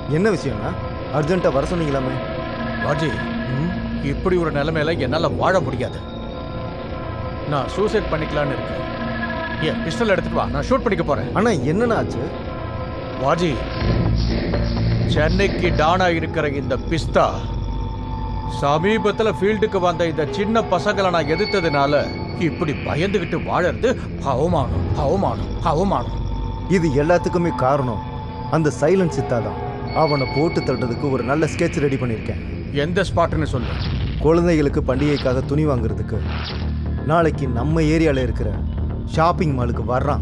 என்ன விஷயம்னா அர்ஜென்ட்டாக வர சொன்னீங்களாமே ராஜி இப்படி ஒரு நிலைமையில என்னால வாழ முடியாது நான் சூசைட் பண்ணிக்கலாம்னு இருக்கேன் ஏன் பிஸ்டல் எடுத்துட்டு வா நான் ஷூட் பண்ணிக்க போறேன் அண்ணா என்னண்ணா ஆச்சு வாஜி சென்னைக்கு டானா இருக்கிற இந்த பிஸ்தா சமீபத்துல ஃபீல்டுக்கு வந்த இந்த சின்ன பசங்களை நான் எதிர்த்ததுனால இப்படி பயந்துகிட்டு வாழறது அவமானம் அவமானம் அவமானம் இது எல்லாத்துக்குமே காரணம் அந்த சைலண்ட் சித்தா தான் அவனை போட்டு தள்ளுறதுக்கு ஒரு நல்ல ஸ்கெட்ச் ரெடி பண்ணியிருக்கேன் எந்த ஸ்பாட்னு சொல்லு குழந்தைகளுக்கு பண்டிகைக்காக துணி வாங்குறதுக்கு நாளைக்கு நம்ம ஏரியாவில் இருக்கிற ஷாப்பிங் மாலுக்கு வர்றான்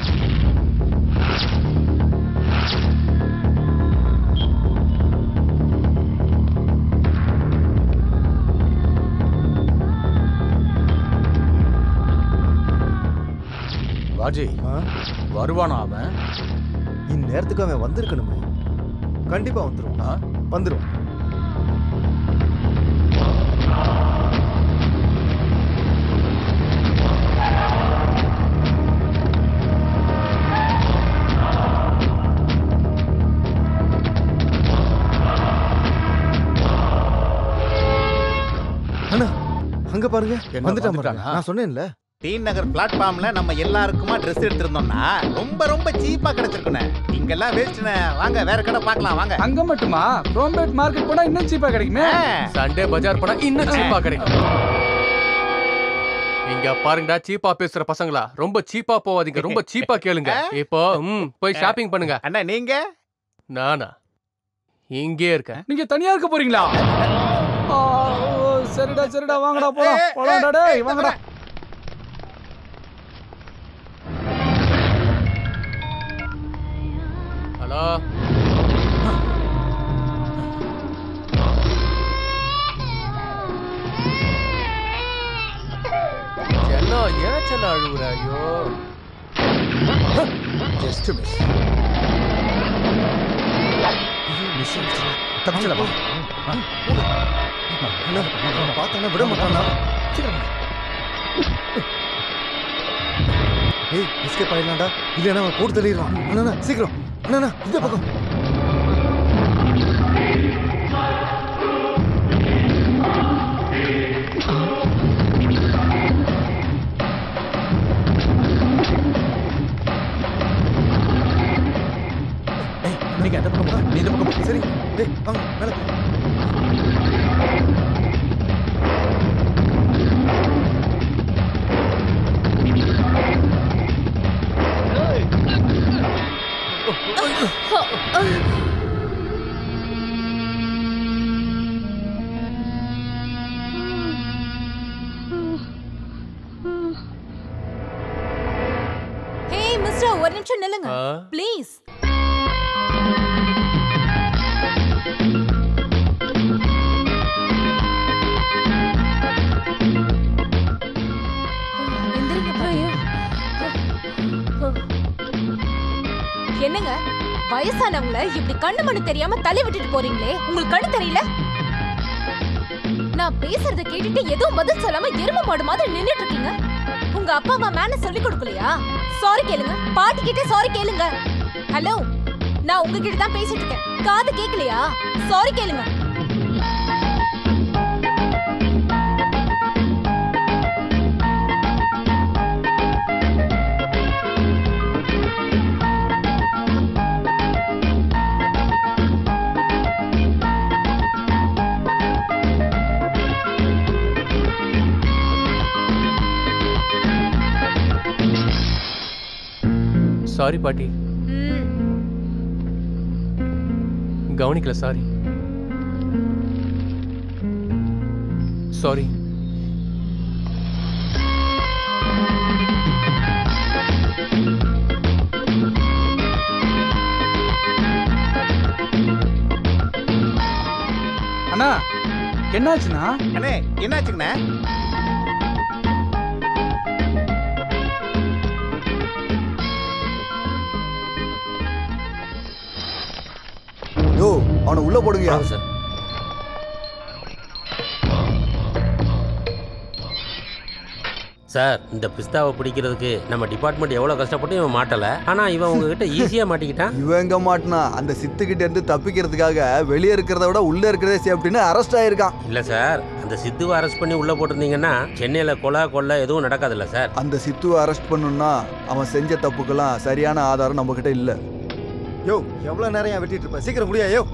வாஜி ஆ? வருவானா அவன் இந்நேரத்துக்கு அவன் வந்திருக்கணுமே கண்டிப்பா வந்துருவான் ஆ? வந்துருவான் அண்ணா அங்க பாருங்க என்ன, வந்துட்டான் பாருங்க. வந்துட்டானா? நான் சொன்னேன்ல டி நகர் பிளாட்ஃபார்ம்ல நம்ம எல்லாருக்குமா ட்ரெஸ் எடுத்திருந்தோம்னா ரொம்ப ரொம்ப சீப்பா கிடைச்சிருக்குண்ணே இங்கெல்லாம் வேஸ்ட்ண்ணே வாங்க வேற கடை பார்க்கலாம் வாங்க அங்க மட்டுமா குரோம்பேட் மார்க்கெட் போனா இன்னும் சீப்பா கிடைக்குமே சண்டே பஜார் போனா இன்னும் சீப்பா கிடைக்கும் இங்க பாருங்கடா சீப்பா பேசுற பசங்களா ரொம்ப சீப்பா போவாதீங்க ரொம்ப சீப்பா கேளுங்க இப்போ ம் போய் ஷாப்பிங் பண்ணுங்க அண்ணா நீங்க நானா இங்கே இருக்கேன் நீங்க தனியா இருக்க போறீங்களா ஆ, ஓ, சரிடா சரிடா வாங்கடா போலாம் போலாம்டா டேய் வாங்கடா ஹலோ சென்னா ஏன் சென்னா அழுகுற ஐயோ ஜஸ்ட் மிஸ் தப்பிச்சலமா அண்ணா பார்த்தானா விட மாட்டானா ஏய் எஸ்கேப் ஆயிடலாம்டா இல்லைன்னா அவன் போட்டு தள்ளிடுறான் அண்ணா சீக்கிரம் அண்ணா இந்த பக்கம் ஏய், நீங்க அந்த பக்கம் போங்க. நீ இந்த பக்கம் போ. சரி டேய் வாங்க மேலே போ. ஹே மிஸ்டர் ஒரு நிமிஷம் நில்லுங்க ஆ? ப்ளீஸ் என்னங்க வயசானவங்கள இப்படி கண்ணு மண்ணு தெரியாம தள்ளி விட்டுட்டு போறீங்களே உங்களுக்கு கண்ணு தெரியல நான் பேசுறத கேட்டுட்டு எதுவும் பதில் சொல்லாம எரும மாடு மாதிரி நின்னுட்டு இருக்கீங்க உங்க அப்பா அம்மா மேன சொல்லி கொடுக்கலையா சாரி கேளுங்க பாட்டி கிட்ட சாரி கேளுங்க ஹலோ நான் உங்ககிட்ட தான் பேசிட்டு இருக்கேன் காது கேட்கலையா சாரி கேளுங்க சாரி பாட்டி ம், கவனிக்கல சாரி சாரி அண்ணா என்னாச்சுண்ணா அண்ணே என்னாச்சுங்கண்ணே யோ அவனை உள்ள போடுங்க சார் சார் இந்த பிஸ்தாவை பிடிக்கிறதுக்கு நம்ம டிபார்ட்மெண்ட் எவ்வளோ கஷ்டப்பட்டு இவன் மாட்டலை ஆனால் இவன் உங்ககிட்ட ஈஸியாக மாட்டிக்கிட்டான் இவன் எங்க மாட்டினா அந்த சித்துக்கிட்ட இருந்து தப்பிக்கிறதுக்காக வெளியே இருக்கிறத விட உள்ள இருக்கிறதே சேஃப்டின்னு அரெஸ்ட் ஆயிருக்கான் இல்லை சார் அந்த சித்துவை அரெஸ்ட் பண்ணி உள்ளே போட்டிருந்தீங்கன்னா சென்னையில் கொலை கொள்ளை எதுவும் நடக்காதுல்ல சார் அந்த சித்துவை அரெஸ்ட் பண்ணணும்னா அவன் செஞ்ச தப்புக்கெல்லாம் சரியான ஆதாரம் நம்ம கிட்ட இல்ல யோ எவ்வளோ நேரம் ஏன் வெட்டிட்டு இருப்ப சீக்கிரம் முடியா யோ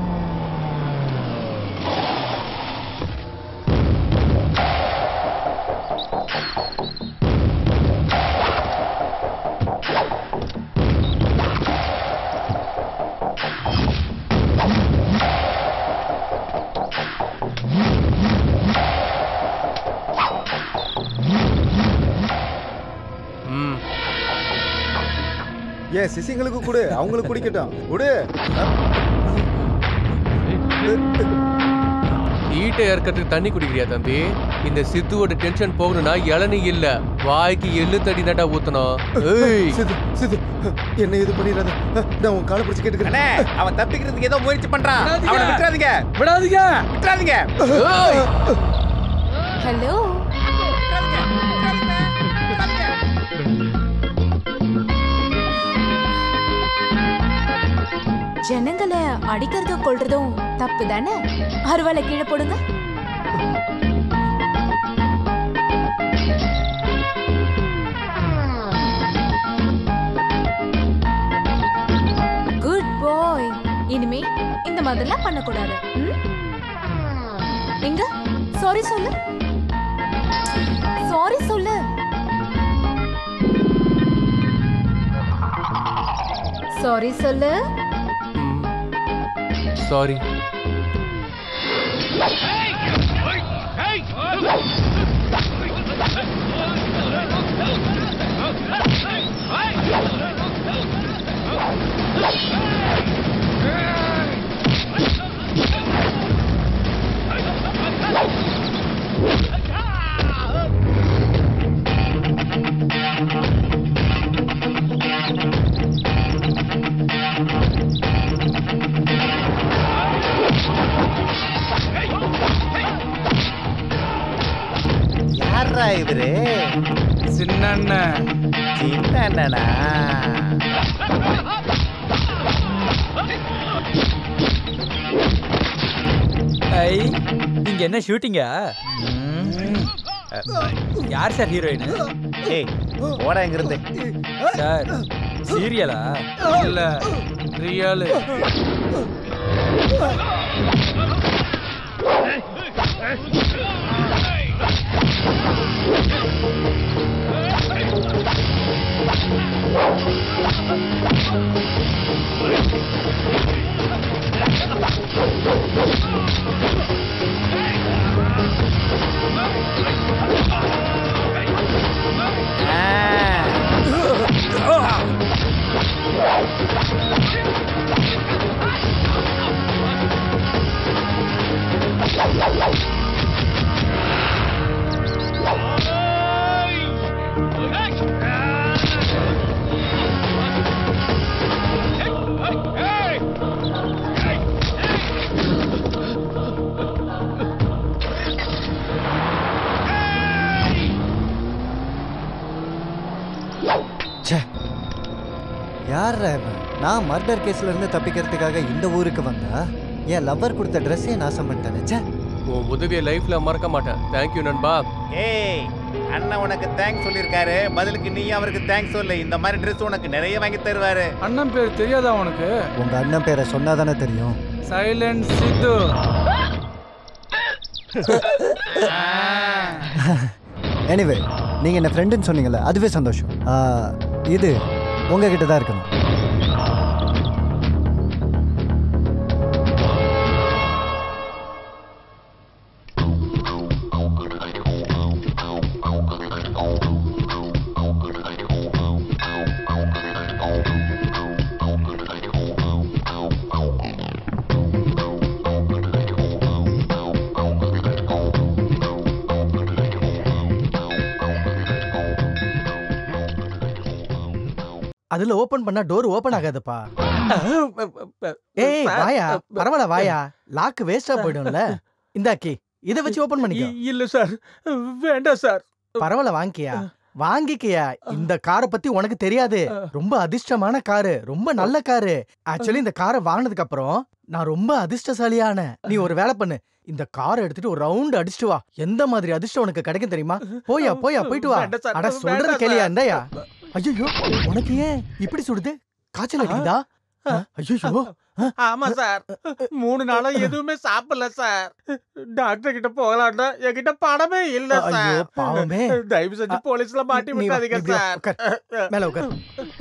ம் ஏன் சிசிங்களுக்கு கொடு அவங்களுக்கு குடிக்கட்டும் கொடு ஈட்டை இறக்கிறதுக்கு தண்ணி குடிக்கிறியா தம்பி இந்த சித்துவோட டென்ஷன் போகணும்னா இளநீ இல்ல வாய்க்கு எள்ளு தடி நட்டா ஊத்தணும் ஏய் சிது சிது என்ன இது பண்ணிடாத நான் உன் காலை பிடிச்சி கேட்டுக்கிறேன் அண்ணே அவன் தப்பிக்கிறதுக்கு ஏதோ முயற்சி பண்றான் அவனை விட்டுறாதீங்க விடாதீங்க விட்டுறாதீங்க ஏய்! ஹலோ விட்டுறாதீங்க விட்டுறாதீங்க, விட்டுறாதீங்க. ஜனங்களை அடிக்கிறதும் கொள்றதும் தப்பு தானே அருவாளை கீழே போடுங்க குட் பாய் இனிமே இந்த மாதிரிலாம் பண்ணக்கூடாது ம்? எங்க சாரி சொல்லு சாரி சொல்லு சாரி சொல்லு சாரி யாரா இவரு சின்ன அண்ணன் சின்ன அண்ணனா ஐ இங்க என்ன ஷூட்டிங்கா யார் சார் ஹீரோயின் ஏய் போடா இங்க இருந்து சார் சீரியலா இல்ல ரியல் யார் இவன் நான் மர்டர் கேஸ்ல இருந்து தப்பிக்கிறதுக்காக இந்த ஊருக்கு வந்தா என் லவ்வர் கொடுத்த ட்ரெஸ்ஸே நாசம் பண்ணிட்டேன் ச்சே உன் உதவியை லைஃப்ல மறக்க மாட்டேன் தேங்க்யூ நண்பா ஏய் அண்ணன் உனக்கு தேங்க்ஸ் சொல்லியிருக்காரு பதிலுக்கு நீ அவருக்கு தேங்க்ஸ் சொல்லு இந்த மாதிரி Dress உனக்கு நிறைய வாங்கி தருவாரு அண்ணன் பேர் தெரியாதா உனக்கு உங்க அண்ணன் பேரை சொன்னாதானே தெரியும் சைலண்ட் சித்து எனிவே நீங்க என்ன ஃப்ரெண்டுன்னு சொன்னீங்கல்ல அதுவே சந்தோஷம் ஆ, இது உங்ககிட்ட தான் இருக்கணும் அதுல ஓபன் பண்ணா டோர் ஓபன் ஆகாதுப்பா ஏய் வாயா பரவாயில்ல வாயா லாக் வேஸ்டா போயிடும்ல இந்தாக்கி இத வச்சு ஓபன் பண்ணிக்கோ இல்ல சார் வேண்டாம் சார் பரவாயில்ல வாங்கிக்கியா வாங்கிக்கியா இந்த காரை பத்தி உனக்கு தெரியாது ரொம்ப அதிர்ஷ்டமான காரு ரொம்ப நல்ல காரு ஆக்சுவலி இந்த காரை வாங்கினதுக்கு அப்புறம் நான் ரொம்ப அதிர்ஷ்டசாலியான நீ ஒரு வேலை பண்ணு இந்த காரை எடுத்துட்டு ஒரு ரவுண்ட் அடிச்சுட்டு வா எந்த மாதிரி அதிர்ஷ்டம் உனக்கு கிடைக்கும் தெரியுமா போயா போயா போயிட்டு வா வேண்டாம் சார், அட சொல்றது வேண்டாம் கேளியா சார். இந்தாயா ஐயோ உனக்கு ஏன் இப்படி சுடுது காய்ச்சல் அடிக்குதா ஐயோ ஆமா சார் மூணு நாளா எதுவுமே சாப்பிடல சார் டாக்டர் கிட்ட போகலாம்னா என்கிட்ட பணமே இல்ல ஐயோ சார் பாவமே தயவு செஞ்சு போலீஸ்ல மாட்டி நீ வா, விட்டாதீங்க இப்படி வா, சார் உட்கார். மேல உட்கார்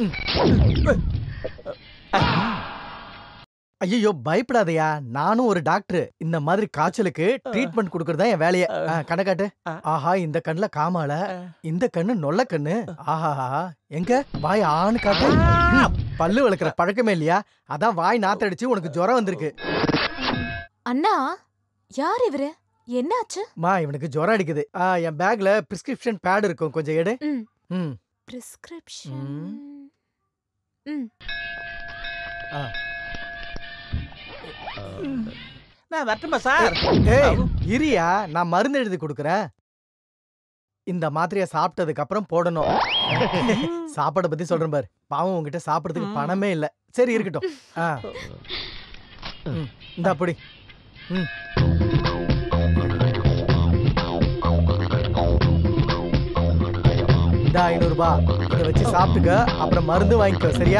ஐயோ பயப்படாதயா நானும் ஒரு டாக்டர் இந்த மாதிரி காய்ச்சலுக்கு ட்ரீட்மெண்ட் கொடுக்கறது தான் என் வேலையை ஆ, கண்ணை காட்டு ஆஹா இந்த கண்ணுல காமால இந்த கண்ணு நொல்ல கண்ணு ஆஹா எங்க வாய் ஆணு காட்டு ம், பல்லு வளர்க்குற பழக்கமே இல்லையா அதான் வாய் நாத்தடிச்சு உனக்கு ஜுரம் வந்திருக்கு அண்ணா யார் இவரு என்னாச்சு மா இவனுக்கு ஜுரம் அடிக்குது ஆ, என் பேக்ல பிரிஸ்கிரிப்ஷன் பேட் இருக்கும் கொஞ்சம் எடு ம். ம் பிரிஸ்கிரிப்ஷன் ம். ம் நான் வரட்டுமா சார் ஏய் இரியா நான் மருந்து எழுதி கொடுக்குறேன் இந்த மாத்திரைய சாப்பிட்டதுக்கு அப்புறம் போடணும் சாப்பாடை பத்தி சொல்றேன் பாரு பாவம் உங்ககிட்ட சாப்பிடறதுக்கு பணமே இல்ல சரி இருக்கட்டும் ஆ. ம், இந்தா அப்படி ம் இந்த ஐநூறு ரூபாய் இதை வச்சு சாப்பிட்டுக்க அப்புறம் மருந்து வாங்கிக்கோ சரியா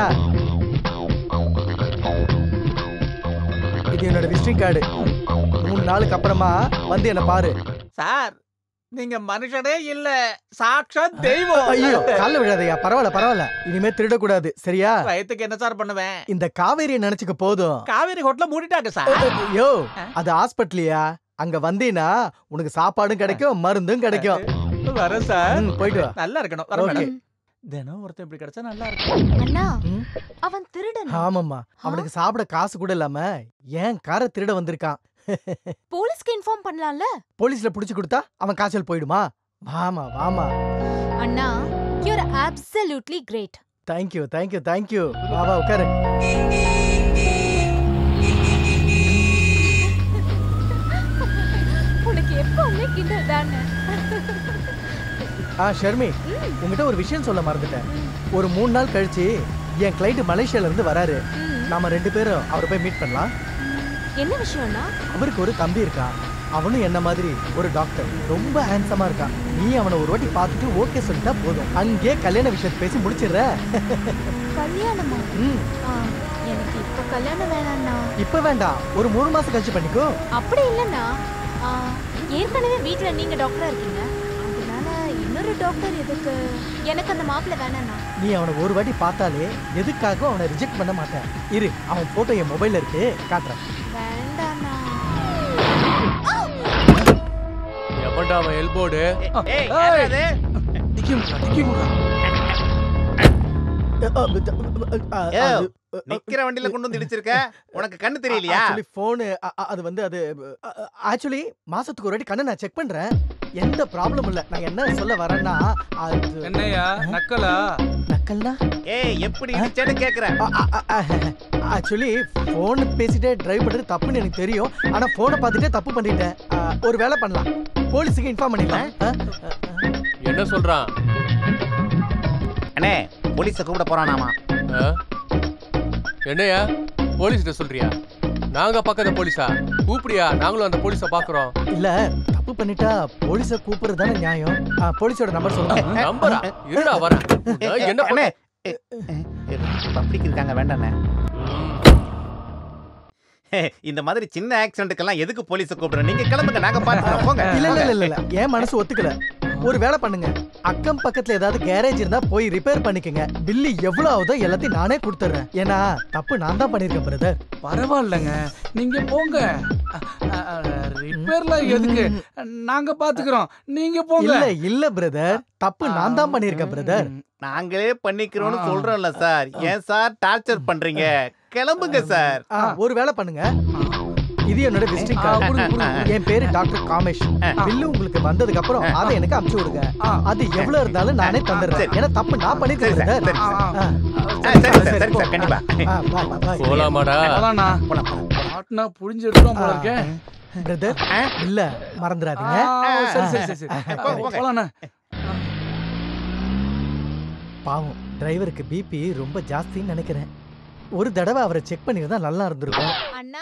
இது என்னோட விசிட்டிங் கார்டு மூணு நாளுக்கு அப்புறமா வந்து என்ன பாரு சார் நீங்க மனுஷனே இல்ல சாட்சாத் தெய்வம் ஐயோ கால்ல விழாதையா பரவாயில்ல பரவாயில்ல இனிமே திருடக்கூடாது சரியா வயத்துக்கு என்ன சார் பண்ணுவேன் இந்த காவேரியை நினைச்சுக்க போதும் காவேரி ஹோட்டல மூடிட்டாங்க சார் யோ அது ஹாஸ்பிட்டலியா அங்க வந்தீனா உனக்கு சாப்பாடும் கிடைக்கும் மருந்தும் கிடைக்கும் வரேன் சார் ம், போயிட்டு வா நல்லா இருக்கணும் வர ஓகே மேடம் தினம் ஒருத்தன் இப்படி கிடைச்சா நல்லா இருக்கும் அண்ணா ம். அவன் திருடன் ஆமாம்மா அவனுக்கு சாப்பிட காசு கூட இல்லாம ஏன் காரை திருட வந்திருக்கான் போலீஸ்க்கு இன்ஃபார்ம் பண்ணலாம்ல போலீஸ்ல புடிச்சு கொடுத்தா அவன் காய்ச்சல் போயிடுமா வாமா வாமா அண்ணா you're absolutely great thank you thank you thank you வா வா உட்காரு உனக்கு எப்பவுமே கிண்டல் தானே ஆ ஷர்மி உங்ககிட்ட ஒரு விஷயம் சொல்ல மறந்துட்டேன் ஒரு மூணு நாள் கழிச்சு என் கிளைண்ட் மலேசியால இருந்து வராரு ம். நாம ரெண்டு பேரும் அவரை போய் மீட் பண்ணலாம் என்ன விஷயம்னா அவருக்கு ஒரு தம்பி இருக்கான் அவனும் என்ன மாதிரி ஒரு டாக்டர் ரொம்ப ஹேண்ட்ஸமா இருக்கான் நீ அவனை ஒரு வாட்டி பார்த்துட்டு ஓகே சொல்லிட்டா போதும் அங்கே கல்யாண விஷயத்தை பேசி முடிச்சிடுற கல்யாணமா ம் ஆ, எனக்கு இப்ப கல்யாணம் வேணாம்ண்ணா இப்ப வேண்டாம் ஒரு மூணு மாசம் கழிச்சு பண்ணிக்கோ அப்படி இல்லைண்ணா ஆ, ஏற்கனவே வீட்ல நீங்க டாக்டரா இருக்கீங்க அதனால இன்னொரு டாக்டர் எதுக்கு எனக்கு அந்த மாப்பிள்ளை வேணாண்ணா நீ அவனை ஒரு வாட்டி பார்த்தாலே எதுக்காக அவனை ரிஜெக்ட் பண்ண மாட்டேன் இரு அவன் போட்டோ என் மொபைல்ல இருக்கு காட்டுறேன் வேண்டாண்ணா எவன்டா அவன் எல்போர்டு ஏய் யாரு அது? அ, அ, அ, ஏ, அது- நிக்கிற வண்டியில கொண்டு வந்து இடிச்சிருக்க உனக்கு கண்ணு தெரியலையா ஆக்சுவலி ஃபோனு அது வந்து அது ஆக்சுவலி மாசத்துக்கு ஒரு வாட்டி கண்ணை நான் செக் பண்றேன் எந்த ப்ராப்ளம் இல்ல நான் என்ன சொல்ல வரேன்னா அது என்னையா நக்கலா நக்கல்னா ஏய் எப்படி இடிச்சேன்னு கேக்குறேன் ஆக்சுவலி ஃபோன் பேசிட்டே டிரைவ் பண்றது தப்புன்னு எனக்கு தெரியும் ஆனா ஃபோனை பார்த்துட்டே தப்பு பண்ணிட்டேன் ஆ, ஒரு வேலை பண்ணலாம் போலீஸுக்கு இன்ஃபார்ம் பண்ணிடலாம் ஆ? ஆ, ஆ. என்ன சொல்றான் அண்ணே போலீஸ கூப்பிட போறானாமா ஆ? என்னையா போலீஸ்கிட்ட சொல்றியா நாங்க பக்கத்து போலீஸா கூப்பிடியா நாங்களும் அந்த போலீஸ பாக்குறோம் இல்ல தப்பு பண்ணிட்டா போலீஸ கூப்பிடுறது தானே நியாயம் ஆ, போலீஸோட நம்பர் சொல்லுங்க நம்பரா இருடா வரேன் ஆ, என்ன பண்ண அண்ணே பப்ளிக் இருக்காங்க வேண்டாண்ணே இந்த மாதிரி சின்ன ஆக்சிடென்ட்டுக்கெல்லாம் எதுக்கு போலீஸ கூப்பிடுறோம் நீங்க கிளம்புங்க நாங்க பாத்துக்கிறோம் போங்க இல்ல இல்ல இல்ல இல்ல என் மனசு ஒத்துக்கல ஒரு வேலை பண்ணுங்க அக்கம் பக்கத்துல ஏதாவது கேரேஜ் இருந்தா போய் ரிப்பேர் பண்ணிக்கங்க பில்லு எவ்வளவு ஆகுதோ எல்லாத்தையும் நானே கொடுத்துறேன் ஏன்னா தப்பு நான் தான் பண்ணிருக்கேன் பிரதர் பரவாயில்லைங்க நீங்க போங்க ரிப்பேர்ல எதுக்கு நாங்க பாத்துக்கிறோம் நீங்க போங்க இல்ல இல்ல பிரதர் தப்பு நான் தான் பண்ணிருக்கேன் பிரதர் நாங்களே பண்ணிக்கிறோம்னு சொல்றோம்ல சார் ஏன் சார் டார்ச்சர் பண்றீங்க கிளம்புங்க சார் ஒரு வேலை பண்ணுங்க இது என்னோட விசிட்டிங் ஆ, கொடுங்க, கொடுங்க. கார்டு என் பேரு டாக்டர் காமேஷ் பில்லு உங்களுக்கு வந்ததுக்கு அப்புறம் அதை எனக்கு அனுப்பிச்சு விடுங்க ஆ. அது எவ்வளவு இருந்தாலும் நானே தந்துடுறேன் சரி. ஏன்னா தப்பு நான் பண்ணிருக்கேன் சரி சார், பிரதர் சரி ஆ, ஆ. ஆ, சரி சார் சரி சார் கண்டிப்பா போலாமாடா போலாம்ண்ணா. போலாம், போலாம். பாட்னா புடிஞ்சு எடுத்துட்டோம் போல இருக்கே பிரதர் இல்ல மறந்துடாதீங்க ஆ, சரி சரி சரி சரி போங்க, போங்க. போலாண்ணா பாவம் டிரைவருக்கு பிபி ரொம்ப ஜாஸ்தின்னு நினைக்கிறேன் ஒரு தடவை அவரை செக் பண்ணியிருந்தா நல்லா இருந்திருக்கும் அண்ணா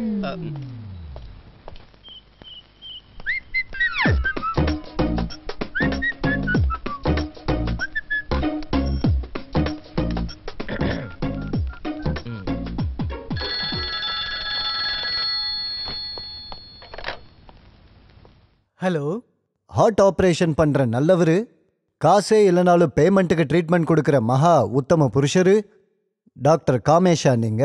ஹலோ ஹார்ட் ஆப்ரேஷன் பண்ற நல்லவரு காசே இல்லைனாலும் பேமெண்ட்டுக்கு ட்ரீட்மெண்ட் கொடுக்குற மகா உத்தம புருஷரு டாக்டர் காமேஷா நீங்க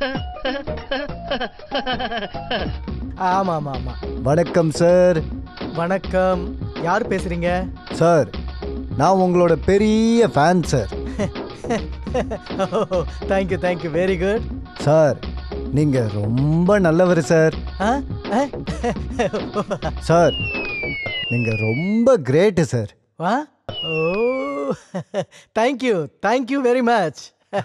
ஆமா ஆமா ஆமா வணக்கம் சார் வணக்கம் யார் பேசுறீங்க சார் நான் உங்களோட பெரிய fan sir thank you thank you very good sir நீங்க ரொம்ப நல்லவர் சார் சார் நீங்க ரொம்ப கிரேட்டு சார் வா ஓ thank you thank you very much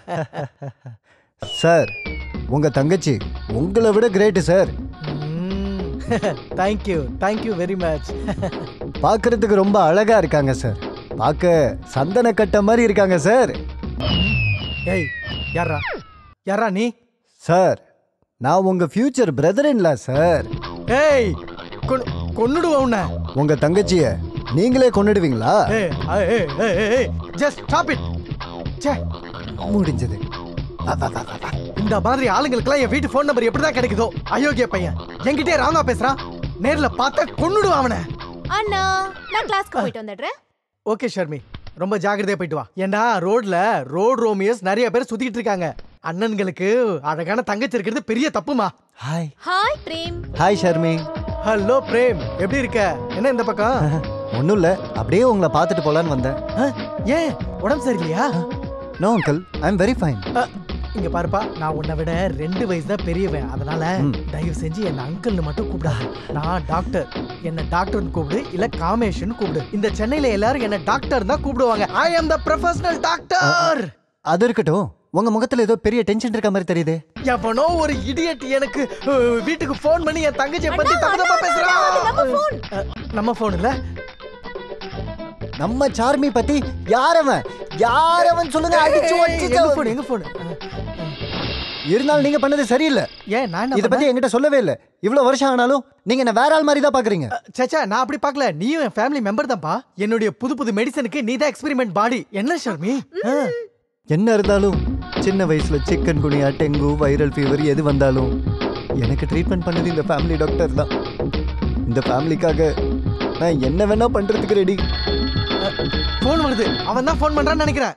sir உங்க தங்கச்சி உங்களை விட great sir thank you thank you very much பார்க்கறதுக்கு ரொம்ப அழகா இருக்காங்க சார் பார்க்க சந்தன கட்ட மாதிரி இருக்காங்க சார் ஏய் யாரா யாரா நீ சார் நான் உங்க ஃபியூச்சர் பிரதர் இல்ல சார் ஏய் கொன்னு- கொன்னுடுவா உன்னை உங்க தங்கச்சிய நீங்களே கொன்னுடுவீங்களா ஏய் ஏய், ஏய், ஏய், ஏய், ஏய், just stop it. ச்சே, முடிஞ்சது இந்த மாதிரி ஆளுங்களுக்குலாம் என் வீட்டு ஃபோன் நம்பர் எப்படிதான் கிடைக்குதோ அயோக்கிய பையன் என்கிட்டயே ராங்கா பேசுறான் நேர்ல பார்த்தா கொன்னுடுவான் அவனை அண்ணா நான் கிளாஸ்க்கு போயிட்டு வந்துடுறேன் ஓகே ஷர்மி ரொம்ப ஜாக்கிரதையா போயிட்டு வா ஏண்டா ரோட்ல ரோட் ரோமியஸ் நிறைய பேர் சுத்திட்டு இருக்காங்க அண்ணன்களுக்கு அழகான தங்கச்சி இருக்கிறது பெரிய தப்புமா hi hi Prem hi Sharmi hello Prem எப்படி இருக்க என்ன இந்த பக்கம் ஒன்றும் இல்லை அப்படியே உங்களை பார்த்துட்டு போலான்னு வந்தேன் அஹ், ஏன் உடம்பு சரியில்லையா no uncle I am very fine அஹ், இங்க பாருப்பா நான் உன்னை விட ரெண்டு வயசு தான் பெரியவன் அதனால ம். தயவு செஞ்சு என்ன அங்கிள்னு மட்டும் கூப்பிடாத நான் டாக்டர் என்ன டாக்டர்னு கூப்பிடு இல்ல காமேஷன் கூப்பிடு இந்த சென்னையில எல்லாரும் என்ன டாக்டர் தான் கூப்பிடுவாங்க ஐ அம் த ப்ரொஃபஷனல் டாக்டர் அது இருக்கட்டும் உங்க முகத்துல ஏதோ பெரிய டென்ஷன் இருக்க மாதிரி தெரியுது எவனோ ஒரு இடியட் எனக்கு அஹ், வீட்டுக்கு ஃபோன் பண்ணி என் தங்கச்சியை பத்தி தப்பு தப்பா பேசுறான் நம்ம phone. அஹ், நம்ம ஃபோன் இல்ல நம்ம சார்மி பத்தி யாரவன் யாரவன் சொல்லுங்க அடிச்சு ஏய், ஒடிச்சு எங்க ஃபோன் எங்க ஃபோன் இருந்தாலும் நீங்க பண்ணது சரியில்லை ஏன் நான் இத என்ன பத்தி என்கிட்ட சொல்லவே இல்லை இவ்வளவு வருஷம் ஆனாலும் நீங்க என்ன வேற ஆள் மாதிரி தான் பாக்குறீங்க சச்சா நான் அப்படி பார்க்கல நீயும் என் ஃபேமிலி மெம்பர் தான்ப்பா என்னுடைய புது புது மெடிசனுக்கு நீ தான் எக்ஸ்பெரிமெண்ட் பாடி என்ன ஷர்மி ஆ. என்ன இருந்தாலும் சின்ன வயசுல chikungunya dengue viral fever எது வந்தாலும் எனக்கு ட்ரீட்மெண்ட் பண்ணது இந்த ஃபேமிலி டாக்டர் தான் இந்த ஃபேமிலிக்காக நான் என்ன வேணா பண்றதுக்கு ரெடி ஃபோன் வருது அவன் தான் ஃபோன் பண்றான்னு நினைக்கிறேன்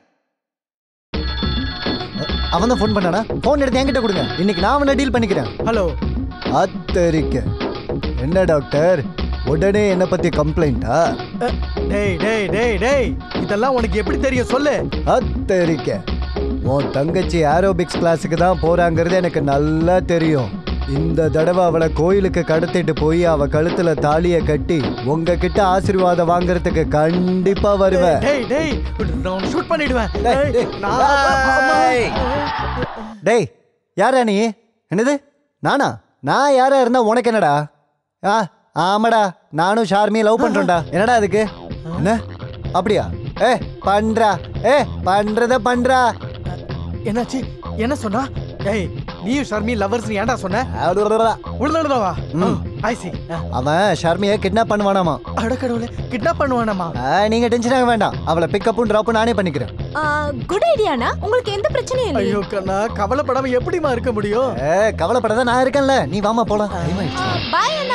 அவன் தான் ஃபோன் பண்ணானா ஃபோன் எடுத்து என்கிட்ட கொடுங்க இன்னைக்கு நான் அவனை டீல் பண்ணிக்கிறேன் ஹலோ அத்தரிக்க என்ன டாக்டர் உடனே என்ன பத்தி கம்ப்ளைண்டா டேய் டேய் டேய் டேய் இதெல்லாம் உனக்கு எப்படி தெரியும் சொல்லு அத்தரிக்க உன் தங்கச்சி ஏரோபிக்ஸ் கிளாஸுக்கு தான் போறாங்கிறது எனக்கு நல்லா தெரியும் இந்த தடவை அவளை கோயிலுக்கு கடத்திட்டு போய் அவ கழுத்துல தாலிய கட்டி உங்ககிட்ட ஆசீர்வாதம் வாங்குறதுக்கு கண்டிப்பா வருவேன் டேய் டேய் நான் ஷூட் பண்ணிடுவேன் டேய், டேய், டேய். நான் டேய். டேய் யாரா நீ என்னது நானா நான் யாரா இருந்தா உனக்கு என்னடா ஆ ஆமாடா நானும் ஷார்மியை லவ் பண்றேன்டா என்னடா அதுக்கு என்ன அப்படியா ஏ பண்றா ஏ பண்றத பண்றா என்னாச்சு என்ன சொன்னா டேய் நீயும் ஷர்மி லவர்ஸ் ஏன்டா சொன்ன அடடடடா. உள்ளடவா ம். ஐ சி அவன் ஷர்மியை கிட்னாப் பண்ணுவானாமா அடக்கடவுளே கிட்னாப் பண்ணுவானமா ஆ, நீங்க டென்ஷன் ஆக வேண்டாம் அவளை பிக்கப்பும் ட்ராப்பும் நானே பண்ணிக்கிறேன் குட் ஐடியாண்ணா உங்களுக்கு எந்த பிரச்சனையும் இல்லை ஐயோ கண்ணா கவலைப்படாம எப்படிமா இருக்க முடியும் ஏ கவலைப்படாத நான் இருக்கேன்ல நீ வாமா போலாம் Time ஆயிடுச்சு. பாய் அண்ணா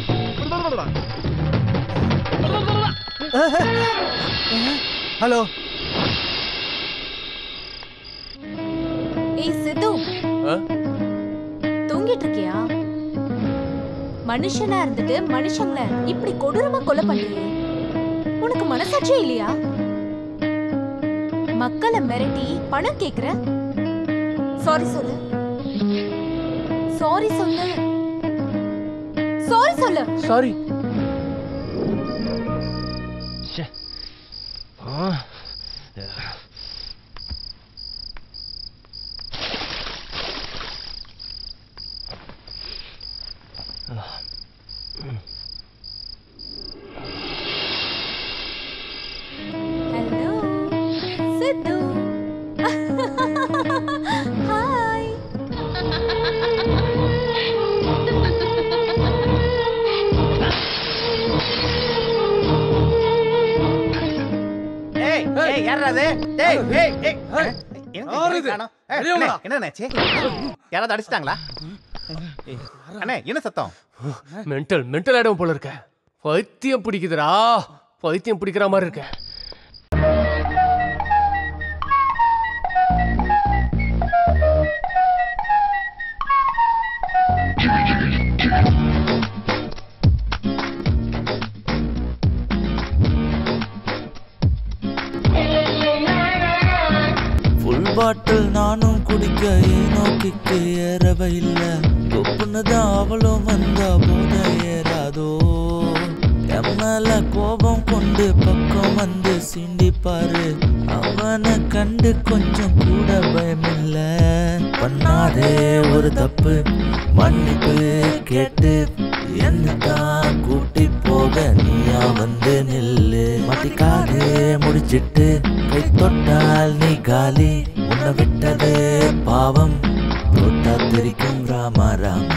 ஹலோ ஏய் சித்து ஆ? தூங்கிட்டு இருக்கியா மனுஷனா இருந்துட்டு மனுஷங்கள இப்படி கொடூரமா கொலை பண்ணியே உனக்கு மனசாட்சியே இல்லையா மக்களை மிரட்டி பணம் கேக்குற சாரி சொல்லு சாரி சொல்லு சாரி சொல்லு சாரி ஹலோ சித்து என்னடா அது டேய் ஏய் ஏய் எங்க யாரு இது? காணோம்? ஏய், வெளிய அண்ணே, வாடா. என்ன ஆச்சு யாராவது அடிச்சிட்டாங்களா ஏய், அண்ணே என்ன சத்தம் மென்டல் மென்டல் ஆயிடும் போல இருக்க பைத்தியம் பிடிக்குதுடா பைத்தியம் பிடிக்கிற மாதிரி இருக்க ஃபுல் பாட்டில் நானும் குடிக்க ஏனோ கிக்கு ஏறவே இல்ல கொப்புன்னு தான் அவளும் வந்தா போத ஏறாதோ என் மேல கோபம் கொண்டு பக்கம் வந்து சிண்டிப்பாரு அவனை கண்டு கொஞ்சம் கூட பயமில்ல பண்ணாதே ஒரு தப்பு மன்னிப்பு கேட்டு என்னதான் கூட்டி போக நீயா வந்து நில்லு மாட்டிக்காதே முடிச்சிட்டு கை தொட்டால் நீ காலி உன்னை விட்டது பாவம் தொட்டா தெரிக்கும் ராமா ராமா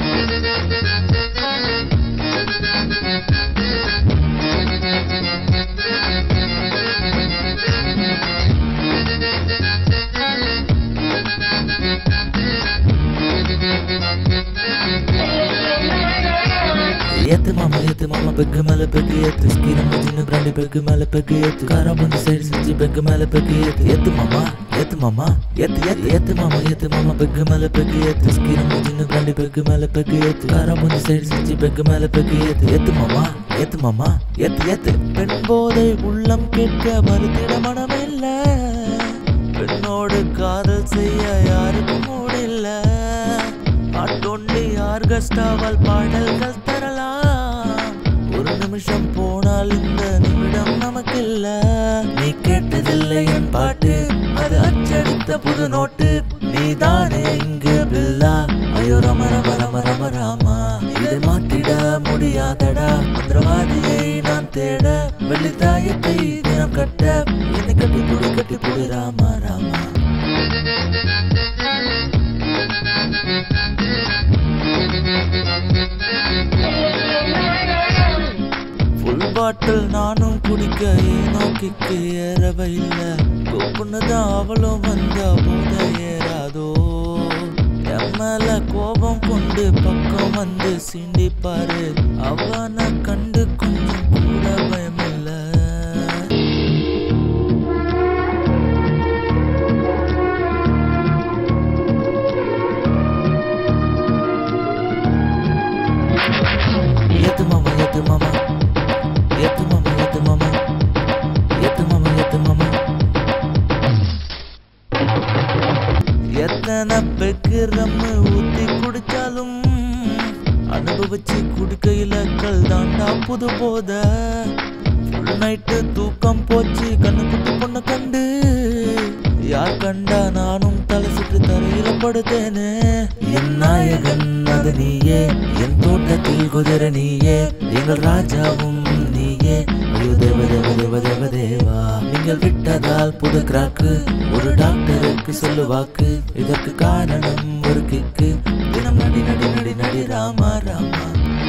ஏத்து மாமா ஏத்து மாமா பெக்கு மேல பெக்கு ஏத்து ஸ்கீரம் சின்ன பிராண்டி பெக்கு மேல பெக்கு ஏத்து காரம் வந்து சைடு செஞ்சு பெக்கு மேல பெக்கு ஏத்து ஏத்து மாமா ஏத்து மாமா ஏத்து ஏத்து ஏத்து மாமா ஏத்து மாமா பெக்கு மேல பெக்கு ஏத்து ஸ்கீரம் சின்ன பிராண்டி பெக்கு மேல பெக்கு ஏத்து காரம் வந்து சைடு செஞ்சு பெக்கு மேல பெக்கு ஏத்து ஏத்து மாமா ஏத்து மாமா ஏத்து ஏத்து பெண் போதை உள்ளம் கேட்க மறுத்திட மனமில்ல பெண்ணோடு காதல் செய்ய யாருக்கும் மூடில்ல ஆட்டொண்டி ஆர்கஸ்டாவால் பாடல்கள் தரலாம் ஒரு நிமிஷம் போனால் இந்த நிமிடம் நமக்கில்ல நீ கேட்டதில்லை என் பாட்டு அது அச்சடித்த புது நோட்டு நீதானே இங்கு பில்லா ஐயோ ரம ரம ரம ரம ராமா இதை மாற்றிட முடியாதடா மந்திரவாதியை நான் தேட வெள்ளி தாயத்தை தினம் கட்ட என்னை கட்டி புடி கட்டி புடி ராமா ராமா ஃபுல் பாட்டில் நானும் குடிக்க ஏனோ கிக்கு ஏறவே இல்ல கொப்புன்னு தான் அவளும் வந்தா போத ஏறாதோ என் மேல கோபம் கொண்டு பக்கம் வந்து சிண்டிப்பாரு அவனை கண்டு கொஞ்சம் கூட பயமில்ல ஏத்து மாமா ஏத்து மாமா ஏத்து மாமா ஏத்து மாமா ஏத்து மாமா ஏத்து மாமா எத்தனை பெக்கு ரம்மு ஊத்தி குடிச்சாலும் அனுபவிச்சு குடிக்கையில கல் தாண்டா புது போத ஃபுல் நைட்டு தூக்கம் போச்சு கண்ணு குட்டி பொண்ணு கண்டு யார் கண்டா நானும் தலை சுற்றி தரையில படுத்தேனே என் நாயகன் அது நீயே என் தோட்டத்தில் குதிரை நீயே எங்கள் ராஜாவும் நீயே ஐயோ தேவ தேவ தேவ தேவ தேவா நீங்கள் விட்டதால் புது கிராக்கு ஒரு டாக்டருக்கு சொல்லு வாக்கு இதற்கு காரணம் ஒரு கிக்கு தினம் நடி நடி நடி நடி ராமா ராமா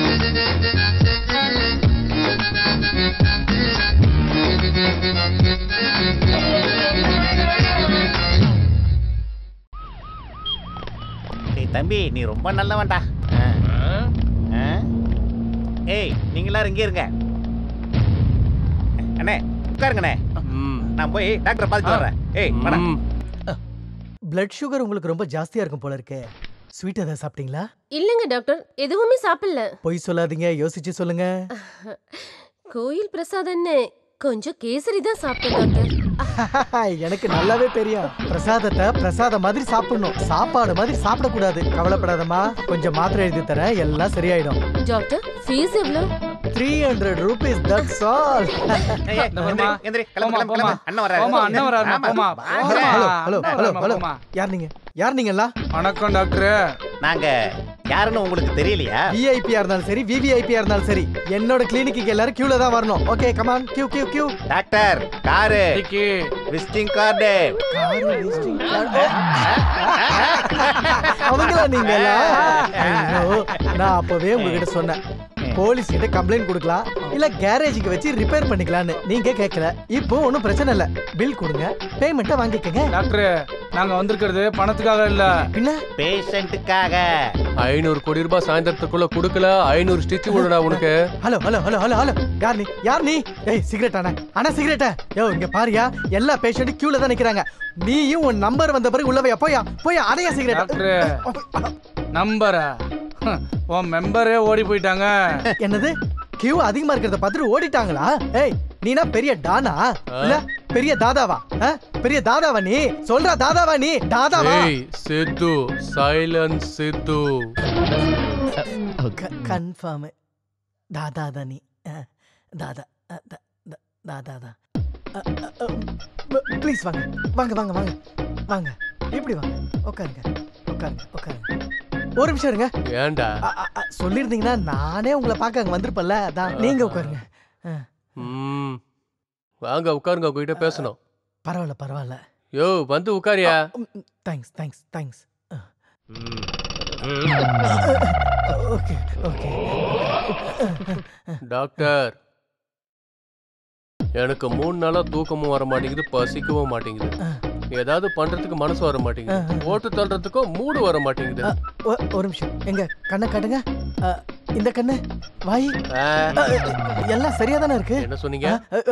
டேய் தம்பி நீ ரொம்ப நல்லவன்டா ஆ. ஆ? ஏய் நீங்க எல்லாரும் இங்கே இருங்க அண்ணே உட்காருங்கண்ணே நான் போய் டாக்டரை பார்த்துட்டு வர்றேன் ஏய் வாடா பிளட் சுகர் உங்களுக்கு ரொம்ப ஜாஸ்தியா இருக்கும் போல இருக்கே ஸ்வீட் ஏதாவது சாப்பிட்டீங்களா இல்லங்க டாக்டர் எதுவுமே சாப்பிடல பொய் சொல்லாதீங்க யோசிச்சு சொல்லுங்க கோயில் பிரசாதம்னு கொஞ்சம் கேசரி தான் சாப்பிட்டேன் டாக்டர் எனக்கு நல்லாவே தெரியும் பிரசாதத்தை பிரசாதம் மாதிரி சாப்பிடணும் சாப்பாடு மாதிரி சாப்பிடக்கூடாது கவலைப்படாதம்மா கொஞ்சம் மாத்திரை எழுதி தரேன் எல்லாம் சரியாயிடும் டாக்டர் ஃபீஸ் எவ்வளோ three hundred rupees that's all ஏய், ஏய், எந்திரி, எந்திரி, கிளம்பு, கிளம்பு, கிளம்பு. அண்ணன் வர்றாரு. போமா, அண்ணன் வர்றாருமா, ஆமா, போமா. வாங்க. ஹலோ ஹலோ ஹலோ ஹலோ போமா. யார் நீங்க யார் நீங்களா வணக்கம் டாக்டர் நாங்க யாருன்னு உங்களுக்கு தெரியலையா விஐபியா இருந்தாலும் சரி விவிஐபியா இருந்தாலும் சரி என்னோட கிளினிக்கு எல்லாரும் கியூல தான் வரணும் okay come on queue queue queue doctor காரு விசிட்டிங் கார்டு அவங்களா நீங்களா ஐயோ நான் அப்பவே உங்ககிட்ட சொன்னேன் போலீஸ் கிட்ட கம்ப்ளைண்ட் கொடுக்கலாம் இல்ல கேரேஜுக்கு வச்சு ரிப்பேர் பண்ணிக்கலாம்னு நீங்க கேட்கல இப்போ ஒன்றும் பிரச்சனை இல்ல பில் கொடுங்க பேமெண்ட்டை வாங்கிக்கங்க டாக்டர் நாங்க வந்திருக்கிறது பணத்துக்காக இல்ல பின்ன பேஷண்ட்டுக்காக ஐநூறு கோடி ரூபாய் சாயந்தரத்துக்குள்ள கொடுக்கல ஐநூறு ஸ்டிச் விடுடா உனக்கு hello hello hello hello hello யார் நீ யார் நீ ஏய் சிகரெட் அண்ணா அண்ணா சிகரெட்டா யோ இங்க பாரியா எல்லா பேஷண்ட்டும் கியூல தான் நிக்கிறாங்க நீயும் உன் நம்பர் வந்த பிறகு உள்ள போயா போயா போயா அடையா சிகரெட் டாக்டர் நம்பரா ஹம், உன் மெம்பரே ஓடி போயிட்டாங்க என்னது கியூ அதிகமா இருக்கிறத பார்த்துட்டு ஓடிட்டாங்களா ஏய் நீனா பெரிய டானா இல்ல பெரிய தாதாவா ஆ? பெரிய தாதாவா நீ சொல்றா தாதாவா நீ தாதாவா ஏய் சித்து சைலன்ஸ் சித்து கன்ஃபார்ம் தாதா தான் நீ ஆ, தாதா ஆ, தா- தா- தாதா தான் ப்ளீஸ் வாங்க வாங்க வாங்க வாங்க வாங்க இப்படி வாங்க உட்காருங்க உட்காருங்க உட்காருங்க ஒரு நிமிஷம் இருங்க ஏன்டா அ, அ, அ, சொல்லியிருந்தீங்கன்னா நானே உங்களை பார்க்க அங்க வந்திருப்பேன்ல அதான் நீங்க உட்காருங்க ஆ, ம் வாங்க உட்காருங்க உங்ககிட்ட பேசணும் பரவாயில்ல பரவாயில்ல யோ வந்து உட்காரியா thanks thanks thanks okay okay doctor எனக்கு மூணு நாளா தூக்கமும் வர மாட்டேங்குது பசிக்கவும் மாட்டேங்குது ஏதாவது பண்றதுக்கு மனசு வர மாட்டேங்குது ஓட்டு தள்ளுறதுக்கும் மூடு வர மாட்டேங்குது ஒ- ஒரு நிமிஷம் எங்க கண்ணை காட்டுங்க அ, இந்த கண்ணு வாய் ஆ. அ, எல்லாம் சரியா தானே இருக்கு என்ன சொன்னீங்க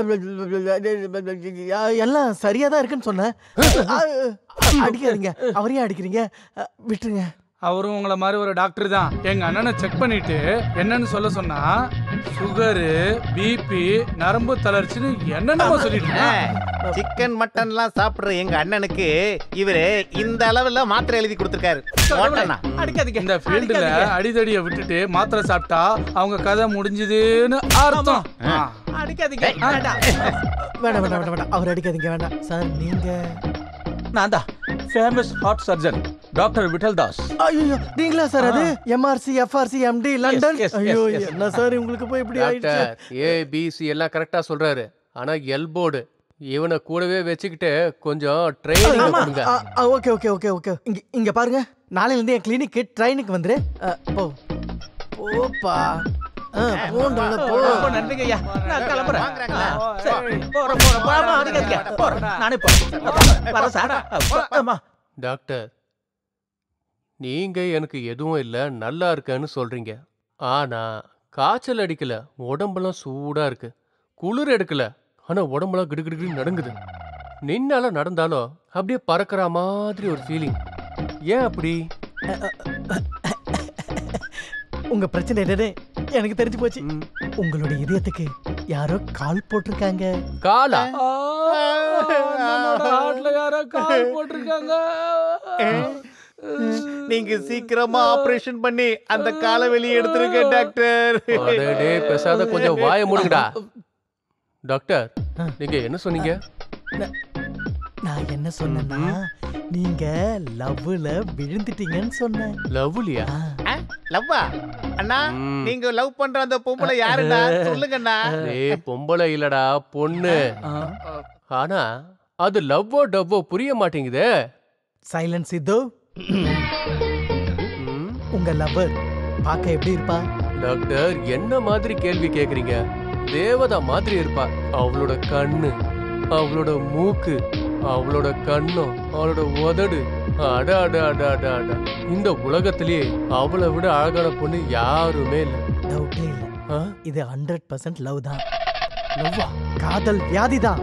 அ, எல்லாம் சரியா தான் இருக்குன்னு சொன்னேன் அ, அடிக்காதீங்க அவரையும் அடிக்கிறீங்க அ, விட்டுருங்க அவரும் உங்கள மாதிரி ஒரு டாக்டர் தான் எங்க அண்ணனை செக் பண்ணிட்டு என்னன்னு சொல்ல சொன்னா சுகரு பிபி நரம்பு தளர்ச்சின்னு என்னென்னமோ சொல்லிட்டு இருக்கான். சிக்கன் மட்டன்லாம் சாப்பிடுற எங்க அண்ணனுக்கு இவரு இந்த அளவுல மாத்திரை எழுதி கொடுத்துருக்காரு ஓட்டனா அடிக்காதீங்க இந்த ஃபீல்டுல அடிதடியை விட்டுட்டு மாத்திரை சாப்பிட்டா அவங்க கதை முடிஞ்சுதுன்னு அர்த்தம் ஆ. அடிக்காதீங்க வேண்டாம் வேண்டாம் வேண்டாம் வேண்டாம் வேண்டாம் அவர் அடிக்காதீங்க வேண்டாம் சார் நீங்க நான் தான் famous heart surgeon doctor Vittal Das ஐயோ நீங்களா சார் அது MRC FRC MD London yes, yes, ஐயோ yes. என்ன சார் உங்களுக்கு போய் இப்படி ஆயிடுச்சு டாக்டர் ஏ பி சி எல்லாம் கரெக்டா சொல்றாரு ஆனா எல்போர்டு இவனை கூடவே வச்சுக்கிட்டு கொஞ்சம் ட்ரைனிங் ஆமா. கொடுங்க ஆ, ஆ, ஓகே ஓகே ஓகே ஓகே இங்க இங்க பாருங்க நாளையில இருந்து என் கிளினிக்கு ட்ரைனுக்கு வந்துரு அ, போ போப்பா ஆ, போண்டா, போ ரொம்ப நன்றிங்க ஐயா நான் கிளம்புறேன் ஆ, சரி போறேன் போறேன் போறேன் அடிக்காதீங்க போறேன் நானே போறேன் வரேன் சார் ஆமா டாக்டர் நீங்க எனக்கு எதுவும் இல்ல நல்லா இருக்கேன்னு சொல்றீங்க ஆனா காய்ச்சல் அடிக்கல உடம்பெல்லாம் சூடா இருக்கு குளிர் எடுக்கல ஆனா உடம்பெல்லாம் கிடுகிடுன்னு நடங்குது நின்னால நடந்தாலும் அப்படியே பறக்கிற மாதிரி ஒரு ஃபீலிங் ஏன் அப்படி உங்க பிரச்சனை என்னன்னு எனக்கு தெரிஞ்சு போச்சு உங்களுடைய இதயத்துக்கு யாரோ கால் போட்டிருக்காங்க காலா அண்ணனோட ஹார்ட்ல யாரோ கால் போட்டிருக்காங்க நீங்க சீக்கிரமா ஆபரேஷன் பண்ணி அந்த காலை வெளியே எடுத்துருங்க டாக்டர் அடடே பேசாத கொஞ்சம் வாய மூடுங்கடா டாக்டர் நீங்க என்ன சொன்னீங்க நான் என்ன சொன்னேன்னா நீங்க லவ்ல விழுந்துட்டீங்கன்னு சொன்னேன் லவ்லியா லவ்வா அண்ணா நீங்க லவ் பண்ற அந்த பொம்பளை யாருடா சொல்லுங்கண்ணா ஏய் பொம்பளை இல்லடா பொண்ணு ஆனா அது லவ்வோ டவ்வோ புரிய மாட்டேங்குதே சைலன்ஸ் இதோ உங்க லவ்வர் பார்க்க எப்படி இருப்பா டாக்டர் என்ன மாதிரி கேள்வி கேக்குறீங்க தேவதா மாதிரி இருப்பா அவளோட கண்ணு அவளோட மூக்கு அவளோட கண்ணம் அவளோட உதடு அட அட அட அட அட இந்த உலகத்திலேயே அவளை விட அழகான பொண்ணு யாருமே இல்ல டவுட்டே இல்ல இது ஹண்ட்ரட் பர்சன்ட் லவ் தான் லவ்வா காதல் வியாதி தான்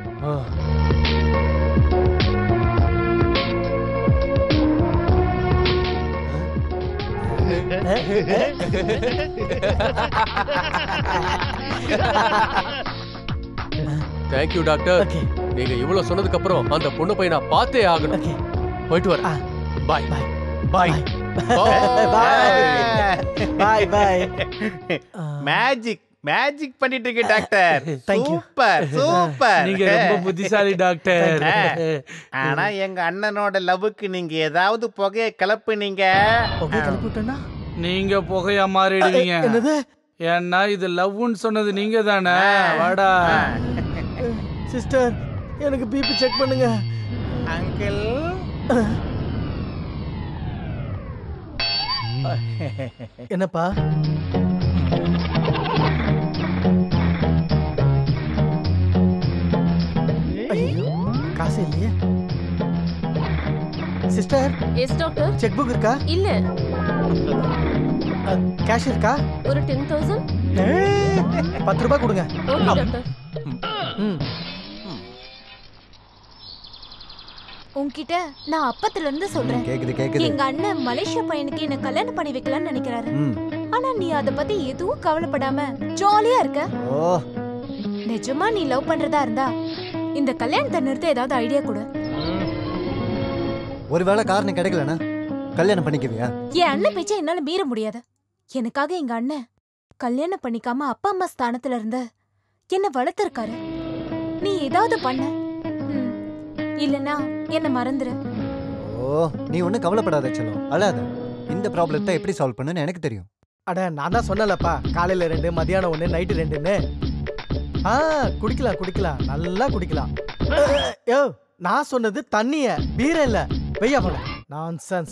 தேங்க்யூ டாக்டர் நீங்க இவ்வளவு சொன்னதுக்கு அப்புறம் அந்த பொண்ணு போய் நான் பார்த்தே ஆகணும் போயிட்டு வரேன் பாய் பாய் பாய் பாய் மேஜிக் மேஜிக் பண்ணிட்டு இருக்கு doctor Thank you. Super super நீங்க ரொம்ப புத்திசாலி டாக்டர் ஆனா எங்க அண்ணனோட லவ்வுக்கு நீங்க ஏதாவது புகையை கிளப்புனீங்க புகை கிளப்பி விட்டேன்னா நீங்க புகையா மாறிடுவீங்க என்னது ஏன்னா இது லவ்னு சொன்னது நீங்க தானே வாடா சிஸ்டர் எனக்கு பிபி செக் பண்ணுங்க அங்கிள் என்னப்பா காசு இல்லையே sister yes doctor cheque book இருக்கா இல்ல கேஷ் இருக்கா ஒரு டென் தௌசண்ட் ஏய், பத்து ரூபாய் கொடுங்க ஓகே டாக்டர் ம் உன்கிட்ட நான் அப்பத்துல இருந்து சொல்றேன் கேக்குது கேக்குது எங்க அண்ணன் மலேசியா பையனுக்கு என்ன கல்யாணம் பண்ணி வைக்கலாம்னு நினைக்கிறாரு ம் ஆனா நீ அத பத்தி எதுவும் கவலைப்படாம ஜாலியா இருக்க ஓ நிஜமா நீ லவ் பண்றதா இருந்தா இந்த கல்யாணத்தை நிறுத்த ஏதாவது ஐடியா கொடு ஒருவேளை காரணம் கிடைக்கலனா கல்யாணம் பண்ணிக்குவியா என் அண்ணன் பேச்ச என்னால மீற முடியாது எனக்காக எங்க அண்ணன் கல்யாணம் பண்ணிக்காம அப்பா அம்மா ஸ்தானத்துல இருந்த என்ன வளர்த்திருக்காரு நீ ஏதாவது பண்ண ம். இல்லனா என்ன மறந்துரு ஓ நீ ஒன்றும் கவலைப்படாத செல்லம் அழாத இந்த ப்ராப்ளத்தை எப்படி சால்வ் பண்ணுன்னு எனக்கு தெரியும் அட நான் தான் சொன்னலப்பா காலையில ரெண்டு மதியானம் ஒன்று நைட்டு ரெண்டுன்னு ஆ குடிக்கலாம் குடிக்கலாம் நல்லா குடிக்கலாம் அஹ், யோ நான் சொன்னது தண்ணிய பீர இல்ல வெய்யா போல நான்சென்ஸ்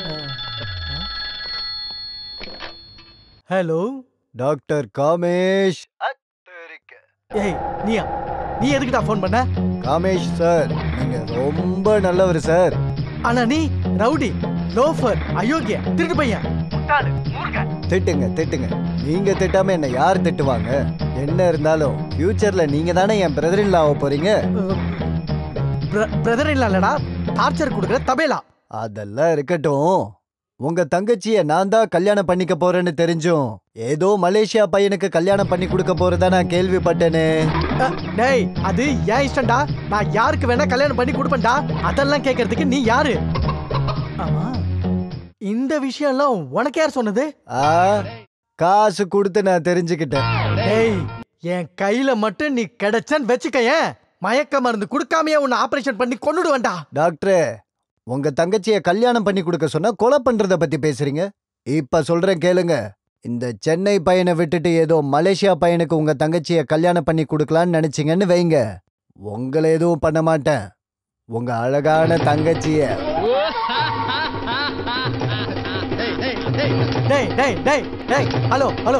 ஹலோ டாக்டர் காமேஷ் ஏய் நீயா நீ எதுக்குடா ஃபோன் பண்ண காமேஷ் சார் நீங்க ரொம்ப நல்லவர் சார் ஆனா நீ ரவுடி லோஃபர் அயோக்கிய திருட்டு பையன் முட்டாளு மூர்க்க திட்டுங்க திட்டுங்க நீங்க திட்டாம என்ன யார் திட்டுவாங்க என்ன இருந்தாலும் ஃபியூச்சர்ல நீங்க தானே என் பிரதர் இன் ஆக போறீங்க பிரதர் இல்லடா டார்ச்சர் கொடுக்குற தபேலா அதெல்லாம் இருக்கட்டும் உங்க தங்கச்சிய நான் தான் கல்யாணம் பண்ணிக்க போறேன்னு தெரிஞ்சும் ஏதோ மலேசியா பையனுக்கு கல்யாணம் பண்ணி கொடுக்க போறதா நான் கேள்விப்பட்டேனே அஹ், டேய் அது ஏன் இஷ்டம்டா நான் யாருக்கு வேணா கல்யாணம் பண்ணி கொடுப்பேன்டா அதெல்லாம் கேட்கறதுக்கு நீ யாரு ஆமா இந்த விஷயம்லாம் உனக்கு யார் சொன்னது ஆ காசு கொடுத்து நான் தெரிஞ்சுக்கிட்டேன் டேய் என் கையில மட்டும் நீ கிடைச்சன்னு வச்சுக்கயேன் மயக்க மருந்து கொடுக்காமயே உன்னை ஆபரேஷன் பண்ணி கொன்னுடுவேன்டா டாக்டரே உங்க தங்கச்சிய கல்யாணம் பண்ணி கொடுக்க சொன்னா கொலை பண்றத பத்தி பேசுறீங்க இப்ப சொல்றேன் கேளுங்க இந்த சென்னை பையனை விட்டுட்டு ஏதோ மலேசியா பையனுக்கு உங்க தங்கச்சிய கல்யாணம் பண்ணி கொடுக்கலான்னு நினைச்சீங்கன்னு வைங்க உங்களை எதுவும் பண்ண மாட்டேன் உங்க அழகான தங்கச்சிய டேய் டேய் டேய் டேய் ஹலோ ஹலோ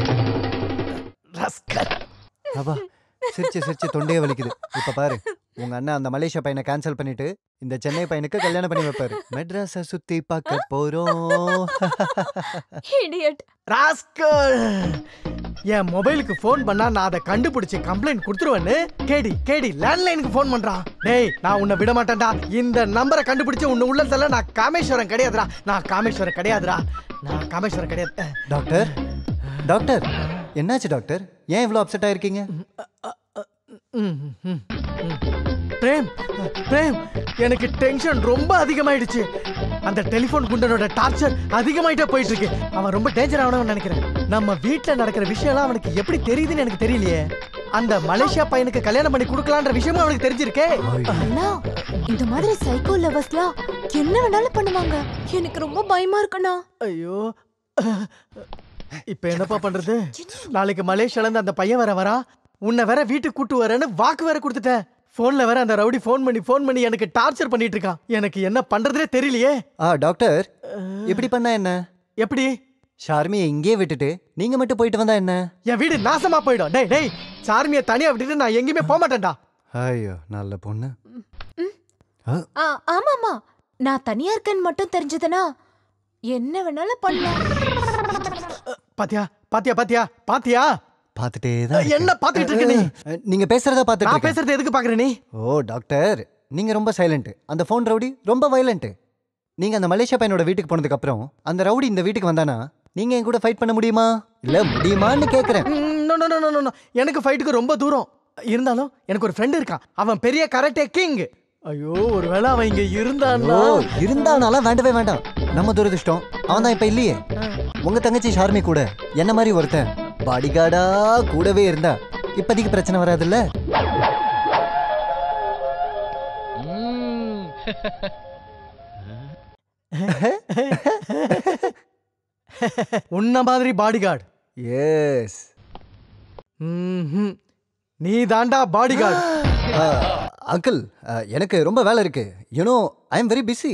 ரஸ்கல் அப்பா சிரிச்சு சிரிச்சு தொண்டையே வலிக்குது இப்ப பாரு உங்க அண்ணன் அந்த மலேசியா பையனை கேன்சல் பண்ணிட்டு இந்த சென்னை பையனுக்கு கல்யாணம் பண்ணி வைப்பாரு மெட்ராஸ சுத்தி பார்க்க போறோம் இடியட் ராஸ்கல் என் மொபைலுக்கு ஃபோன் பண்ணா நான் அதை கண்டுபிடிச்சு கம்ப்ளைண்ட் கொடுத்துருவேன்னு கேடி கேடி லேண்ட்லைனுக்கு ஃபோன் பண்றான் டேய் நான் உன்னை விட மாட்டேன்டா இந்த நம்பரை கண்டுபிடிச்சு உன்னை உள்ளத்துல நான் காமேஸ்வரன் கிடையாதுடா நான் காமேஸ்வரன் கிடையாதுடா நான் காமேஸ்வரன் கிடையாது டாக்டர் டாக்டர் என்னாச்சு டாக்டர் ஏன் இவ்வளோ அப்செட் ஆயிருக்கீங்க ம், ம், ம். பிரேம் பிரேம் எனக்கு டென்ஷன் ரொம்ப அதிகமாயிடுச்சு அந்த டெலிபோன் குண்டனோட டார்ச்சர் அதிகமாயிட்டே போயிட்டு இருக்கு அவன் ரொம்ப டேஞ்சர் ஆகணும்னு நினைக்கிறேன் நம்ம வீட்ல நடக்கிற விஷயம்லாம் அவனுக்கு எப்படி தெரியுதுன்னு எனக்கு தெரியலையே அந்த மலேசியா பையனுக்கு கல்யாணம் பண்ணி கொடுக்கலான்ற விஷயமும் அவனுக்கு தெரிஞ்சிருக்கே அண்ணா இந்த மாதிரி சைக்கோ லவர்ஸ்லாம் என்ன வேணாலும் பண்ணுவாங்க எனக்கு ரொம்ப பயமா இருக்குண்ணா ஐயோ இப்ப என்னப்பா பண்றது நாளைக்கு மலேசியால இருந்து அந்த பையன் வேற வரா உன்னை வேற வீட்டுக்கு கூட்டு வரேன்னு வாக்கு வேற கொடுத்துட்டேன் போன்ல வேற அந்த ரவுடி ஃபோன் பண்ணி ஃபோன் பண்ணி எனக்கு டார்ச்சர் பண்ணிட்டு இருக்கான் எனக்கு என்ன பண்றதுனே தெரியலையே ஆ டாக்டர் இப்படி பண்ணா என்ன எப்படி ஷார்மியை இங்கேயே விட்டுட்டு நீங்க மட்டும் போயிட்டு வந்தா என்ன என் வீடு நாசமா போயிடும் டேய் டேய் சார்மியை தனியா விட்டுட்டு நான் எங்கேயுமே போக மாட்டேன்டா ஐயோ நல்ல பொண்ணு ஆ ஆமாமா நான் தனியா இருக்கேன்னு மட்டும் தெரிஞ்சதுன்னா என்ன வேணாலும் பண்ணலாம் பாத்தியா பாத்தியா பாத்தியா பாத்தியா பார்த்துட்டே தான் என்ன பாத்துக்கிட்டு இருக்க நீ இருக்கேன். நீங்க பேசுறத பார்த்துட்டு நான் இருக்கேன். பேசுறது எதுக்கு பாக்குற நீ ஓ டாக்டர் நீங்க ரொம்ப சைலண்ட் அந்த ஃபோன் ரவுடி ரொம்ப வயலண்ட் நீங்க அந்த மலேசியா பையனோட வீட்டுக்கு போனதுக்கு அப்புறம் அந்த ரவுடி இந்த வீட்டுக்கு வந்தானா நீங்க என் கூட ஃபைட் பண்ண முடியுமா இல்ல முடியுமான்னு கேக்குறேன் no no no no no எனக்கு ஃபைட்டுக்கு ரொம்ப தூரம் இருந்தாலும் எனக்கு ஒரு ஃப்ரெண்ட் இருக்கான் அவன் பெரிய கராட்டே கிங் ஐயோ ஒருவேளை அவன் இங்க இருந்தான்னா ஓ இருந்தானாலாம் வேண்டவே வேண்டாம் நம்ம துரதிர்ஷ்டம் அவன் தான் இப்ப இல்லையே உங்க தங்கச்சி ஷார்மி கூட என்ன மாதிரி ஒருத்தன் பாடிகார்டா கூடவே இருந்தா இப்போதைக்கு பிரச்சனை வராதுல்ல உன்ன மாதிரி பாடிகார்டு எஸ் நீ தாண்டா பாடிகார்டு அங்கிள் எனக்கு ரொம்ப வேலை இருக்கு you know I am very busy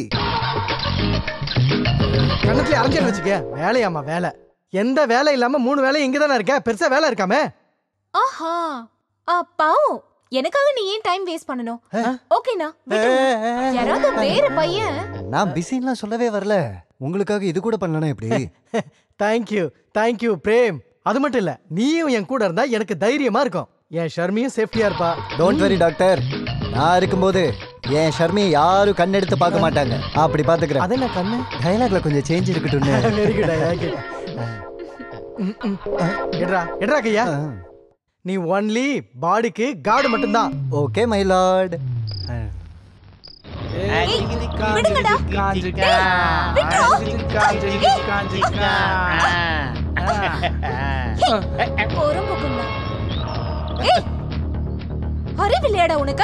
கண்ணத்துல அரைஞ்சல் வச்சுக்க வேலையாமா வேலை எந்த வேலை இல்லாம மூணு வேலை இங்க தானே இருக்க பெருசா வேலை இருக்காமே ஆஹா ஆ பாவம் எனக்காக நீ ஏன் டைம் வேஸ்ட் பண்ணணும் ஓகேண்ணா விட்டுருங்க. யாராவது வேற பையன் நான் பிஸின்லாம் சொல்லவே வரல உங்களுக்காக இது கூட பண்ணலனா எப்படி தேங்க்யூ தேங்க்யூ பிரேம் அது மட்டும் இல்ல நீயும் என் கூட இருந்தா எனக்கு தைரியமா இருக்கும் என் ஷர்மியும் சேஃப்டியா இருப்பா டோன்ட் வரி டாக்டர் நான் இருக்கும்போது என் ஷர்மியை யாரும் கண்ணெடுத்து பார்க்க மாட்டாங்க அப்படி பாத்துக்கிறேன் அது என்ன கண்ணு டைலாக்ல கொஞ்சம் சேஞ்ச் இருக்கட்டும்னு வெரி குட் எடுறா எடுறா கையா நீ ஒன்லி பாடிக்கு காடு மட்டும்தான் ஓகே மை லார்ட் விடுங்கடா பொறும்புக்குண்ணா ஏய் அறிவில்லையாடா உனக்கு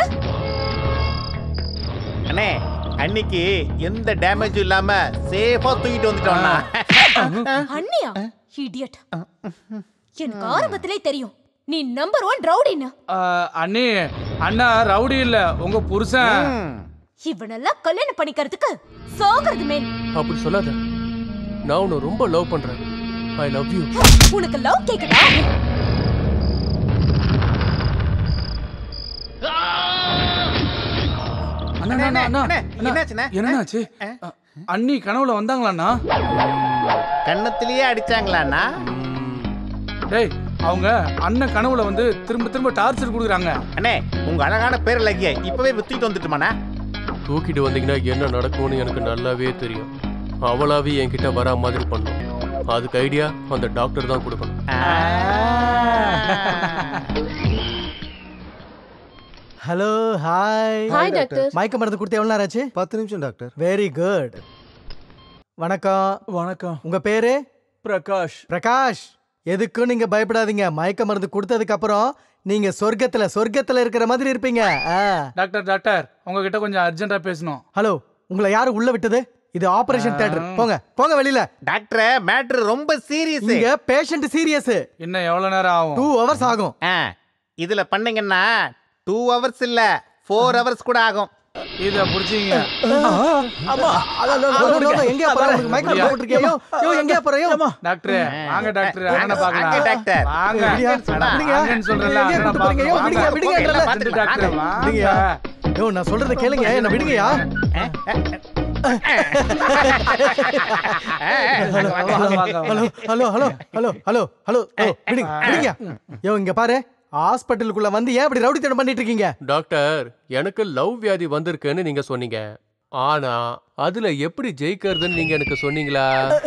அண்ணே அன்னைக்கு எந்த டேமேஜும் இல்லாம சேஃபா தூக்கிட்டு வந்துட்டோம்னா அண்ணியா இடியட் எனக்கு ஆரம்பத்திலே தெரியும் நீ நம்பர் ஒன் ரவுடின்னு அண்ணி அண்ணா ரவுடி இல்ல உங்க புருஷன் இவனெல்லாம் கல்யாணம் பண்ணிக்கிறதுக்கு சாகிறது மேல் அப்படி சொல்லாத நான் உன்னை ரொம்ப லவ் பண்றேன் ஐ லவ் யூ உனக்கு லவ் கேக்குதா அண்ணா, அண்ணா, அண்ணா, அண்ணா, என்னண்ணாச்சு அண்ணி கனவுல வந்தாங்களாண்ணா கண்ணத்திலேயே அடிச்சாங்களாண்ணா டேய் அவங்க அண்ணன் கனவுல வந்து திரும்ப திரும்ப டார்ச்சர் கொடுக்குறாங்க அண்ணே உங்க அழகான பேர் லக்கிய இப்பவே வித்துட்டு வந்துட்டுமாண்ணா தூக்கிட்டு வந்தீங்கன்னா என்ன நடக்கும்னு எனக்கு நல்லாவே தெரியும் அவளாவே என்கிட்ட வரா மாதிரி பண்ணும் அதுக்கு ஐடியா அந்த டாக்டர் தான் கொடுக்கணும் ஹலோ ஹாய் Hi, doctor. மயக்க மருந்து கொடுத்து எவ்வளவு நேரம் ஆச்சு பத்து நிமிஷம் டாக்டர் வெரி குட் வணக்கம் வணக்கம் உங்க பேரு பிரகாஷ் பிரகாஷ் எதுக்கும் நீங்க பயப்படாதீங்க மயக்க மருந்து கொடுத்ததுக்கு அப்புறம் நீங்க சொர்க்கத்துல சொர்க்கத்துல இருக்கிற மாதிரி இருப்பீங்க ஆ. டாக்டர் டாக்டர் உங்ககிட்ட கொஞ்சம் அர்ஜென்ட்டா பேசணும் ஹலோ உங்களை யாரு உள்ள விட்டது இது ஆபரேஷன் தியேட்டர் போங்க போங்க வெளியில டாக்டர் மேட்ரு ரொம்ப சீரியஸ் இங்க பேஷண்ட் சீரியஸ் இன்னும் எவ்வளவு நேரம் ஆகும் டூ ஹவர்ஸ் ஆகும் இதுல பண்ணீங்கன்னா டூ ஹவர்ஸ் இல்ல ஃபோர் ஹவர்ஸ் கூட ஆகும் இத புடிச்சீங்க ஆமா அல, அல, அல, அல, அல, எங்கேயா போற உங்களுக்கு மயக்க மருந்து போட்டிருக்கியா யோ எங்கேயா போற யோ டாக்டர் வாங்க டாக்டர் அண்ணனை வாங்க, பார்க்கலாம் டாக்டர். வாங்க விடியா, விடுங்க. வாங்கன்னு சொல்றேன்ல, எங்கேயா அண்ணனை கூட்டு போறீங்க? யோ, பார்க்கலாம். விடுங்க, விடுங்க, வாங்க, எல்லாம் பார்த்துட்டு டாக்டர் விடுங்கயா. வாங்க யோ நான் சொல்றத கேளுங்க என்ன விடுங்கயா hello hello hello hello hello hello hello ஓ, விடுங்க விடுங்க யோ இங்க பாரு ஹாஸ்பிட்டலுக்குள்ள வந்து ஏன் இப்படி ரவுடி தனம் பண்ணிட்டு இருக்கீங்க டாக்டர் எனக்கு லவ் வியாதி வந்திருக்குன்னு நீங்க சொன்னீங்க ஆனா அதுல எப்படி ஜெயிக்கிறதுன்னு நீங்க எனக்கு சொன்னீங்களா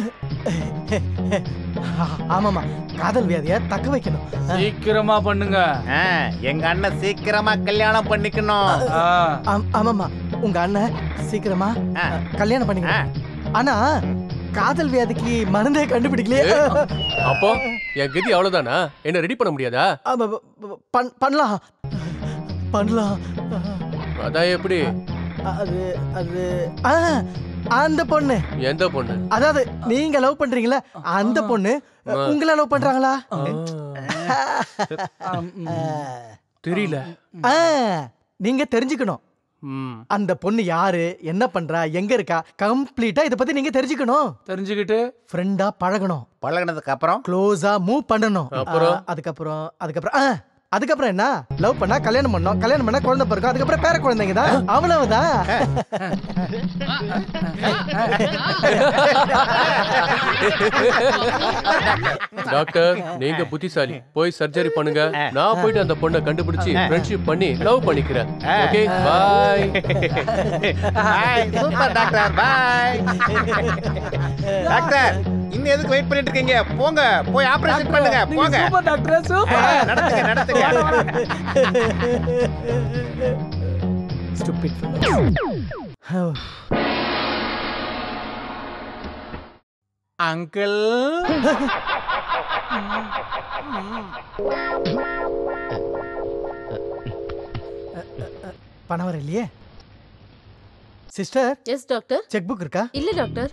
ஆமாமா காதல் வியாதிய தக்க வைக்கணும் சீக்கிரமா பண்ணுங்க எங்க அண்ணன் சீக்கிரமா கல்யாணம் பண்ணிக்கணும் ஆம், ஆமாமா உங்க அண்ணன் சீக்கிரமா கல்யாணம் பண்ணிக்கணும் ஆனா காதல் வியாதிக்கு மருந்தே கண்டுபிடிக்கலையே அப்போ என் கதி அவ்வளவுதானா என்ன ரெடி பண்ண முடியாதா ஆமா, ப- ப- பண்- பண்ணலாம் பண்ணலாம் அதான் எப்படி அது அது ஆ, அந்த பொண்ணு எந்த பொண்ணு அதாவது நீங்க லவ் பண்றீங்களா அந்த பொண்ணு உங்களை லவ் பண்றாங்களா தெரியல ஆ, நீங்க தெரிஞ்சுக்கணும் ம் அந்த பொண்ணு யாரு என்ன பண்றா எங்க இருக்கா கம்ப்ளீட்டா இத பத்தி நீங்க தெரிஞ்சுக்கணும் தெரிஞ்சுக்கிட்டு ஃப்ரெண்டா பழகணும் பழகினதுக்கு அப்புறம் க்ளோஸா மூவ் பண்ணணும் அப்புறம்? ஆ, அதுக்கப்புறம் அதுக்கப்புறம் ஆ, அதுக்கப்புறம் என்ன லவ் பண்ணா கல்யாணம் பண்ணோம் கல்யாணம் பண்ணா குழந்தை பிறக்கும் அதுக்கப்புறம் பேர குழந்தைங்க தான் அவ்வளவுதான் டாக்டர் நீங்க புத்திசாலி போய் சர்ஜரி பண்ணுங்க நான் போயிட்டு அந்த பொண்ணை கண்டுபிடிச்சு ஃப்ரெண்ட்ஷிப் பண்ணி லவ் பண்ணிக்கிறேன் okay bye bye super doctor bye doctor இன்னும் எதுக்கு வெயிட் பண்ணிட்டு இருக்கீங்க போங்க போய் ஆபரேஷன் பண்ணுங்க போங்க சூப்பர் டாக்டர் சூப்பர் நடத்துங்க நடத்துங்க Stupid அங்கிள் பணம் வர இல்லையே sister yes doctor cheque book இருக்கா இல்ல டாக்டர்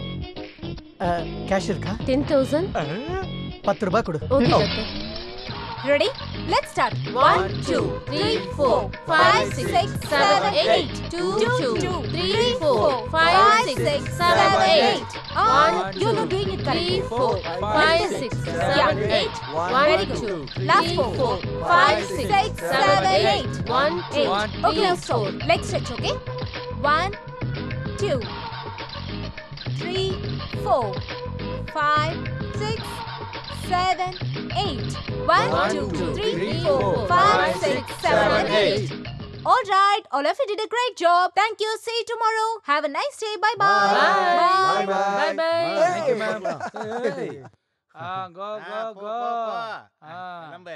கேஷ் இருக்கா டென் தௌசண்ட் பத்து ரூபாய் கொடு okay doctor ready let's start 1 2 3 4 5 6 7 8 2 2 3 4 5 six, seven, eight. Ah, One, you're two, not doing it three, correctly. four, five, six, seven, eight. Very One, good. two, Last three, four. four, Five, five, six, six, seven, seven, eight. eight. One, two, Eight. Okay, three, now stop. four. Leg stretch, okay? One, two, three, four, five, six, seven, eight. One, One, two, two, three, three, four, four, five, five, six, six, seven, seven, eight. All right, all of you did a great job. Thank you. See you tomorrow. Have a nice day. Bye bye. Bye. Bye. Bye bye. Ah, go, go, go. Ah. கிளம்பு.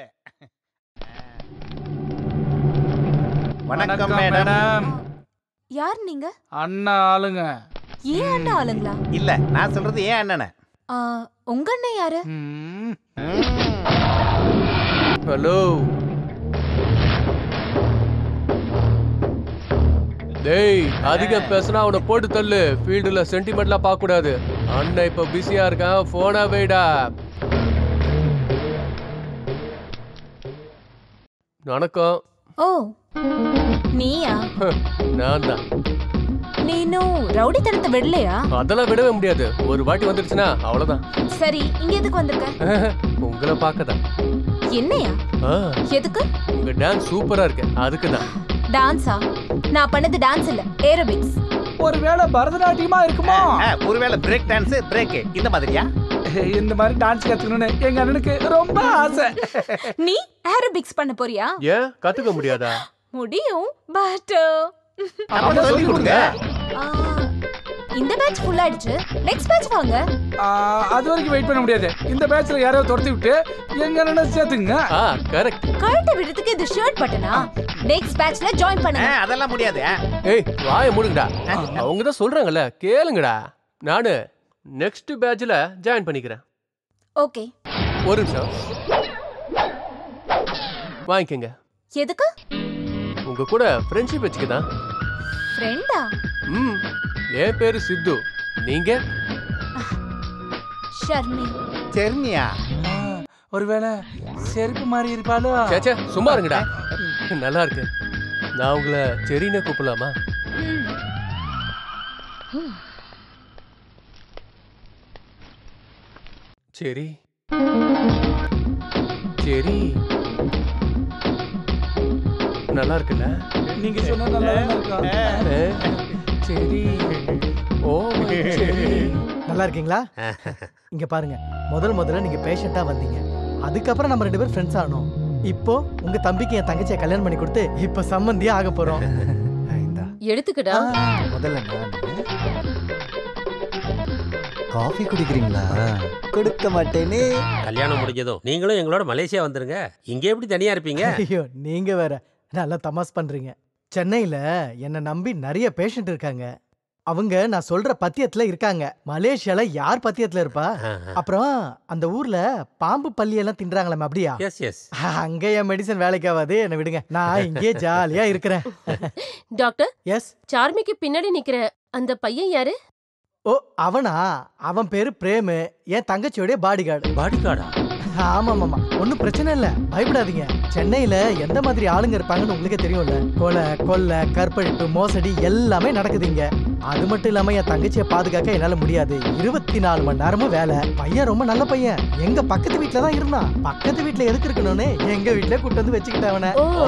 வணக்கம் madam madam யார் நீங்க அண்ணா ஆளுங்க ஏன் அண்ணா ஆளுங்களா இல்ல நான் சொல்றது ஏன் அண்ணனை ஆ, உங்க அண்ணன் யாரு ம், ஹலோ டேய் அதிகம் பேசினா அவனை போட்டு தள்ளு ஃபீல்டுல சென்டிமெண்ட்லாம் பார்க்க கூடாது அண்ணன் இப்ப பிஸியா இருக்கான் போனா வைடா வணக்கம் ஓ நீயா நான் தான் நீ இன்னும் ரவுடித்தனத்தை விடலையா அதெல்லாம் விடவே முடியாது ஒரு வாட்டி வந்துருச்சுன்னா அவ்வளவுதான் சரி இங்க எதுக்கு வந்திருக்க உங்களை பார்க்க தான் என்னையா எதுக்கு உங்க டான்ஸ் சூப்பரா இருக்கு அதுக்கு தான் டான்ஸா நான் பண்ணது டான்ஸ் இல்ல ஏரோபிக்ஸ் ஒருவேளை பரதநாட்டியமா இருக்குமா ஆ, ஒருவேளை பிரேக் டான்ஸ் பிரேக் இந்த மாதிரியா இந்த மாதிரி டான்ஸ் கத்துக்கணும்னு எங்க அண்ணனுக்கு ரொம்ப ஆசை நீ ஏரோபிக்ஸ் பண்ண போறியா ஏன் கத்துக்க முடியாதா முடியும் பட் அப்ப சொல்லி கொடுங்க இந்த பேட்ச் ஃபுல் ஆயிடுச்சு நெக்ஸ்ட் பேட்ச் வாங்க ஆ, அது வரைக்கும் வெயிட் பண்ண முடியாது இந்த பேட்ச்ல யாராவது துரத்தி விட்டு எங்க அண்ணனை சேர்த்துங்க ஆ கரெக்ட் கழுத்தை விடுறதுக்கு இது ஷர்ட் பட்டனா நெக்ஸ்ட் பேட்ச்ல ஜாயின் ஆ, பண்ணுங்க அதெல்லாம் முடியாது ஆ. ஏய் வாய மூடுங்கடா அவங்க தான் சொல்றாங்கல்ல கேளுங்கடா நானு நெக்ஸ்ட் பேட்ச்ல ஜாயின் பண்ணிக்கிறேன் ஓகே ஒரு நிமிஷம் வாங்கிக்கங்க எதுக்கு உங்க கூட ஃப்ரெண்ட்ஷிப் வச்சுக்கதான் ஃப்ரெண்டா ம் என் பேரு சித்து நீங்க ஷர்மி செர்மியா ஒருவேளை செருப்பு மாதிரி இருப்பாளோ சேச்சே சும்மா இருங்கடா நல்லா இருக்கு நான் உங்களை செரின்னு கூப்பிடலாமா சரி சரி நல்லா இருக்குல்ல நீங்க சொன்னா நல்லா இருக்கும் ஏ, சரி ஓ my சரி நல்லா இருக்கீங்களா இங்க பாருங்க முதல் முதல்ல நீங்க பேஷண்டா வந்தீங்க அதுக்கப்புறம் நம்ம ரெண்டு பேரும் ஃப்ரெண்ட்ஸ் ஆனோம் இப்போ உங்க தம்பிக்கு என் தங்கச்சியை கல்யாணம் பண்ணி கொடுத்து இப்ப சம்மந்தியே ஆக போறோம் இந்தா எடுத்துக்கடா முதல்ல நான் காஃபி குடிக்கிறீங்களா கொடுக்க மாட்டேனே கல்யாணம் முடிஞ்சதும் நீங்களும் எங்களோட மலேசியா வந்துருங்க இங்கே எப்படி தனியா இருப்பீங்க ஐயோ நீங்க வேற நல்லா தமாஸ் பண்றீங்க சென்னையில என்னை நம்பி நிறைய பேஷண்ட் இருக்காங்க அவங்க நான் சொல்ற பத்தியத்துல இருக்காங்க மலேசியால யார் பத்தியத்துல இருப்பா அப்புறம் அந்த ஊர்ல பாம்பு பல்லி எல்லாம் தின்றாங்களாமே அப்படியா எஸ் எஸ் அங்க என் மெடிசன் வேலைக்கு ஆகாது என்ன விடுங்க நான் இங்கே ஜாலியா இருக்கிறேன் டாக்டர் எஸ் சார்மிக்கு பின்னாடி நிக்கிற அந்த பையன் யாரு ஓ அவனா அவன் பேரு பிரேமு என் தங்கச்சியோடைய பாடி கார்டு பாடி கார்டா ஆமா ஆமா ஒன்றும் பிரச்சனை இல்ல பயப்படாதீங்க சென்னையில எந்த மாதிரி ஆளுங்க இருப்பாங்கன்னு உங்களுக்கே தெரியும்ல கொலை கொள்ளை கற்பழிப்பு மோசடி எல்லாமே நடக்குதுங்க அது மட்டும் இல்லாம என் தங்கச்சியை பாதுகாக்க என்னால முடியாது இருபத்தி நாலு மணி நேரமும் வேலை பையன் ரொம்ப நல்ல பையன் எங்க பக்கத்து வீட்ல தான் இருந்தான் பக்கத்து வீட்ல எதுக்கு இருக்கணும்னு எங்க வீட்ல கூட்டு வந்து வச்சுக்கிட்டேன் அவனை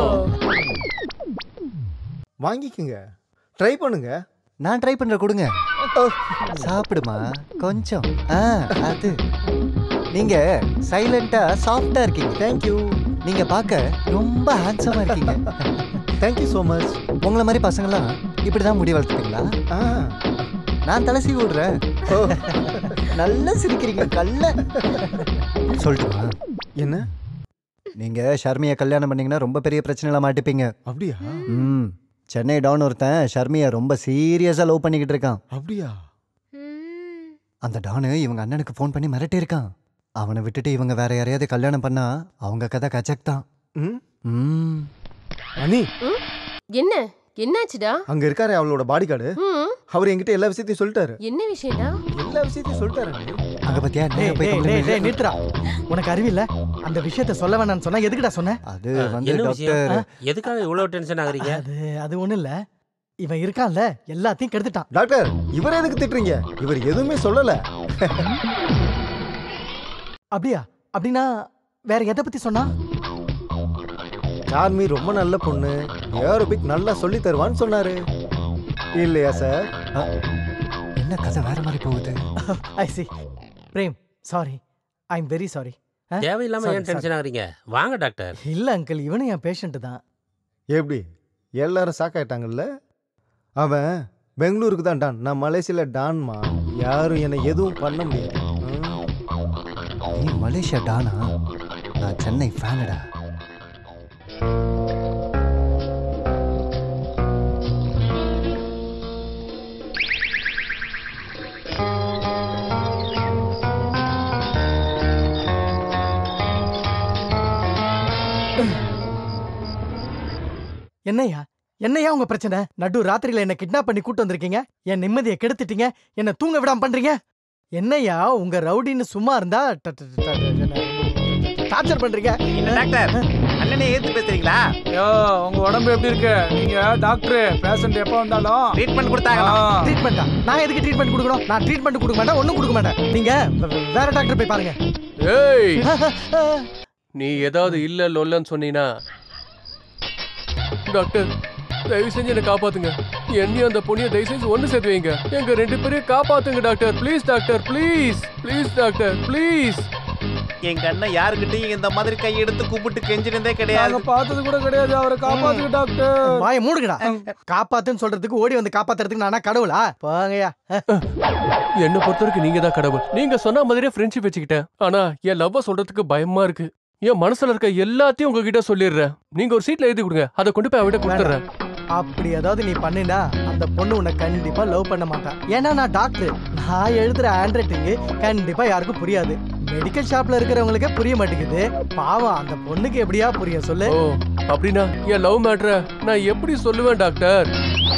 வாங்கிக்கோங்க ட்ரை பண்ணுங்க நான் ட்ரை பண்ற கொடுங்க சாப்பிடுமா கொஞ்சம் ஆ அது நீங்க சைலண்டா சாஃப்டா இருக்கீங்க தேங்க்யூ நீங்க பார்க்க ரொம்ப ஹேண்ட்ஸமா இருக்கீங்க தேங்க்யூ ஸோ மச் உங்களை மாதிரி பசங்களாம் இப்படிதான் முடி வளர்த்துப்பீங்களா ஆ நான் தலை சீவி விடுறேன் நல்லா சிரிக்கிறீங்க கல்ல சொல்லட்டுமா என்ன நீங்க ஷர்மியை கல்யாணம் பண்ணீங்கன்னா ரொம்ப பெரிய பிரச்சனையில மாட்டிப்பீங்க அப்படியா ம் சென்னை டவுன் ஒருத்தன் ஷர்மியை ரொம்ப சீரியஸா லவ் பண்ணிக்கிட்டு இருக்கான் அப்படியா அந்த டானு இவங்க அண்ணனுக்கு ஃபோன் பண்ணி மிரட்டி இருக்கான் அவனை விட்டுட்டு இவங்க வேற யாரையாவது கல்யாணம் பண்ணா அவங்க கதை கச்சக் தான் ம் ம் அனி ம்? என்ன என்னாச்சுடா அங்க இருக்காரு அவளோட பாடி கார்டு ம் அவர் என்கிட்ட எல்லா விஷயத்தையும் சொல்லிட்டாரு என்ன விஷயம்டா எல்லா விஷயத்தையும் சொல்லிட்டாரு அண்ணி. அங்க பத்தியா டேய், நேரா போய் டேய், complaint டேய், டேய், பண்ணு. நிறுத்துடா உனக்கு அறிவில்ல அந்த விஷயத்த சொல்ல வேணாம்னு சொன்னா எதுக்குடா சொன்ன அது வந்து என்ன விஷயம் டாக்டர் எதுக்காக இவ்வளவு டென்ஷன் ஆகுறீங்க அது அது ஒண்ணும் இல்ல இவன் இருக்கான்ல எல்லாத்தையும் கெடுத்துட்டான் டாக்டர் இவரை எதுக்கு திட்டுறீங்க இவர் எதுவுமே சொல்லல அப்படியா அப்படின்னா வேற எதை பத்தி சொன்னா சார்மி ரொம்ப நல்ல பொண்ணு ஏரோபிக் நல்லா சொல்லி தருவான்னு சொன்னாரு இல்லையா சார் என்ன கதை வேற மாதிரி போகுது I see Prem sorry I am very sorry தேவையில்லாம ஏன் டென்ஷன் ஆகுறீங்க வாங்க டாக்டர் இல்ல அங்கிள் இவனும் என் பேஷண்ட் தான் எப்படி எல்லாரும் சாக்காயிட்டாங்கல்ல அவன் பெங்களூருக்கு தான் டான் நான் மலேசியால டான்மா யாரும் என்னை எதுவும் பண்ண முடியாது நீ மலேசியா டானா நான் சென்னை ஃபேனடா என்னய்யா என்னய்யா உங்க பிரச்சனை நடு ராத்திரியில என்ன கிட்னாப் பண்ணி கூட்டு வந்திருக்கீங்க என் நிம்மதியை கெடுத்துட்டீங்க என்ன தூங்க விடாம பண்றீங்க என்னய்யா உங்க ரவுடின்னு சும்மா இருந்தா டார்ச்சர் பண்றீங்க என்ன டாக்டர் அண்ணனை ஏத்து பேசுறீங்களா ஐயோ உங்க உடம்பு எப்படி இருக்கு நீங்க டாக்டர் பேஷண்ட் எப்போ வந்தாலும் ட்ரீட்மெண்ட் கொடுத்தாங்க ட்ரீட்மெண்டா நான் எதுக்கு ட்ரீட்மெண்ட் கொடுக்கணும் நான் ட்ரீட்மெண்ட் கொடுக்க மாட்டேன் ஒண்ணும் கொடுக்க மாட்டேன் நீங்க வே- வே- வேற டாக்டர் போய் பாருங்க ஏய் நீ ஏதாவது இல்ல லொல்லன்னு சொன்னீனா டாக்டர் தயவு செஞ்சு என்ன காப்பாத்துங்க என்னையும் அந்த பொண்ணிய தயவு செஞ்சு ஒண்ணு சேர்த்து வைங்க எங்க ரெண்டு பேரையும் காப்பாத்துங்க doctor please doctor please please doctor please எங்க அண்ணன் யாருக்கிட்டையும் இந்த மாதிரி கையெடுத்து கூப்பிட்டு கெஞ்சினதே கிடையாது நாங்க பார்த்தது கூட கிடையாது அவரை காப்பாத்துங்க டாக்டர் வாய மூடுங்கடா காப்பாத்துன்னு சொல்றதுக்கு ஓடி வந்து காப்பாத்துறதுக்கு நானா கடவுளா போங்கய்யா என்ன பொறுத்த வரைக்கும் நீங்க தான் கடவுள் நீங்க சொன்ன மாதிரியே ஃப்ரெண்ட்ஷிப் வச்சுக்கிட்டேன் ஆனா என் லவ்வ சொல்றதுக்கு பயமா இருக்கு என் மனசுல இருக்க எல்லாத்தையும் உங்ககிட்ட சொல்லிடுறேன் நீங்க ஒரு சீட்ல எழுதி கொடுங்க அதை கொண்டு போய் அவட்ட கொடுத்துறேன் அப்படி ஏதாவது நீ பண்ணினா அந்த பொண்ணு உன்னை கண்டிப்பா லவ் பண்ண மாட்டான் ஏன்னா நான் டாக்டர் நான் எழுதுற ஹேண்ட் ரைட்டிங் கண்டிப்பா யாருக்கும் புரியாது மெடிக்கல் ஷாப்ல இருக்கிறவங்களுக்கே புரிய மாட்டேங்குது பாவம் அந்த பொண்ணுக்கு எப்படியா புரியும் சொல்லு ஓ அப்படின்னா என் லவ் மேட்ர நான் எப்படி சொல்லுவேன் டாக்டர்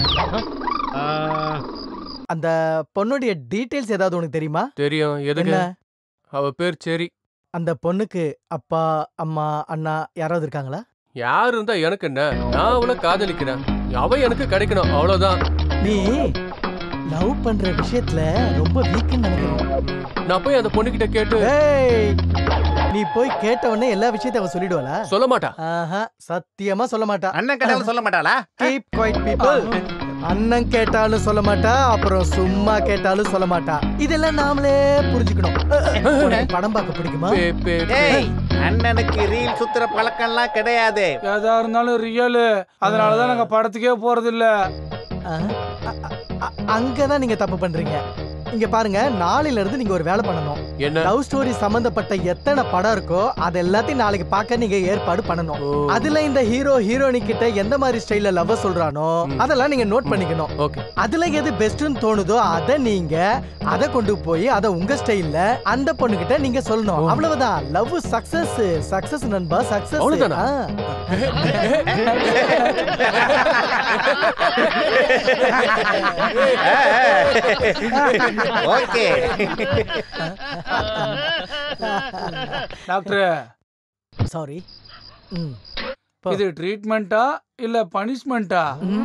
அந்த பொண்ணுடைய டீடைல்ஸ் ஏதாவது உனக்கு தெரியுமா தெரியும் எதுக்கு என்ன? அவ பேர் சரி அந்த பொண்ணுக்கு அப்பா அம்மா அண்ணா யாராவது இருக்காங்களா யார் இருந்தா எனக்கு என்ன நான் அவளை காதலிக்கிறேன் அவ எனக்கு கிடைக்கணும் அவ்வளவுதான் நீ லவ் பண்ற விஷயத்துல ரொம்ப வீக்குன்னு நினைக்கிறேன் நான் போய் அந்த பொண்ணுகிட்ட கேட்டு ஏய், நீ போய் கேட்ட உடனே எல்லா விஷயத்தையும் அவ சொல்லிடுவாளா சொல்ல மாட்டா ஆஹா சத்தியமா சொல்ல மாட்டா அண்ணன் கேட்டாலும் சொல்ல மாட்டாளா கீப் குவைட் பீப்பிள் அண்ணன் கேட்டாலும் சொல்ல மாட்டா அப்புறம் சும்மா கேட்டாலும் சொல்ல மாட்டா இதெல்லாம் நாமளே புரிஞ்சுக்கணும் உனக்கு படம் பார்க்க பிடிக்குமா ஏய் அண்ணனுக்கு ரீல் சுத்துற பழக்கம்லாம் கிடையாது எதா இருந்தாலும் ரியலு அதனாலதான் நாங்க படத்துக்கே போறது இல்ல அங்கதான் நீங்க தப்பு பண்றீங்க இங்க பாருங்க நாளையில இருந்து நீங்க ஒரு வேலை பண்ணணும் என்ன லவ் ஸ்டோரி சம்பந்தப்பட்ட எத்தனை படம் இருக்கோ அது எல்லாத்தையும் நாளைக்கு பார்க்க நீங்க ஏற்பாடு பண்ணணும் அதுல இந்த ஹீரோ ஹீரோனி கிட்ட எந்த மாதிரி ஸ்டைல்ல லவ் சொல்றானோ அதெல்லாம் நீங்க நோட் பண்ணிக்கணும் ஓகே அதுல எது பெஸ்ட்னு தோணுதோ அத நீங்க அத கொண்டு போய் அத உங்க ஸ்டைல்ல அந்த பொண்ணு கிட்ட நீங்க சொல்லணும் அவ்வளவுதான் லவ் சக்சஸ் சக்சஸ் நண்பா சக்சஸ் அவ்வளவுதானா? ஓகே டாக்டர் சாரி இது ட்ரீட்மெண்ட்டா இல்ல பனிஷ்மெண்ட்டா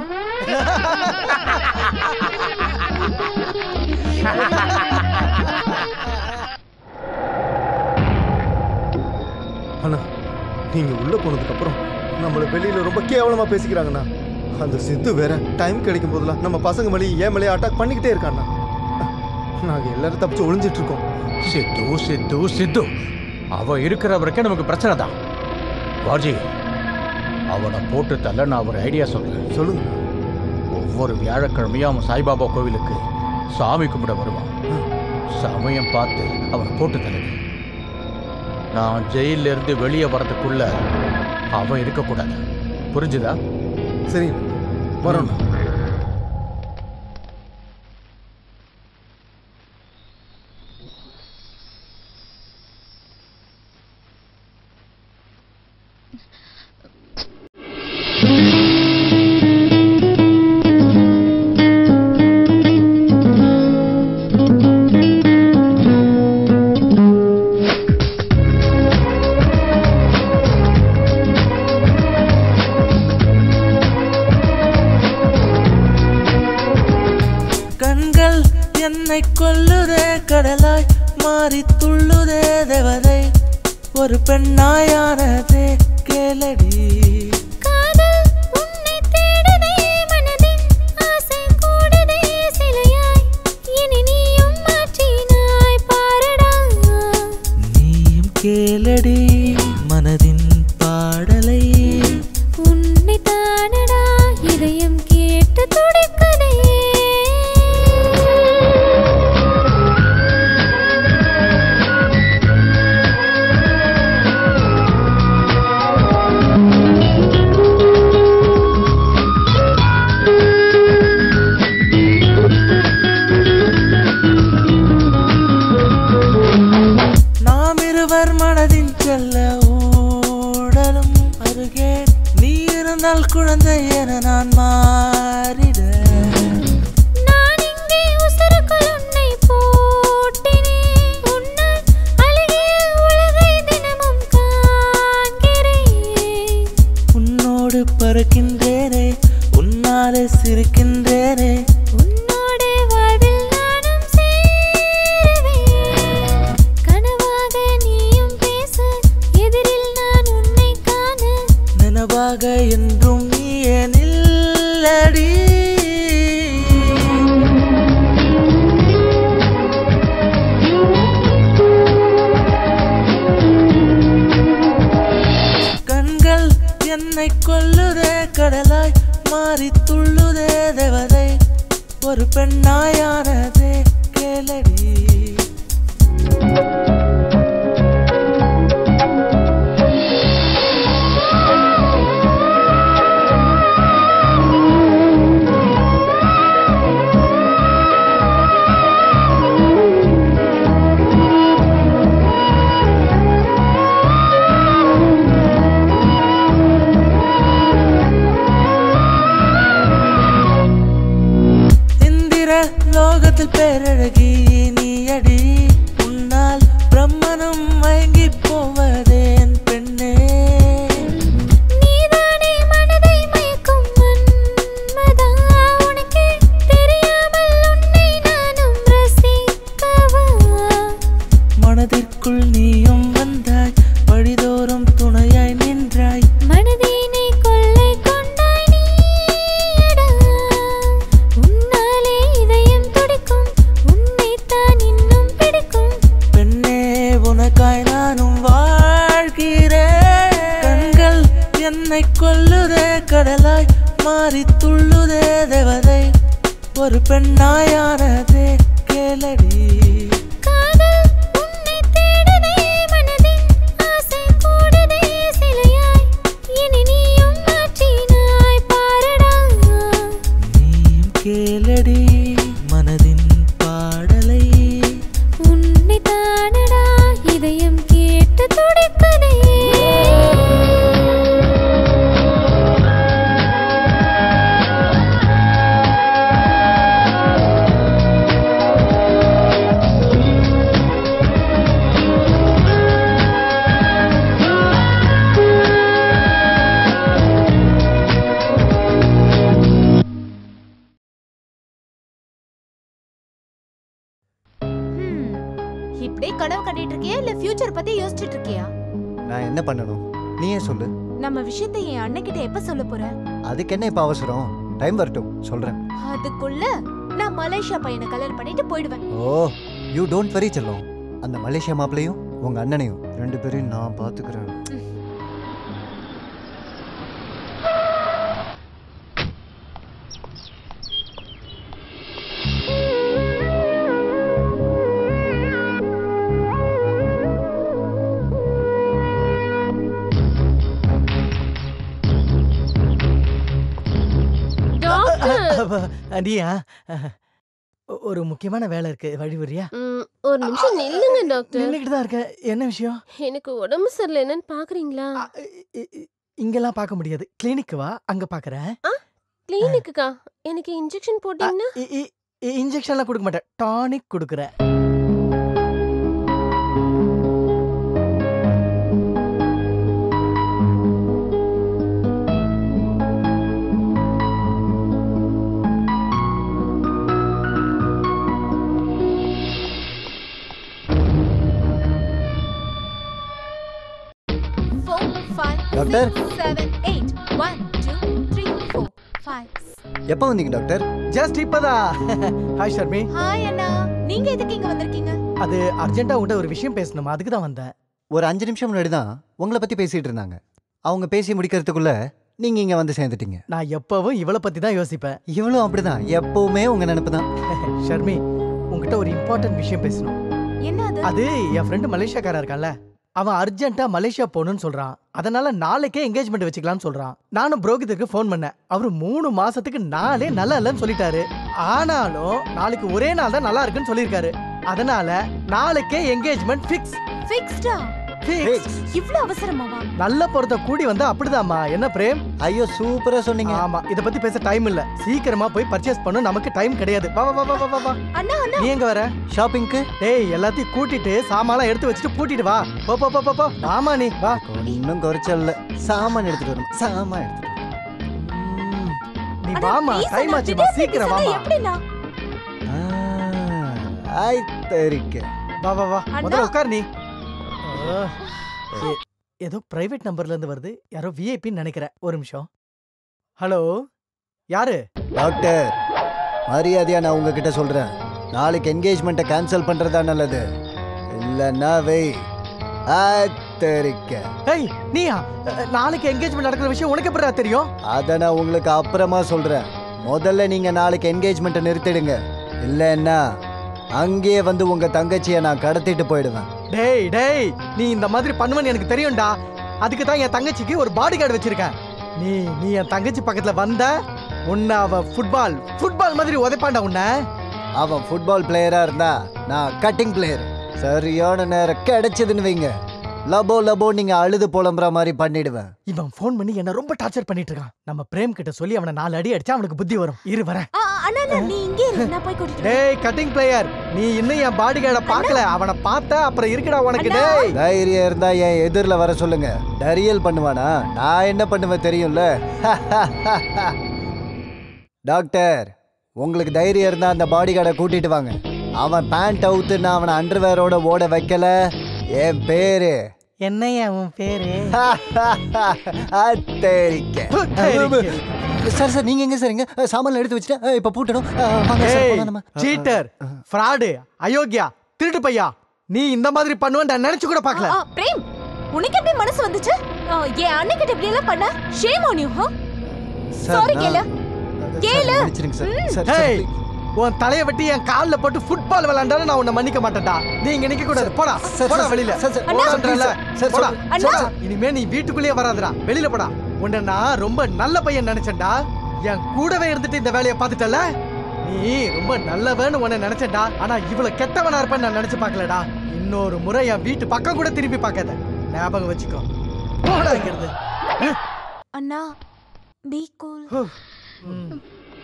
அண்ணா நீங்க உள்ள போனதுக்கு அப்புறம் நம்மள வெளியில ரொம்ப கேவலமா பேசிக்கிறாங்கண்ணா அந்த சித்து வேற டைம் கிடைக்கும் போதெல்லாம் நம்ம பசங்க மேலே ஏன் மேலே அட்டாக் பண்ணிக்கிட்டே இருக்காண்ணா நாங்க எல்லாரும் தப்பிச்சு ஒளிஞ்சிட்டு இருக்கோம் சித்து சித்து சித்து அவ இருக்கிற வரைக்கும் நமக்கு பிரச்சனை தான் வாஜி அவனை போட்டு தள்ள நான் ஒரு ஐடியா சொல்றேன் சொல்லுங்க ஒவ்வொரு வியாழக்கிழமையும் அவன் சாய்பாபா கோவிலுக்கு சாமி கும்பிட வருவான் சமயம் பார்த்து அவனை போட்டு தள்ளுங்க நான் ஜெயில இருந்து வெளியே வரதுக்குள்ள அவன் இருக்கக்கூடாது புரிஞ்சுதா சரி வரோம் ஆ என்னை கொல்லுதே கடலாய் மாறி துள்ளுதே தேவதை ஒரு பெண்ணாயானதே கேளடி காதல் உன்னை தேடுதே மனதின் ஆசை கூடுதே சிலையாய் இனி நீயும் மாற்றினாய் பாரடா நீயும் கேளடி மனதின் பாடலை உன்னை தானடா இதயம் கேட்டு துடிக்குதே நாம் இருவர் மனதின் செல்ல ஊடலும் அருகே நீ இருந்தால் குழந்தை என நான் மாறிட நான் இங்கே உசுருக்குள் உன்னை போட்டினேன் உன்னால் அழகிய உலகை தினமும் காண்கிறேன் உன்னோடு பறக்கின்றேனே உன்னாலே சிரிக்கின்றேனே உன்னோடு வாழ்வில் நானும் சேருவேன் கனவாக நீயும் பேச எதிரில் நான் உன்னை காண நினைவாக என்றும் நீயே நில்லடி கண்கள் என்னை கொல்லுதே கடலாய் மாறி துள்ளுதே தேவதை ஒரு பெண்ணாயானதே கேளடி இந்திர லோகத்தில் பேரழகி நீயடி உன்னால் பிரம்மனும் மயங்கி போவதேன் பெண்ணே நீதானே மனதை மயக்கும் மன்மதா உனக்கே தெரியாமல் உன்னை நானும் ரசிக்கவா மனதிற்குள் நீயும் வந்தாய் வழிதோறும் துணையாய் நின்றாய் மனதினை கொள்ளை கொண்டாய் நீயடா உன்னாலே இதயம் துடிக்கும் உன்னைத்தான் இன்னும் பிடிக்கும் பெண்ணே உனக்காய் நானும் வாழ்கிறேன் கண்கள் என்னை கொல்லுதே கடலாய் மாறி துள்ளுதே தேவதை ஒரு பெண்ணாயானதே கேளடி காதல் உன்னை தேடுதே மனதின் ஆசை கூடுதே சிலையாய் இனி நீயும் மாற்றினாய் பாரடா நீயும் கேளடி மனதின் பாடலை உன்னை தானடா இதயம் கேட்டு துடிக்குதே இப்படியே கனவு கண்டிட்டு இருக்கியா இல்ல ஃபியூச்சர் பத்தி யோசிச்சுட்டு இருக்கியா நான் என்ன பண்ணணும் நீயே சொல்லு நம்ம விஷயத்தை என் அண்ணன்கிட்ட எப்ப சொல்ல போற அதுக்கு என்ன இப்போ அவசரம் டைம் வரட்டும் சொல்கிறேன் அதுக்குள்ள நான் மலேசியா பையனை கல்யாணம் பண்ணிட்டு போயிடுவேன் ஓ யூ டோன்ட் வெரி செல்லம் அந்த மலேசியா மாப்பிளையும் உங்க அண்ணனையும் ரெண்டு பேரையும் நான் பார்த்துக்கிறேன் டாக்டர் அடியா ஒரு முக்கியமான வேலை இருக்கு வழி வரியா ம், ஒரு நிமிஷம் நில்லுங்க டாக்டர் நின்றுக்கிட்டு தான் இருக்கேன் என்ன விஷயம் எனக்கு உடம்பு சரியில்லை என்னன்னு பாக்குறீங்களா இ- இ- இங்கெல்லாம் பார்க்க முடியாது கிளினிக்கு வா அங்க பாக்குறேன் கிளினிக்குக்கா எனக்கு இன்ஜெக்ஷன் போட்டீங்கன்னா இன்ஜெக்ஷன்லாம் கொடுக்க மாட்டேன் டானிக் கொடுக்குறேன் doctor seven eight one two three four five எப்போ வந்தீங்க டாக்டர் ஜஸ்ட் இப்பதான் ஹாய் ஷர்மி ஹாய் அண்ணா நீங்க எதுக்கு இங்க வந்திருக்கீங்க அது அர்ஜென்ட்டா உங்கள்கிட்ட ஒரு விஷயம் பேசணும் அதுக்கு தான் வந்தேன் ஒரு அஞ்சு நிமிஷம் முன்னாடி தான் உங்களை பற்றி பேசிகிட்டு இருந்தாங்க அவங்க பேசி முடிக்கிறதுக்குள்ள நீங்கள் இங்கே வந்து சேர்ந்துட்டீங்க நான் எப்பவும் இவளை பத்தி தான் யோசிப்பேன் இவளும் அப்படிதான் எப்பவுமே உங்கள் நினப்பு தான் ஷர்மி உங்ககிட்ட ஒரு இம்பார்ட்டன்ட் விஷயம் பேசணும் என்ன அது அது என் ஃப்ரெண்டு மலேசியாக்காரன் இருக்கான்ல அவன் அர்ஜென்ட்டா மலேசியா போகணும்னு சொல்றான் அதனால நாளைக்கே என்கேஜ்மெண்ட் வச்சுக்கலாம்னு சொல்றான் நானும் புரோகிதருக்கு ஃபோன் பண்ணேன் அவரு மூணு மாசத்துக்கு நாளே நல்லா இல்லைன்னு சொல்லிட்டாரு ஆனாலும் நாளைக்கு ஒரே நாள் தான் நல்லா இருக்குன்னு சொல்லியிருக்காரு அதனால நாளைக்கே என்கேஜ்மெண்ட் ஃபிக்ஸ் ஃபிக்ஸ்டா ஃபிக்ஸ் இவ்ளோ அவசரமாவா நல்ல பொருத்த கூடி வந்தா அப்படிதாம்மா என்ன பிரேம் ஐயோ சூப்பரா சொன்னீங்க ஆமா இத பத்தி பேச டைம் இல்ல சீக்கிரமா போய் பர்ச்சேஸ் பண்ண நமக்கு டைம் கிடையாது வா வா வா வா வா வா அண்ணா அண்ணா நீ எங்க வர ஷாப்பிங்க்கு டேய் எல்லாத்தையும் கூட்டிட்டு சாமான்லாம் எடுத்து வச்சுட்டு பூட்டிட்டு வா போ போ போ போ போ ஆமா நீ வா இன்னும் குறைச்சல் சாமான் எடுத்துட்டு வரணும் சாமான் எடுத்துட்டு வரணும். நீ வாமா டைம் ஆச்சுமா சீக்கிரம் வாமா எப்படிண்ணா ஆய் தெரிக்க வா வா வா அண்ணா. முதல்ல உட்கார் நீ ஆ, ஏ- ஏதோ பிரைவேட் நம்பர்ல இருந்து வருது யாரோ விஐபின்னு நினைக்கிறேன் ஒரு நிமிஷம் ஹலோ யாரு டாக்டர் மரியாதையா நான் உங்ககிட்ட சொல்றேன் நாளைக்கு என்கேஜ்மெண்ட்டை கேன்சல் பண்றதா நல்லது இல்லைன்னா வெய் தெரிக்க ஏய் நீயா அஹ், நாளைக்கு என்கேஜ்மெண்ட் நடக்கிற விஷயம் உனக்கு எப்படிடா தெரியும் அதை நான் உங்களுக்கு அப்புறமா சொல்றேன் முதல்ல நீங்க நாளைக்கு என்கேஜ்மெண்ட்டை நிறுத்திடுங்க இல்லைன்னா அங்கேயே வந்து உங்க தங்கச்சியை நான் கடத்திட்டு போயிடுவேன் டேய் டேய் நீ இந்த மாதிரி பண்ணுவேன்னு எனக்கு தெரியும்டா அதுக்கு தான் என் தங்கச்சிக்கு ஒரு பாடி கார்டு வச்சிருக்கேன் நீ நீ என் தங்கச்சி பக்கத்துல வந்த உன்னை அவ ஃபுட்பால் ஃபுட்பால் மாதிரி உதைப்பான்டா உன்னை அவன் ஃபுட்பால் பிளேயரா இருந்தா நான் கட்டிங் பிளேயர் சரியான நேரம் கிடைச்சதுன்னு வைங்க லபோ லபோ நீங்க அழுது புலம்புற மாதிரி பண்ணிடுவேன் இவன் ஃபோன் பண்ணி என்ன ரொம்ப டார்ச்சர் பண்ணிட்டு இருக்கான் நம்ம பிரேம் கிட்ட சொல்லி அவனை நாலு அடி அடிச்சா அவனுக்கு புத்தி வரும் இரு வரேன் ஆ, ஆ, அண்ணா அண்ணா நீ இங்கே இரு நான் போய் கூட்டிட்டு வரேன். டேய் கட்டிங் பிளேயர் நீ இன்னும் என் பாடி கார்டை பார்க்கல அவனை பார்த்தா அப்புறம் இருக்குடா உனக்கு அண்ணா. டேய் தைரியம் இருந்தா என் எதிரில் வர சொல்லுங்க டரியல் பண்ணுவானா நான் என்ன பண்ணுவேன் தெரியும்ல டாக்டர் உங்களுக்கு தைரியம் இருந்தா அந்த பாடி கார்டை கூட்டிட்டு வாங்க அவன் பேண்ட் அவுத்து நான் அவனை அண்டர்வேரோட ஓட வைக்கல என் பேரு என்னையா உன் பேரு அத்தேரிக்க சார் சார் நீங்க எங்க சரிங்க சாமான்ல எடுத்து வச்சுட்டு இப்ப பூட்டணும் அஹ், வாங்க சார், போலாம் நம்ம. சீட்டர் ஃப்ராடு அயோக்கியா திருட்டு பையா நீ இந்த மாதிரி பண்ணுவேன் நினைச்சு கூட பார்க்கல ஆ, பிரேம் உனக்கு எப்படி மனசு வந்துச்சு ஆ, என் அண்ணன் கிட்ட இப்படி எல்லாம் பண்ண shame on you sir, sorry நான்- கேளு சார், கேளு மன்னிச்சிடுங்க சார். சார், ஹேய் சார், உன் தலைய வெட்டி என் கால்ல போட்டு ஃபுட்பால் விளையாண்டாலும் நான் உன்னை மன்னிக்க மாட்டேன்டா நீ இங்க நிக்க கூடாது போடா சார், போடா சார், வெளியில சார், சார், போடா சார், சொல்றேன்ல. சார், சார், போடா சார், அண்ணா. போடா. இனிமே நீ வீட்டுக்குள்ளேயே வராதடா வெளியில போடா உன்னை நான் ரொம்ப நல்ல பையன் நினைச்சேன்டா என் கூடவே இருந்துட்டு இந்த வேலையை பார்த்துட்டல நீ ரொம்ப நல்லவன்னு உன்னை நினைச்சேன்டா ஆனா இவ்வளவு கெட்டவனா இருப்பேன்னு நான் நினைச்சு பார்க்கலடா இன்னொரு முறை என் வீட்டு பக்கம் கூட திரும்பி பார்க்காத ஞாபகம் வச்சுக்கோ போடா இங்கிருந்து அண்ணா பி கூல் ம்.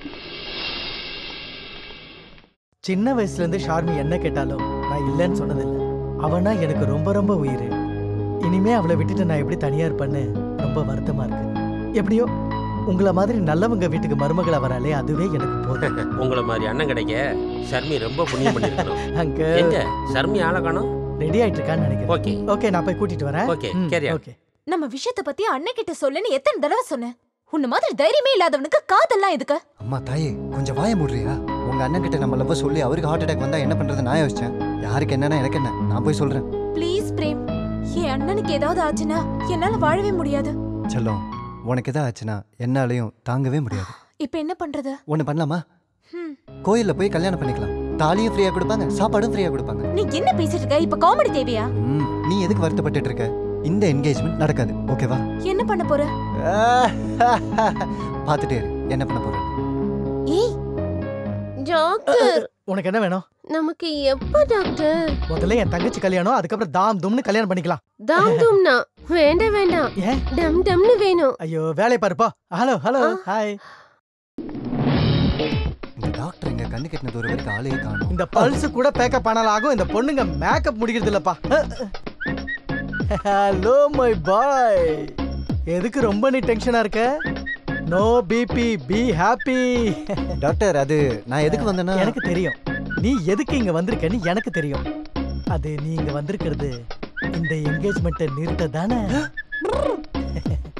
சின்ன வயசுல இருந்து ஷார்மி என்ன கேட்டாலும் நான் இல்லைன்னு சொன்னதில்லை அவனா எனக்கு ரொம்ப ரொம்ப உயிர் இனிமே அவளை விட்டுட்டு நான் எப்படி தனியா இருப்பேன்னு ரொம்ப வருத்தமா இருக்கு எப்படியோ உங்களை மாதிரி நல்லவங்க வீட்டுக்கு மருமகளா வராலே அதுவே எனக்கு போதும் உங்களை மாதிரி அண்ணன் கிடைக்க ஷர்மி ரொம்ப புண்ணியம் பண்ணிருக்கணும் அங்க எங்க ஷர்மி ஆளை காணோம் ரெடி ஆயிட்டு இருக்கான்னு நினைக்கிறேன் ஓகே ஓகே நான் போய் கூட்டிட்டு வரேன் ஓகே ம், கேரியா ஓகே நம்ம விஷயத்தை பத்தி அண்ணன் கிட்ட சொல்லுன்னு எத்தனை தடவை சொன்னேன் உன்ன மாதிரி தைரியமே இல்லாதவனுக்கு காதெல்லாம் எதுக்கு அம்மா தாயே கொஞ்சம் வாய மூடுறியா உங்க அண்ணன் கிட்ட நம்ம லவ் சொல்லி அவருக்கு ஹார்ட் அட்டாக் வந்தா என்ன பண்றது நான் யோசிச்சேன் யாருக்கு என்னன்னா எனக்கு என்ன நான் போய் சொல்றேன் ப்ளீஸ் பிரேம் என் அண்ணனுக்கு ஏதாவது ஆச்சுன்னா என்னால வாழவே முடியாது செல்லம் உனக்கு எதாவது ஆச்சுன்னா என்னாலையும் தாங்கவே முடியாது இப்ப என்ன பண்றது ஒன்று பண்ணலாமா ஹம். கோயில்ல போய் கல்யாணம் பண்ணிக்கலாம் தாலியும் ஃப்ரீயா கொடுப்பாங்க சாப்பாடும் ஃப்ரீயா கொடுப்பாங்க நீ என்ன பேசிட்டு இருக்க இப்ப காமெடி தேவையா ம், நீ எதுக்கு வருத்தப்பட்டுட்டு இருக்க இந்த என்கேஜ்மெண்ட் நடக்காது ஓகேவா என்ன பண்ண போற பார்த்துட்டே இரு என்ன பண்ண போறேன் ஏய் டாக்டர் உனக்கு என்ன வேணும் நமக்கு எப்ப டாக்டர் முதல்ல என் தங்கச்சி கல்யாணம் அதுக்கப்புறம் தாம் தும்னு கல்யாணம் பண்ணிக்கலாம் தாம் தும்னா வேண்டாம் வேண்டாம் ஏன் டம் டம்னு வேணும் ஐயோ வேலையை பாருப்பா ஹலோ ஹலோ ஹாய் இந்த டாக்டர் எங்க கண்ணு கட்டினது ஒரு வரைக்கும் ஆளையே காணும் இந்த பல்ஸ் கூட பேக்கப் பண்ணாலும் ஆகும் இந்த பொண்ணுங்க மேக்கப் முடிக்கிறது இல்லப்பா ஹலோ மை பாய் எதுக்கு ரொம்ப நீ டென்ஷனா இருக்க no BP be happy doctor அது நான் எதுக்கு வந்தேன்னா எனக்கு தெரியும் நீ எதுக்கு இங்க வந்திருக்கன்னு எனக்கு தெரியும் அது நீ இங்க வந்திருக்கிறது இந்த என்கேஜ்மெண்ட்டை நிறுத்த தானே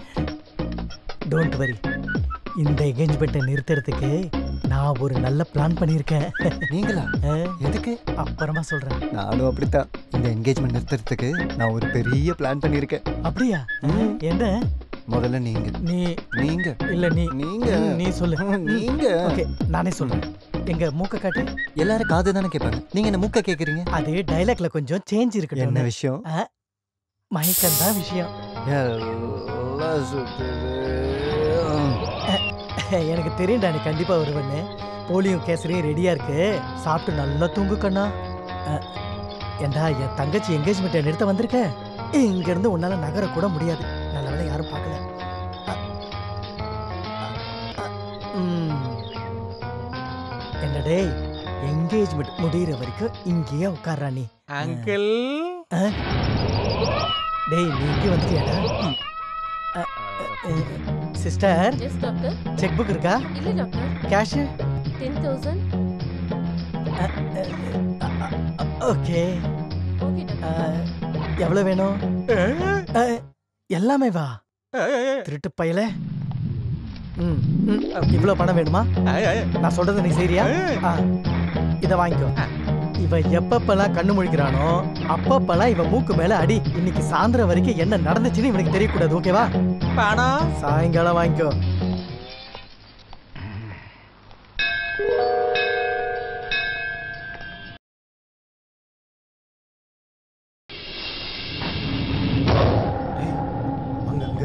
டோன்ட் வரி இந்த என்கேஜ்மெண்ட்டை நிறுத்துறதுக்கு நான் ஒரு நல்ல பிளான் பண்ணியிருக்கேன் நீங்களா எதுக்கு அப்புறமா சொல்றேன் நானும் அப்படித்தான் இந்த என்கேஜ்மெண்ட் நிறுத்துறதுக்கு நான் ஒரு பெரிய பிளான் பண்ணியிருக்கேன் அப்படியா என்ன முதல்ல நீங்க நீ நீங்க இல்ல நீ நீங்க ம், நீ சொல்லு நீங்க ஓகே நானே சொல்றேன் எங்க மூக்க காட்டு எல்லாரும் காது தானே கேட்பாங்க நீங்க என்ன மூக்க கேக்குறீங்க அது டைலாக்ல கொஞ்சம் சேஞ்ச் இருக்கட்டும் என்ன விஷயம் மயக்கம் தான் விஷயம் எல்லாம் சுத்துது. எனக்கு தெரியும்டா நீ கண்டிப்பா வருவன்னு போலியும் கேசரியும் ரெடியா இருக்கு சாப்பிட்டு நல்லா தூங்கு கண்ணா அஹ், ஏண்டா என் தங்கச்சி என்கேஜ்மெண்ட்டை நிறுத்த வந்திருக்க இங்க இருந்து உன்னால நகர கூட முடியாது நல்ல வேளை யாரும் பார்க்கல அ- அ- ம். என்ன டேய் என்கேஜ்மெண்ட் முடியிற வரைக்கும் இங்கேயே உட்கார்றா நீ அங்கிள் அஹ். டேய் நீ இங்கே வந்துட்டியாடா sister yes doctor cheque book இருக்கா இல்ல doctor cash ten thousand okay okay doctor எவ்வளவு வேணும் அஹ், எல்லாமே வா திருட்டு பயல ம் ம், இவ்வளவு பணம் வேணுமா நான் சொல்றதை நீ சரியா இத வாங்கிக்கோ இவ எப்பப்பெல்லாம் கண்ணு முழிக்கிறானோ அப்பப்பெல்லாம் இவ மூக்கு மேல அடி இன்னைக்கு சாயந்தரம் வரைக்கும் என்ன நடந்துச்சுன்னு இவனுக்கு தெரியக்கூடாது ஓகேவா பணம் சாயங்காலம் வாங்கிக்கோ அங்க அங்க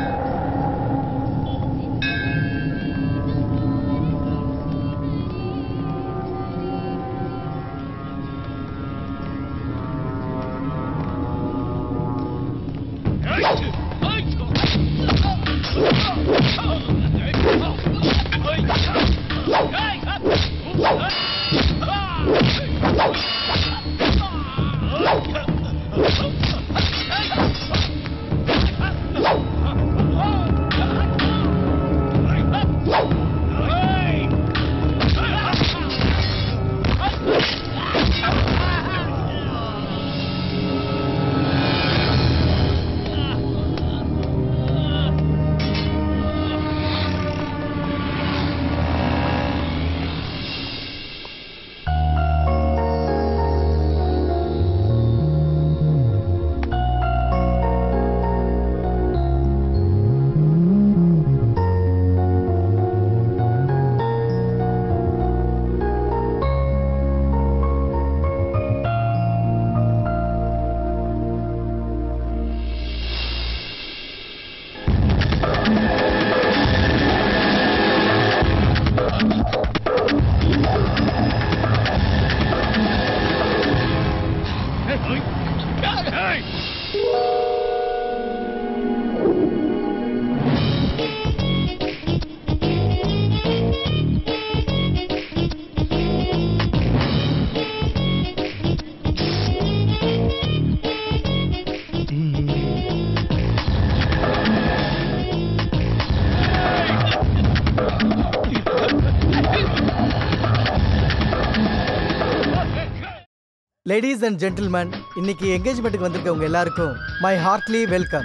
லேடிஸ் அண்ட் ஜென்டில்மேன் இன்னைக்கு என்கேஜ்மெண்ட்டுக்கு வந்திருக்கவங்க எல்லாருக்கும் மை ஹார்ட்லி வெல்கம்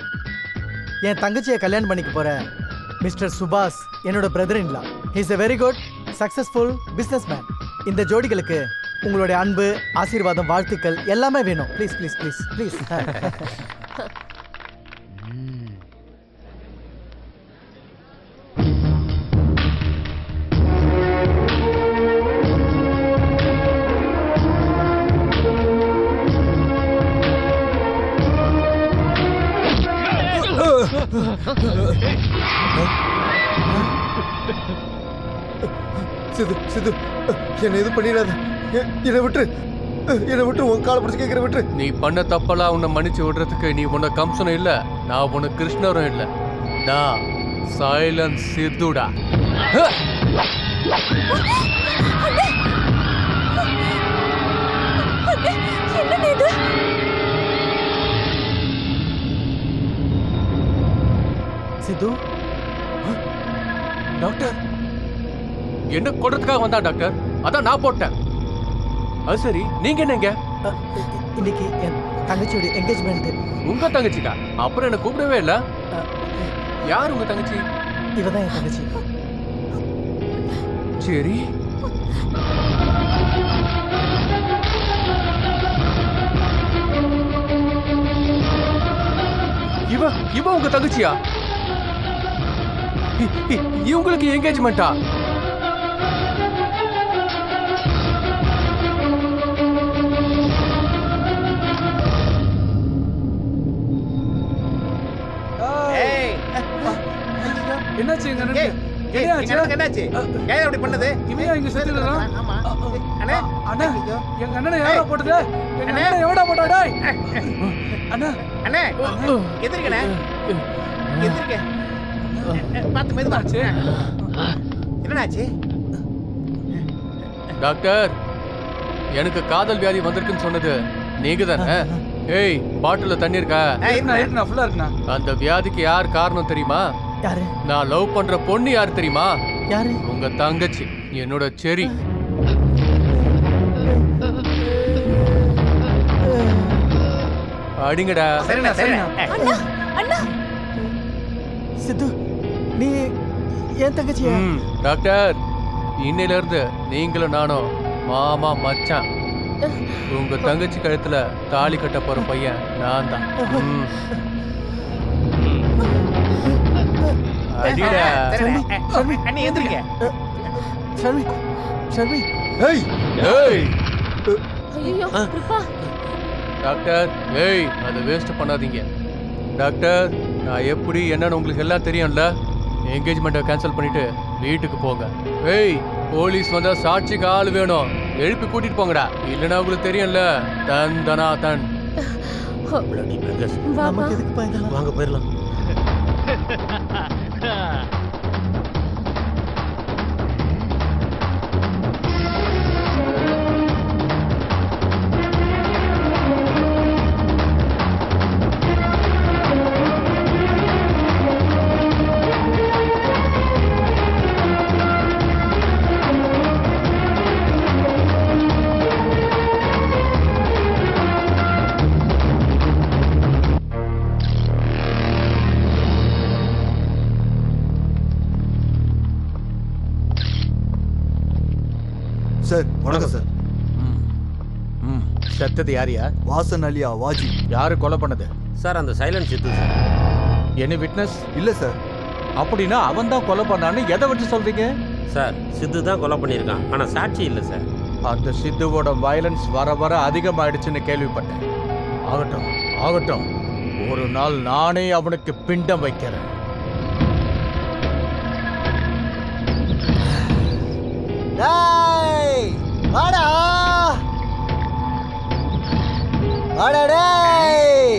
என் தங்கச்சியை கல்யாணம் பண்ணிக்க போற மிஸ்டர் சுபாஷ் என்னோட brother in law is a very good successful businessman இந்த ஜோடிகளுக்கு உங்களுடைய அன்பு ஆசீர்வாதம் வாழ்த்துக்கள் எல்லாமே வேணும் please please please please Sidhu Sidhu என்னை எதுவும் பண்ணிடாத எ- என்னை விட்டுரு என்னை விட்டு உன் காலை பிடிச்சி கேட்குற விட்டுரு நீ பண்ண தப்பெல்லாம் உன்னை மன்னிச்சு விடுறதுக்கு நீ உன்னை கம்சனும் இல்ல நான் உன்னை கிருஷ்ணரும் இல்ல நான் சைலன்ஸ் சித்துடா என்னது இது சித்து டாக்டர் என்ன கொடுறதுக்காக வந்தா டாக்டர் அதான் நான் போட்டேன் அது சரி நீங்க என்னங்க இன்னைக்கு என் தங்கச்சியோட என்கேஜ்மெண்ட் உங்க தங்கச்சிக்கா அப்புறம் என்ன கூப்பிடவே இல்ல யார் உங்க தங்கச்சி இவதான் என் தங்கச்சி சரி இவ இவ உங்க தங்கச்சியா இ- இ- இவங்களுக்கு என்கேஜ்மெண்டா ஏய் என்னாச்சு எங்க அண்ணனுக்கு ஏய், என்னாச்சு? எங்க அண்ணனுக்கு என்னாச்சு ஏன் அப்படி பண்ணது இவன் ஏன் இங்க செத்து இருக்கான்? ஆமா அண்ணே அண்ணா எங்க அண்ணனை எவடா போட்டது எங்க அண்ணனை எவடா போட்டா டேய் அண்ணா அண்ணே எதிர்க்கண்ணே எதிர்க்க பார்த்து மெதுவாச்சு என்னடாச்சு டாக்டர் எனக்கு காதல் வியாதி வந்திருக்குன்னு சொன்னது நீங்க தானே ஏய் பாட்டில தண்ணி இருக்கா இருக்குண்ணா இருக்குண்ணா ஃபுல்லா இருக்குண்ணா அந்த வியாதிக்கு யார் காரணம் தெரியுமா யாரு நான் லவ் பண்ற பொண்ணு யார் தெரியுமா யாரு உங்க தங்கச்சி என்னோட செரி அடிங்கடா சரிண்ணா சரிண்ணா அண்ணா அண்ணா சித்து நீ என் தங்கச்சியா ம், டாக்டர் இன்னையில இருந்து நீங்களும் நானும் மாமா மச்சான் உங்க தங்கச்சி கழுத்துல தாலி கட்ட போற பையன் நான் தான் ம். அடிடா அண்ணி எந்திரிக்க ஷர்மி ஷர்மி ஏய் ஏய் ஐயோ கிருப்பா டாக்டர் ஏய் அதை வேஸ்ட் பண்ணாதீங்க டாக்டர் நான் எப்படி என்னன்னு உங்களுக்கு எல்லாம் தெரியும்ல என்கேஜ்மெண்ட்டை கேன்சல் பண்ணிட்டு வீட்டுக்கு போங்க ஏய் போலீஸ் வந்தா சாட்சிக்கு ஆள் வேணும் எழுப்பி கூட்டிட்டு போங்கடா இல்லைன்னா உங்களுக்கு தெரியும்ல தன் தனா தன் Bloody beggars. வா வா நமக்கு எதுக்குப்பா இதெல்லாம் வாங்க போயிடலாம் சார் வணக்கம் சார் ம். ம் செத்தது யாரியா வாசன் அலியா வாஜி யாரு கொலை பண்ணது சார் அந்த silent Siddhu sir any witness இல்ல சார் அப்படின்னா அவன் தான் கொலை பண்ணான்னு எதை வச்சு சொல்றீங்க சார் சித்து தான் கொலை பண்ணியிருக்கான் ஆனால் சாட்சி இல்லை சார் அந்த சித்துவோட வயலன்ஸ் வர வர அதிகமாயிடுச்சுன்னு கேள்விப்பட்டேன் ஆகட்டும் ஆகட்டும் ஒரு நாள் நானே அவனுக்கு பிண்டம் வைக்கிறேன் டேய் வாடா வாடா டேய்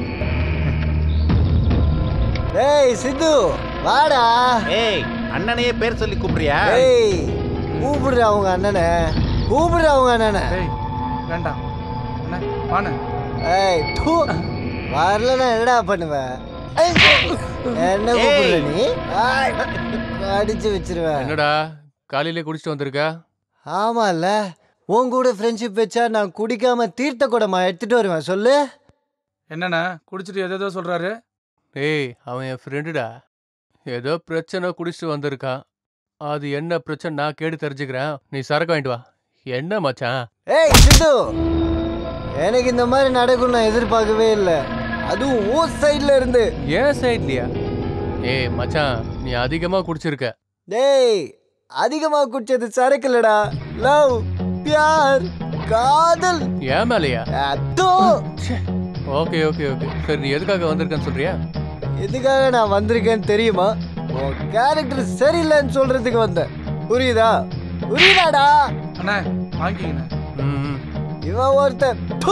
டேய் சித்து வாடா ஏய் அண்ணனையே பேர் சொல்லி கூப்பிடுறியா டேய் கூப்பிடுற அவங்க அண்ணனை கூப்பிடுற அவங்க அண்ணனை டேய் வேண்டாம் அண்ணா வாண்ணே ஏய் தூ வரலன்னா என்னடா பண்ணுவ ஏய், என்ன கூப்பிடுற நீ ஆய், அடிச்சு வச்சிருவேன் என்னடா காலையிலே குடிச்சிட்டு வந்திருக்க ஆமால உன் கூட ஃப்ரெண்ட்ஷிப் வச்சா நான் குடிக்காம தீர்த்த குடமா எடுத்துட்டு வருவேன் சொல்லு என்னண்ணா குடிச்சிட்டு எதோ சொல்றாரு ஏய் அவன் என் ஃப்ரெண்டுடா ஏதோ பிரச்சனை குடிச்சிட்டு வந்திருக்கான் அது என்ன பிரச்சனை நான் கேட்டு தெரிஞ்சுக்கிறேன் நீ சரக்கு வாங்கிட்டு வா என்ன மச்சான் ஏய் சித்து எனக்கு இந்த மாதிரி நடக்கும் நான் எதிர்பார்க்கவே இல்லை அதுவும் ஊர் சைடுல இருந்து ஏன் சைட்லியா ஏய் மச்சான் நீ அதிகமா குடிச்சிருக்க டேய் அதிகமா குடிச்சது சரக்கு இல்லடா லவ் பியார் காதல் ஏன் மேலையா அதோ ஓகே ஓகே ஓகே சரி நீ எதுக்காக வந்திருக்கேன்னு சொல்றியா எதுக்காக நான் வந்திருக்கேன்னு தெரியுமா உன் கேரக்டர் சரியில்லைன்னு சொல்றதுக்கு வந்தேன் புரியுதா புரியுதாடா அண்ணா வாங்கிக்கண்ணே ம் இவன் ஒருத்தன் தூ.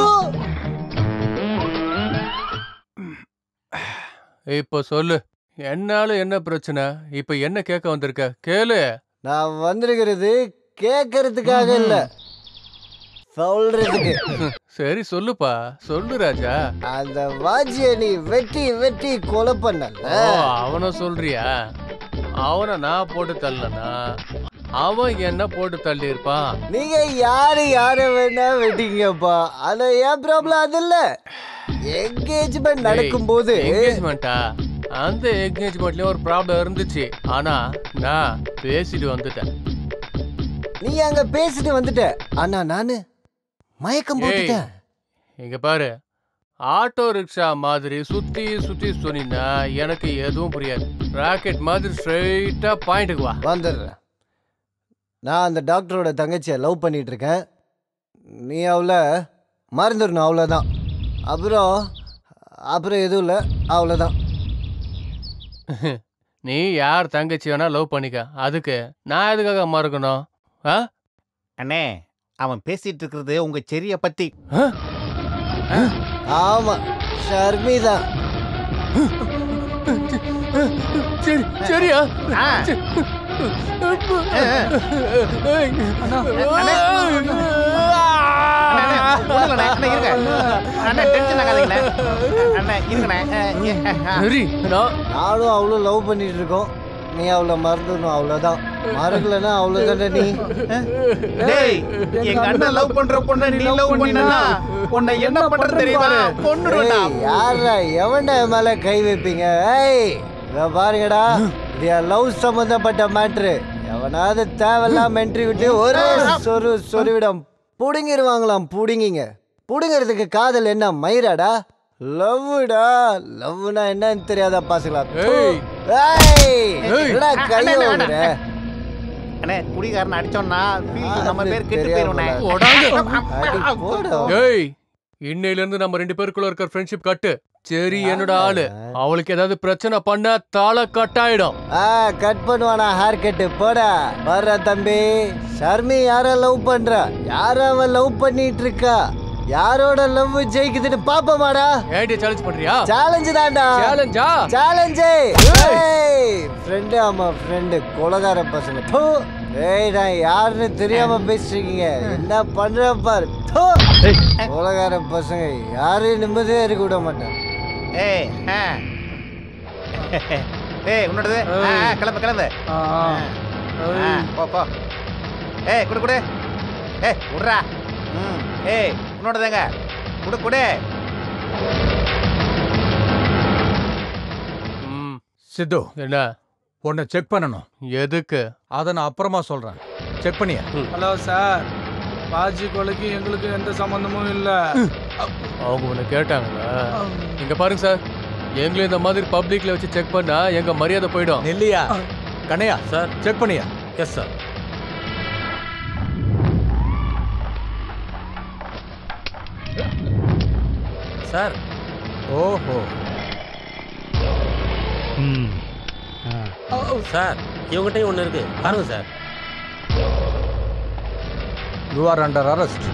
இப்போ சொல்லு என்னால என்ன பிரச்சனை இப்ப என்ன கேட்க வந்திருக்க கேளு நான் வந்திருக்கிறது கேட்கறதுக்காக இல்ல சொல்றதுக்கு சரி சொல்லுப்பா சொல்லு ராஜா அந்த வாஜிய நீ வெட்டி வெட்டி கொலை பண்ணல ஓ அவனை சொல்றியா அவனை நான் போட்டு தள்ளனா அவன் என்ன போட்டு தள்ளி இருப்பான் நீங்க யாரு யார வேணா வெட்டிங்கப்பா ஆனா ஏன் ப்ராப்ளம் அது இல்ல என்கேஜ்மெண்ட் நடக்கும்போது என்கேஜ்மெண்டா அந்த என்கேஜ்மெண்ட்லயும் ஒரு ப்ராப்ளம் இருந்துச்சு ஆனா நான் பேசிட்டு வந்துட்டேன் நீ அங்க பேசிட்டு வந்துட்ட ஆனா நானு மயக்கம் ஏய், போட்டுட்டேன் இங்க பாரு ஆட்டோ ரிக்ஷா மாதிரி சுத்தி சுத்தி சொன்னீங்கன்னா எனக்கு எதுவும் புரியாது ராக்கெட் மாதிரி ஸ்ட்ரைட்டா பாயிண்ட்டுக்கு வா வந்துடுறேன் நான் அந்த டாக்டரோட தங்கச்சியை லவ் பண்ணிட்டு இருக்கேன் நீ அவளை மறந்துடணும் அவ்வளோதான் அப்புறம் அப்புறம் எதுவும் இல்லை அவ்வளோதான் நீ யார் தங்கச்சி வேணா லவ் பண்ணிக்க அதுக்கு நான் எதுக்காக மறக்கணும் ஆ அண்ணே அவன் பேசிட்டு இருக்கிறது உங்க செரிய பத்தி ஆமா ஷர்மி தான் சரி சரியா ஆ. அண்ணே, ஒண்ணுமில்லண்ணே. அண்ணே, இருங்க. அண்ணே, tension ஆகாதீங்கண்ணே. அண்ணே, இருங்கண்ணே. அஹ், ஏ, அஹ், சரி நான் நானும் அவளும் லவ் பண்ணிட்டு இருக்கோம் நீ அவளை மறந்துடணும் அவ்வளோதான் மறக்கலன்னா அவ்வளோதானே நீ டேய், எங்க அண்ணன் love பண்ற பொண்ணை நீ love பண்ணீன்னா, உன்னை என்ன பண்றது தெரியுமா? கொன்னுடுவேன்டா. ஏய், யார்ரா எவன்டா என் மேல கை வைப்பீங்க ஏய் இத பாருங்கடா இது என் லவ் சம்பந்தப்பட்ட மேட்ரு எவனாவது தேவையில்லாம என்ட்ரி விட்டு ஒரு சொரு சொருவிடம் புடுங்கிருவாங்களாம் புடுங்கிங்க புடுங்கிறதுக்கு காதல் என்ன மயிராடா லவ்டா லவ்னா என்னன்னு தெரியாதா பாசுங்களா ஏய். ஏய் ஏய். என்னடா கை அண்ணே, அண்ணே, ஓடுற அண்ணே, குடிகாரனை அடிச்சோம்னா feel அது நம்ம பேர் கெட்டு தெரியாம போயிரும்ண்ணே. அடி போடா. ஏய் இன்னையில இருந்து நம்ம ரெண்டு பேருக்குள்ள இருக்கிற ஃப்ரெண்ட்ஷிப் கட்டு சரி என்னோட ஆளு அவளுக்கு ஏதாவது பிரச்சனை பண்ண தலை கட்டாயிடும் ஆ கட் பண்ணுவானா ஹேர் கட்டு போடா வர்ற தம்பி ஷர்மி யார லவ் பண்றா யார அவ லவ் பண்ணிட்டு இருக்கா யாரோட லவ் ஜெயிக்குதுன்னு பாப்பமாடா ஏன்டி சேலஞ்ச் பண்றியா சேலஞ்சு தான்டா சேலஞ்சா சேலஞ்சு ஃப்ரெண்டு ஆமா ஃப்ரெண்டு கொலகார பசங்க தூ ஏய் நான் யாருன்னு தெரியாம பேசிருக்கீங்க என்ன பண்ற பாரு தூ கொலகார பசங்க யாரையும் நிம்மதியா இருக்க விட மாட்டேன் ஏய், ஆ. ஏய், உன்னோடது? ஆ, ஆ, கிளம்பு கிளம்பு ஆ, ஆ, போ போ ஏய் குடு குடு ஏய் விட்றா ம் ஏய் உன்னோடதுங்க குடு குடு ம், சித்து என்ன உன்னை செக் பண்ணணும் எதுக்கு அதை நான் அப்புறமா சொல்றேன் செக் பண்ணியா ஹலோ சார் பாஜி கொலைக்கு எங்களுக்கு எந்த சம்பந்தமும் இல்ல அவங்க உன்னை கேட்டாங்களா இங்க பாருங்க சார் எங்களையும் இந்த மாதிரி பப்ளிக்ல வச்சு செக் பண்ணா எங்க மரியாதை போயிடும் நெல்லியா கண்ணையா சார் செக் பண்ணியா எஸ் சார் சார் ஓஹோ சார் இவங்ககிட்டயும் ஒன்று இருக்கு பாருங்க sir you are under arrest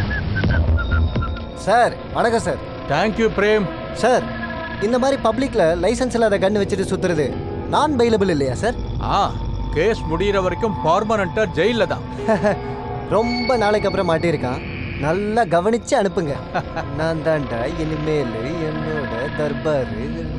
sir வணக்கம் சார் தேங்க்யூ பிரேம் சார் இந்த மாதிரி பப்ளிக்ல லைசென்ஸ் இல்லாத கன் வச்சுட்டு சுத்துறது நான் பைலபிள் இல்லையா சார் ஆ கேஸ் முடியிற வரைக்கும் பர்மனண்டா ஜெயில தான் ரொம்ப நாளைக்கு அப்புறம் மாட்டியிருக்கான் நல்லா கவனிச்சு அனுப்புங்க நான் தான்டா இனிமேல் என்னோட தர்பாரு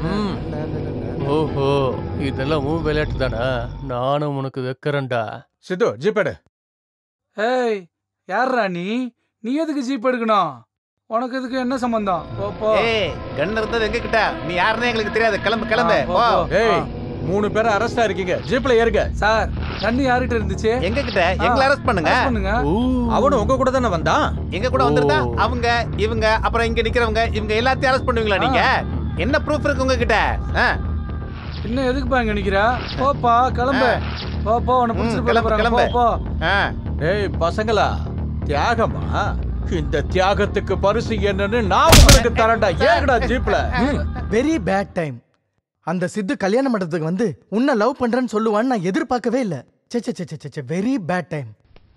ஓஹோ இதெல்லாம் உன் விளையாட்டு தானா நானும் உனக்கு வைக்கிறேன்டா சித்து ஜிபேடு ஏய் யார்ரா நீ நீ எதுக்கு ஜீப் எடுக்கணும் உனக்கு இதுக்கு என்ன சம்பந்தம் போ போ ஏய் கன் இருந்தது எங்க கிட்ட நீ யாருன்னே எங்களுக்கு தெரியாது கிளம்பு கிளம்பு ஆ, போ, போ போ. ஏய் மூணு பேரும் அரெஸ்டா இருக்கீங்க ஜீப்ல ஏறுங்க சார் கண்ணு யார்கிட்ட இருந்துச்சு எங்க கிட்ட எங்களை அரெஸ்ட் பண்ணுங்க arrest பண்ணுங்க அவனும் உங்க கூட தானே வந்தான் எங்க கூட வந்திருந்தா ஓ. அவங்க இவங்க அப்புறம் இங்க நிக்கிறவங்க இவங்க எல்லாத்தையும் அரெஸ்ட் பண்ணுவீங்களா நீங்க என்ன ப்ரூஃப் இருக்கு உங்ககிட்ட ஆ? இன்னும் எதுக்குப்பா இங்க நிக்கிற போப்பா கிளம்பு போ போ உன்னை ம், பிடிச்சிட்டு கிளம்பு, போறாங்க கிளம்பு. போ போ ஆ. ஏய் பசங்களா தியாகமா இந்த தியாகத்துக்கு பரிசு என்னன்னு நான் உங்களுக்கு தரேன்டா ஏங்கடா ஜீப்ல வெரி பேட் டைம் அந்த சித்து கல்யாண மண்டபத்துக்கு வந்து உன்னை லவ் பண்றேன்னு சொல்லுவான்னு நான் எதிர்பார்க்கவே இல்லை சே சே சே சே வெரி பேட் டைம்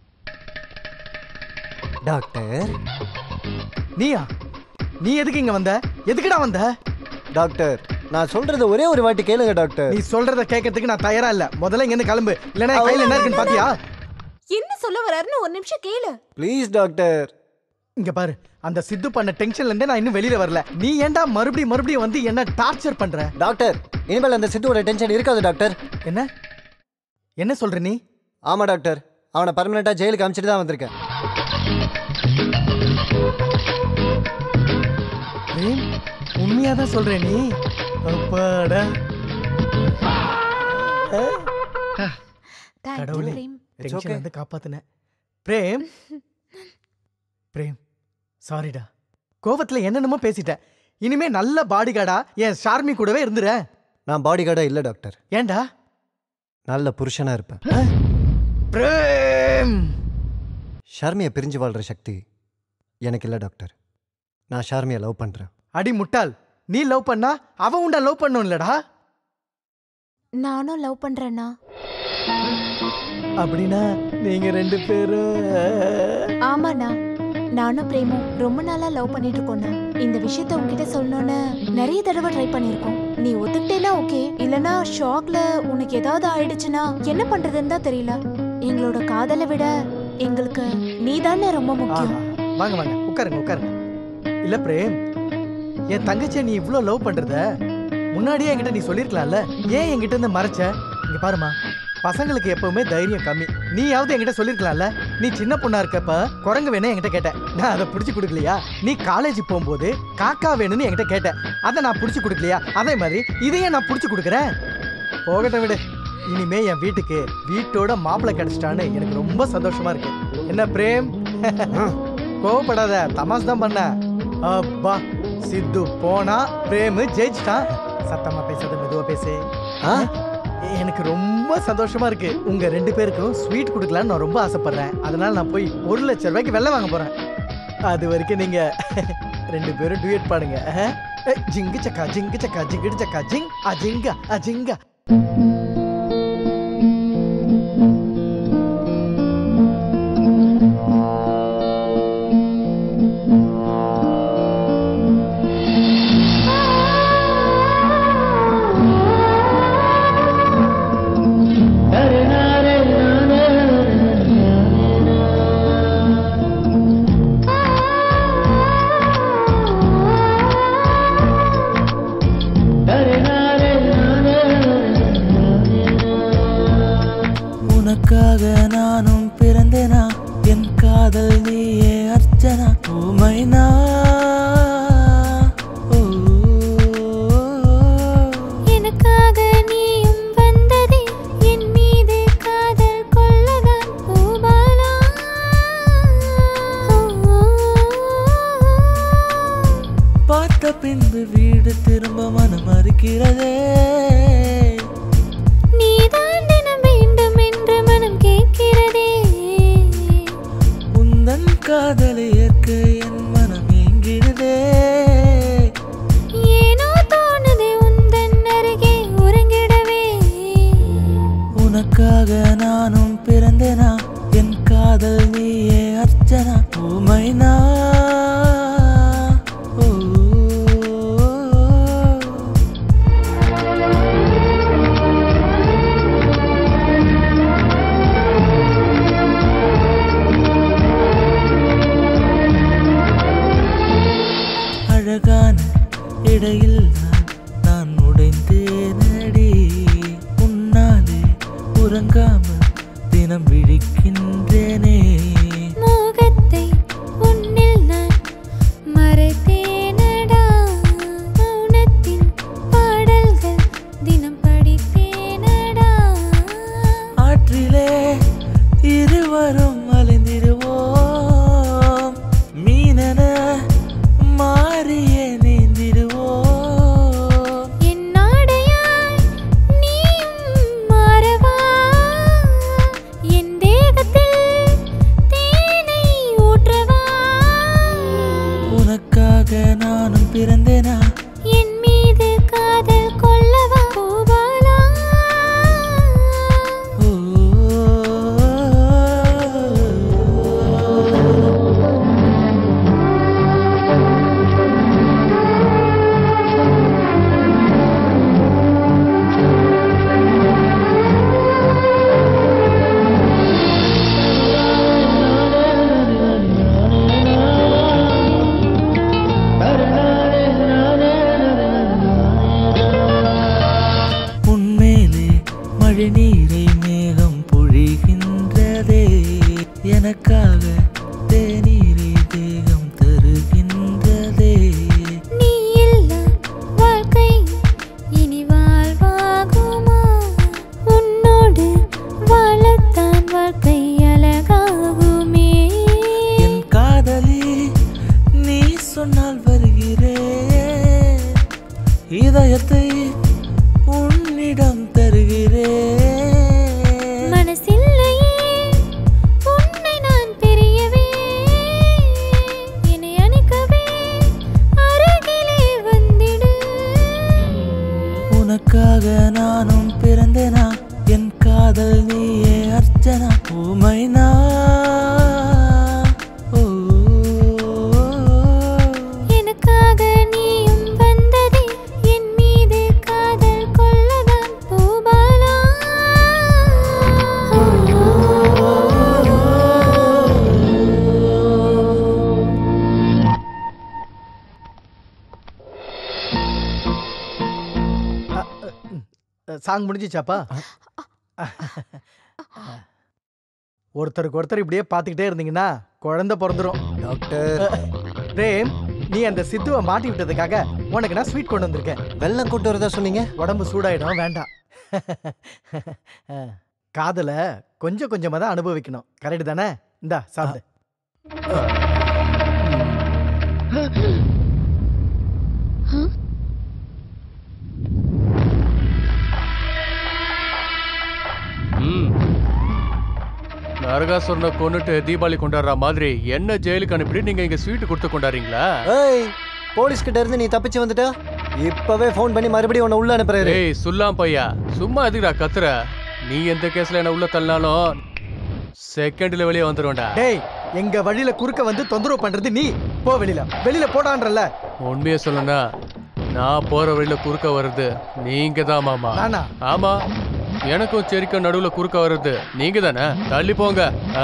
டாக்டர் நீயா நீ எதுக்கு இங்க வந்த எதுக்குடா வந்த டாக்டர் நான் சொல்றது ஒரே ஒரு வாட்டி கேளுங்க டாக்டர் நீ சொல்றத கேட்கறதுக்கு நான் தயாரா இல்ல முதல்ல இங்க இருந்து கிளம்பு இல்லனா என் கையில என்ன இருக்குன்னு பாத்தியா என்ன சொல்ல வர்றாருன்னு ஒரு நிமிஷம் கேளு ப்ளீஸ் டாக்டர் இங்க பாரு அந்த சித்து பண்ண டென்ஷன்ல இருந்தே நான் இன்னும் வெளியில வரல நீ ஏன்டா மறுபடியும் மறுபடியும் வந்து என்ன டார்ச்சர் பண்ற டாக்டர் இனிமேல் அந்த சித்துவோட டென்ஷன் இருக்காது டாக்டர் என்ன என்ன சொல்ற நீ ஆமா டாக்டர் அவனை பர்மனெண்டா ஜெயிலுக்கு அனுப்பிச்சிட்டு தான் வந்திருக்கேன் பிரேம் உண்மையா தான் சொல்ற நீ அப்பாடா Thank you, கடவுளே பிரேம். டென்ஷன் வந்து காப்பாத்துன பிரேம் பிரேம் சாரிடா கோவத்துல என்னென்னமோ பேசிட்டேன் இனிமே நல்ல பாடி கார்டா என் ஷார்மி கூடவே இருந்துற நான் பாடி கார்டா இல்லை டாக்டர் ஏன்டா நல்ல புருஷனா இருப்பேன் பிரேம் ஷர்மியை பிரிஞ்சு வாழ்ற சக்தி எனக்கு இல்லை டாக்டர் நான் ஷார்மியை லவ் பண்ணுறேன் அடி முட்டாள் நீ லவ் பண்ணா அவ உண்டா லவ் பண்ணும் இல்லடா நானும் லவ் பண்றேன்னா அப்படின்னா நீங்க ரெண்டு பேரும் ஆமாண்ணா நானும் பிரேமும் ரொம்ப நாளா லவ் பண்ணிட்டு இருக்கோம்ண்ணா இந்த விஷயத்த உன்கிட்ட சொல்லணும்னு நிறைய தடவை ட்ரை பண்ணியிருக்கோம் நீ ஒத்துக்கிட்டேனா ஓகே இல்லனா ஷாக்ல உனக்கு ஏதாவது ஆயிடுச்சுன்னா என்ன பண்றதுன்னு தான் தெரியல எங்களோட காதலை விட எங்களுக்கு நீதானே ரொம்ப முக்கியம் ஆஹா. வாங்க வாங்க உட்காருங்க உட்காருங்க இல்ல பிரேம் என் தங்கச்சியை நீ இவ்ளோ லவ் பண்றத முன்னாடியே என்கிட்ட நீ சொல்லிருக்கலாம்ல ஏன் என்கிட்ட இருந்து மறைச்ச இங்க பாருமா பசங்களுக்கு எப்பவுமே தைரியம் கம்மி நீயாவது என்கிட்ட சொல்லிருக்கலாம்ல நீ சின்ன பொண்ணா இருக்கப்ப குரங்கு வேணும் என்கிட்ட கேட்ட நான் அதை பிடிச்சி கொடுக்கலையா நீ காலேஜ் போகும்போது காக்கா வேணும்னு என்கிட்ட கேட்டேன் அதை நான் பிடிச்சி கொடுக்கலையா அதே மாதிரி இதையே நான் பிடிச்சி கொடுக்குறேன் போகட்டும் விடு இனிமே என் வீட்டுக்கு வீட்டோட மாப்பிள்ளை கிடைச்சிட்டான்னு எனக்கு ரொம்ப சந்தோஷமா இருக்கு என்ன பிரேம் கோவப்படாத தமாஸ் தான் பண்ண அப்பா சித்து போனா பிரேம் ஜெயிச்சிட்டான் சத்தமா பேசாத மெதுவா பேசு ஆ? எனக்கு ரொம்ப சந்தோஷமா இருக்கு உங்க ரெண்டு பேருக்கும் ஸ்வீட் கொடுக்கலான்னு நான் ரொம்ப ஆசைப்படுறேன் அதனால நான் போய் ஒரு லட்சம் ரூபாய்க்கு வெள்ளம் வாங்க போறேன் அது வரைக்கும் நீங்க ரெண்டு பேரும் டுயட் பாடுங்க ஆ? ஏ, ஜிங்கு சக்கா ஜிங்கு சக்கா ஜிங்கிடு சக்கா ஜிங் அஜிங்கா அஜிங்கா உனக்காக நானும் பிறந்தேனா என் காதல் நீயே அர்ச்சனா ஓமைனா ஓ எனக்காக நீயும் வந்ததே என் மீது காதல் கொள்ளதான் பூபாலா பார்த்த பின்பு வீடு திரும்ப மனம் மறுக்கிறதே நீதான் தினம் வேண்டும் என்று மனம் கேட்கிறதே உந்தன் காதலை ஏற்க என் மனம் ஏங்கிடுதே ஏனோ தோணுதே உந்தன் அருகே உறங்கிடவே உனக்காக நானும் பிறந்தேனா என் காதல் நீயே அர்ச்சனா ஓமைனா ஓ அழகான இடையில் நான் நான் உடைந்தேனடி உன்னாலே உறங்காமல் தினம் விழிக்கின்றேனே மோகத்தை உன்னில் நான் மறைத்தேனடா மௌனத்தின் பாடல்கள் தினம் படித்தேனடா ஆற்றிலே இருவரும் அலைந்திடுவோம் மீனென மாறியே நீந்திடுவோம் என் நாடையாய் நீயும் மாறவா என் தேகத்தில் தேனை ஊற்றவா உனக்காக நானும் பிறந்தேனா என் மீது காதல் கொள்ளவா பூபாலா ஓ ஆ காதலி நீ சொன்னால் வருகிறேன் இதயத்தை உன்னிடம் தருகிறேன் மனசில்லையே உன்னை நான் தெரியவே என்னை அணைக்கவே அருகிலே வந்திடு உனக்காக நானும் பிறந்தேனா என் காதல் நீயே அர்ச்சனா ஊமைனா ஓ எனக்காக நீயும் வந்ததே என் மீது காதல் கொள்ளதான் பூபாலா சாங் முடிஞ்சிச்சாப்பா ஒருத்தருக்கு ஒருத்தர் இப்படியே பார்த்துக்கிட்டே இருந்தீங்கன்னா குழந்தை பிறந்துரும் டாக்டர் பிரேம் நீ அந்த சித்துவை மாட்டி விட்டதுக்காக உனக்கு நான் ஸ்வீட் கொண்டு வந்திருக்கேன் வெள்ளம் கொண்டு வரதா சொன்னீங்க உடம்பு சூடாயிடும் வேண்டாம் காதல கொஞ்சம் கொஞ்சமா தான் அனுபவிக்கணும் கரெக்ட் தானே இந்தா சாப்பிடு ம் நரகாசுரனை கொன்னுட்டு தீபாவளி கொண்டாடுற மாதிரி என்ன ஜெயிலுக்கு அனுப்பிட்டு நீங்க இங்க ஸ்வீட் கொடுத்து கொண்டாடுறீங்களா ஏய் போலீஸ் கிட்ட இருந்து நீ தப்பிச்சு வந்துட்ட இப்பவே ஃபோன் பண்ணி மறுபடியும் உன்னை உள்ள அனுப்புறாரு ஏய் சுல்லாம் பையா சும்மா எதுக்குடா கத்துற நீ எந்த கேஸ்ல என்ன உள்ள தள்ளினாலும் செகண்ட்ல வெளியே வந்துருவேன்டா டேய் எங்க வழியில குறுக்க வந்து தொந்தரவு பண்றது நீ போ வெளியில வெளியில போடான்றல உண்மையை சொல்லணும்னா நான் போற வழியில குறுக்க வருது நீங்க தான் மாமா நானா? ஆமா எனக்கும் செரிக்கும் நடுவுல குறுக்க வருது நீங்க தானே தள்ளி போங்க ஆ.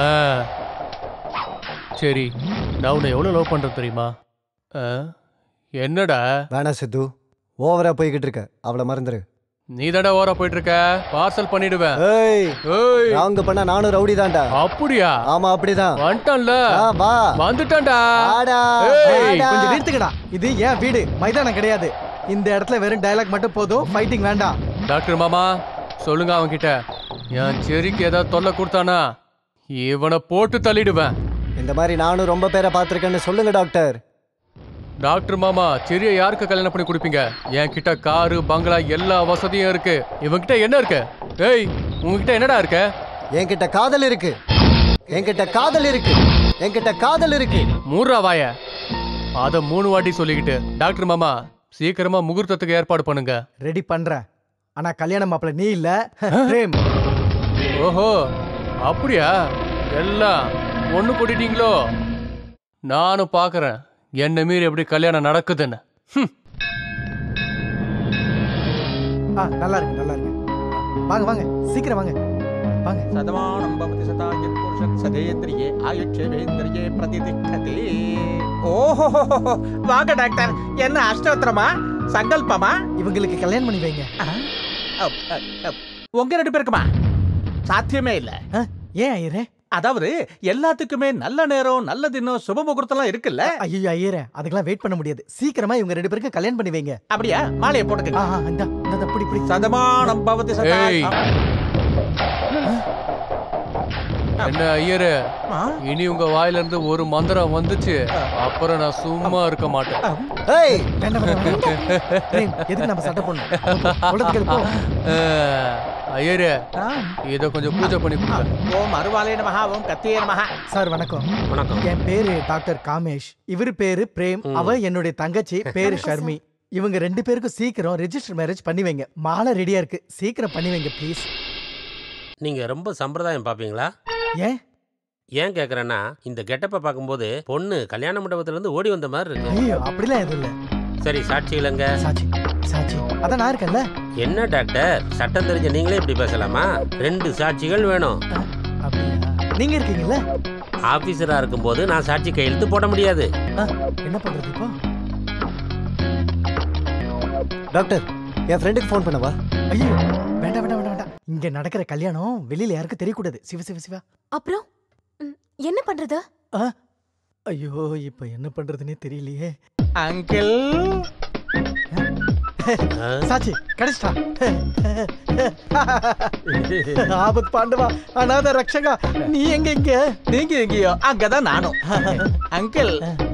சரி நான் உன்னை எவ்வளவு லவ் பண்றேன் தெரியுமா ஆ? என்னடா வேணாம் சித்து ஓவரா போய்கிட்டு இருக்க அவளை மறந்துரு நீ தாண்டா ஓரா போயிட்டு இருக்க பார்சல் பண்ணிடுவேன் ஏய் ஏய் ராங்க பண்ணா நானும் ரவுடி தான்டா அப்படியா ஆமா அப்படிதான் வந்துட்டான்ல ஆ, வா வந்துட்டான்டா வாடா, ஏய், வாடா. கொஞ்சம் நிறுத்துக்கடா இது ஏன் வீடு மைதானம் கிடையாது இந்த இடத்துல வெறும் டயலாக் மட்டும் போதும் ஃபைட்டிங் வேண்டாம் டாக்டர் மாமா சொல்லுங்க அவன் கிட்ட என் செரிக்கு ஏதாவது தொல்லை கொடுத்தானா இவனை போட்டு தள்ளிடுவேன் இந்த மாதிரி நானும் ரொம்ப பேரை பார்த்திருக்கேன்னு சொல்லுங்க டாக்டர் டாக்டர் மாமா செரிய யாருக்கு கல்யாணம் பண்ணி கொடுப்பீங்க என் கிட்ட காரு பங்களா எல்லா வசதியும் இருக்கு இவன்கிட்ட என்ன இருக்கு ஏய் உங்ககிட்ட என்னடா இருக்கு என்கிட்ட காதல் இருக்கு என்கிட்ட காதல் இருக்கு என்கிட்ட காதல் இருக்கு மூன்றா வாய அத மூணு வாட்டி சொல்லிக்கிட்டு டாக்டர் மாமா சீக்கிரமா முகூர்த்தத்துக்கு ஏற்பாடு பண்ணுங்க ரெடி பண்றேன் ஆனா கல்யாணம் மாப்பிள நீ இல்ல பிரேம் ஓஹோ அப்படியா எல்லாம் ஒண்ணு கூட்டிட்டீங்களோ நானும் பார்க்கறேன் என்ன மீறி எப்படி கல்யாணம் நடக்குதுன்னு ஹம். ஆ நல்லா இருக்கு நல்லா இருக்கு வாங்க வாங்க சீக்கிரம் வாங்க வாங்க சதமானம் பவதி சதாயத் புருஷத் சதேந்திரியே ஆயுட்சேவேந்திரியே பிரதிதிஷ்டதே ஓஹோ வாங்க டாக்டர் என்ன அஷ்டோத்திரமா சங்கல்பமா இவங்களுக்கு கல்யாணம் பண்ணி வைங்க அப், அப், அப். உங்க ரெண்டு பேருக்குமா சாத்தியமே இல்ல ஏன் ஐயரே அதாவது எல்லாத்துக்குமே நல்ல நேரம் நல்ல தினம் சுப முகூர்த்தம்லாம் இருக்குல்ல ஐயோ ஐயரே அதுக்கெல்லாம் வெயிட் பண்ண முடியாது சீக்கிரமா இவங்க ரெண்டு பேருக்கும் கல்யாணம் பண்ணி வைங்க அப்படியா மாலையை போட்டுக்க ஆ, ஆ, இந்தா இந்தா பிடி பிடி சதமானம் பவதி ஏய். சதா என்ன ஐயரு இனி உங்க வாயில இருந்து ஒரு மந்திரம் வந்துச்சு அப்புறம் நான் சும்மா இருக்க மாட்டேன் ஏய் வேண்டாம் வேண்டாம், வேண்டாம். பிரேம், எதுக்கு நம்ம சட்டை பண்ணணும் சொல்றது கேளு, போ. அஹ், ஐயரு இத கொஞ்சம் பூஜை பண்ணி கொடுங்க ஓம் அருவாலே நமஹா ஓம் கத்தியே நமஹா சார் வணக்கம் வணக்கம் என் பேரு டாக்டர் காமேஷ் இவர் பேரு பிரேம் அவ என்னுடைய தங்கச்சி பேரு ஷர்மி இவங்க ரெண்டு பேருக்கும் சீக்கிரம் ரெஜிஸ்டர் மேரேஜ் பண்ணி வைங்க மாலை ரெடியா இருக்கு சீக்கிரம் பண்ணி வைங்க ப்ளீஸ் நீங்க ரொம்ப சம்பிரதாயம் பாப்பீங்களா ஏன் ஏன் கேக்குறேன்னா இந்த கெட்டப்பை பார்க்கும்போது பொண்ணு கல்யாண மண்டபத்துல இருந்து ஓடி வந்த மாதிரி இருக்கு ஐயோ அப்படிலாம் எதுவும் இல்ல சரி சாட்சிகளங்க சாட்சி சாட்சி அதான் நான் இருக்கேன்ல என்ன டாக்டர் சட்டம் தெரிஞ்ச நீங்களே இப்படி பேசலாமா ரெண்டு சாட்சிகள் வேணும் நீங்க இருக்கீங்கல்ல ஆபீசரா இருக்கும்போது நான் சாட்சி கையெழுத்து போட முடியாது என்ன பண்றது இப்போ டாக்டர் என் ஃப்ரெண்டுக்கு ஃபோன் பண்ணவா ஐயோ வேண்டாம் வேண்டாம் வேண்டாம் வேண்டாம் இங்க நடக்கிற கல்யாணம் வெளியில யாருக்கும் தெரியக்கூடாது சிவ சிவ சிவா அப்புறம் ம், என்ன பண்றது ஆ, ஐயோ இப்ப என்ன பண்றதுன்னே தெரியலையே அங்கிள் சாச்சி கிடைச்சிட்டா ஆபத் பாண்டவா அநாத ரக்ஷகா நீ எங்க இங்க நீங்க எங்கேயோ அங்கதான் நானும் அங்கிள்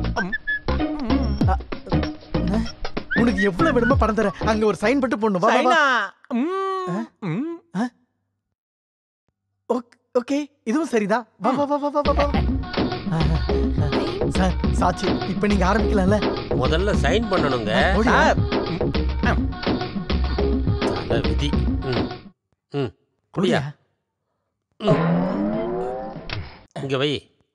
உனக்கு எவ்வளவு வேணுமோ பணம் தரேன் அங்க ஒரு சைன் போட்டு போடணும் வா, வா, வா. சைனா. ஓக்- ஓகே இதுவும் சரிதான் வா வா வா வா வா வா, வா சார் சாட்சி இப்ப நீங்க ஆரம்பிக்கலாம்ல முதல்ல சைன் பண்ணணுங்க ஓடியா? நல்ல விதி ம் ம் குடியா ம். இங்க வை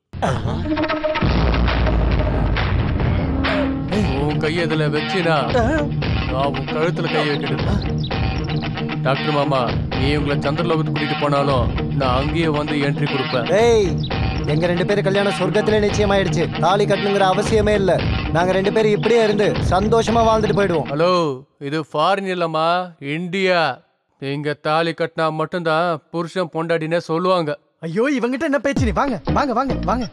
உன் கையை இதுல வச்சினா நான் உன் கழுத்துல கையை வைக்கணும் டாக்டர் மாமா நீ உங்களை சந்திரலோகத்துக்கு கூட்டிட்டு போனாலும் நான் அங்கேயே வந்து என்ட்ரி கொடுப்பேன் ஏய் எங்க ரெண்டு பேரும் கல்யாணம் சொர்க்கத்திலே நிச்சயமாயிடுச்சு தாலி கட்டணுங்கிற அவசியமே இல்ல நாங்க ரெண்டு பேரும் இப்படியே இருந்து சந்தோஷமா வாழ்ந்துட்டு போயிடுவோம் ஹலோ இது ஃபாரின் இல்லம்மா இந்தியா இங்க தாலி கட்டினா மட்டும்தான் புருஷன் பொண்டாட்டினே சொல்லுவாங்க ஐயோ இவங்கிட்ட என்ன பேச்சு நீ வாங்க வாங்க வாங்க வாங்க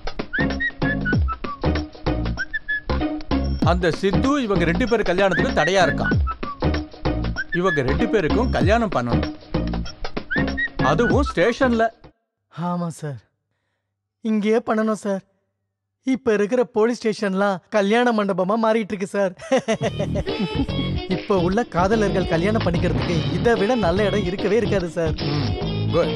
அந்த சித்து இவங்க ரெண்டு பேர் கல்யாணத்துக்கு தடையா இருக்கான் இவங்க ரெண்டு பேருக்கும் கல்யாணம் பண்ணணும் அதுவும் ஸ்டேஷன்ல ஆமா சார் இங்கேயே பண்ணணும் சார் இப்ப இருக்கிற போலீஸ் ஸ்டேஷன்லாம் கல்யாண மண்டபமா மாறிட்டு இருக்கு சார் இப்ப உள்ள காதலர்கள் கல்யாணம் பண்ணிக்கிறதுக்கு இதை விட நல்ல இடம் இருக்கவே இருக்காது சார் குட்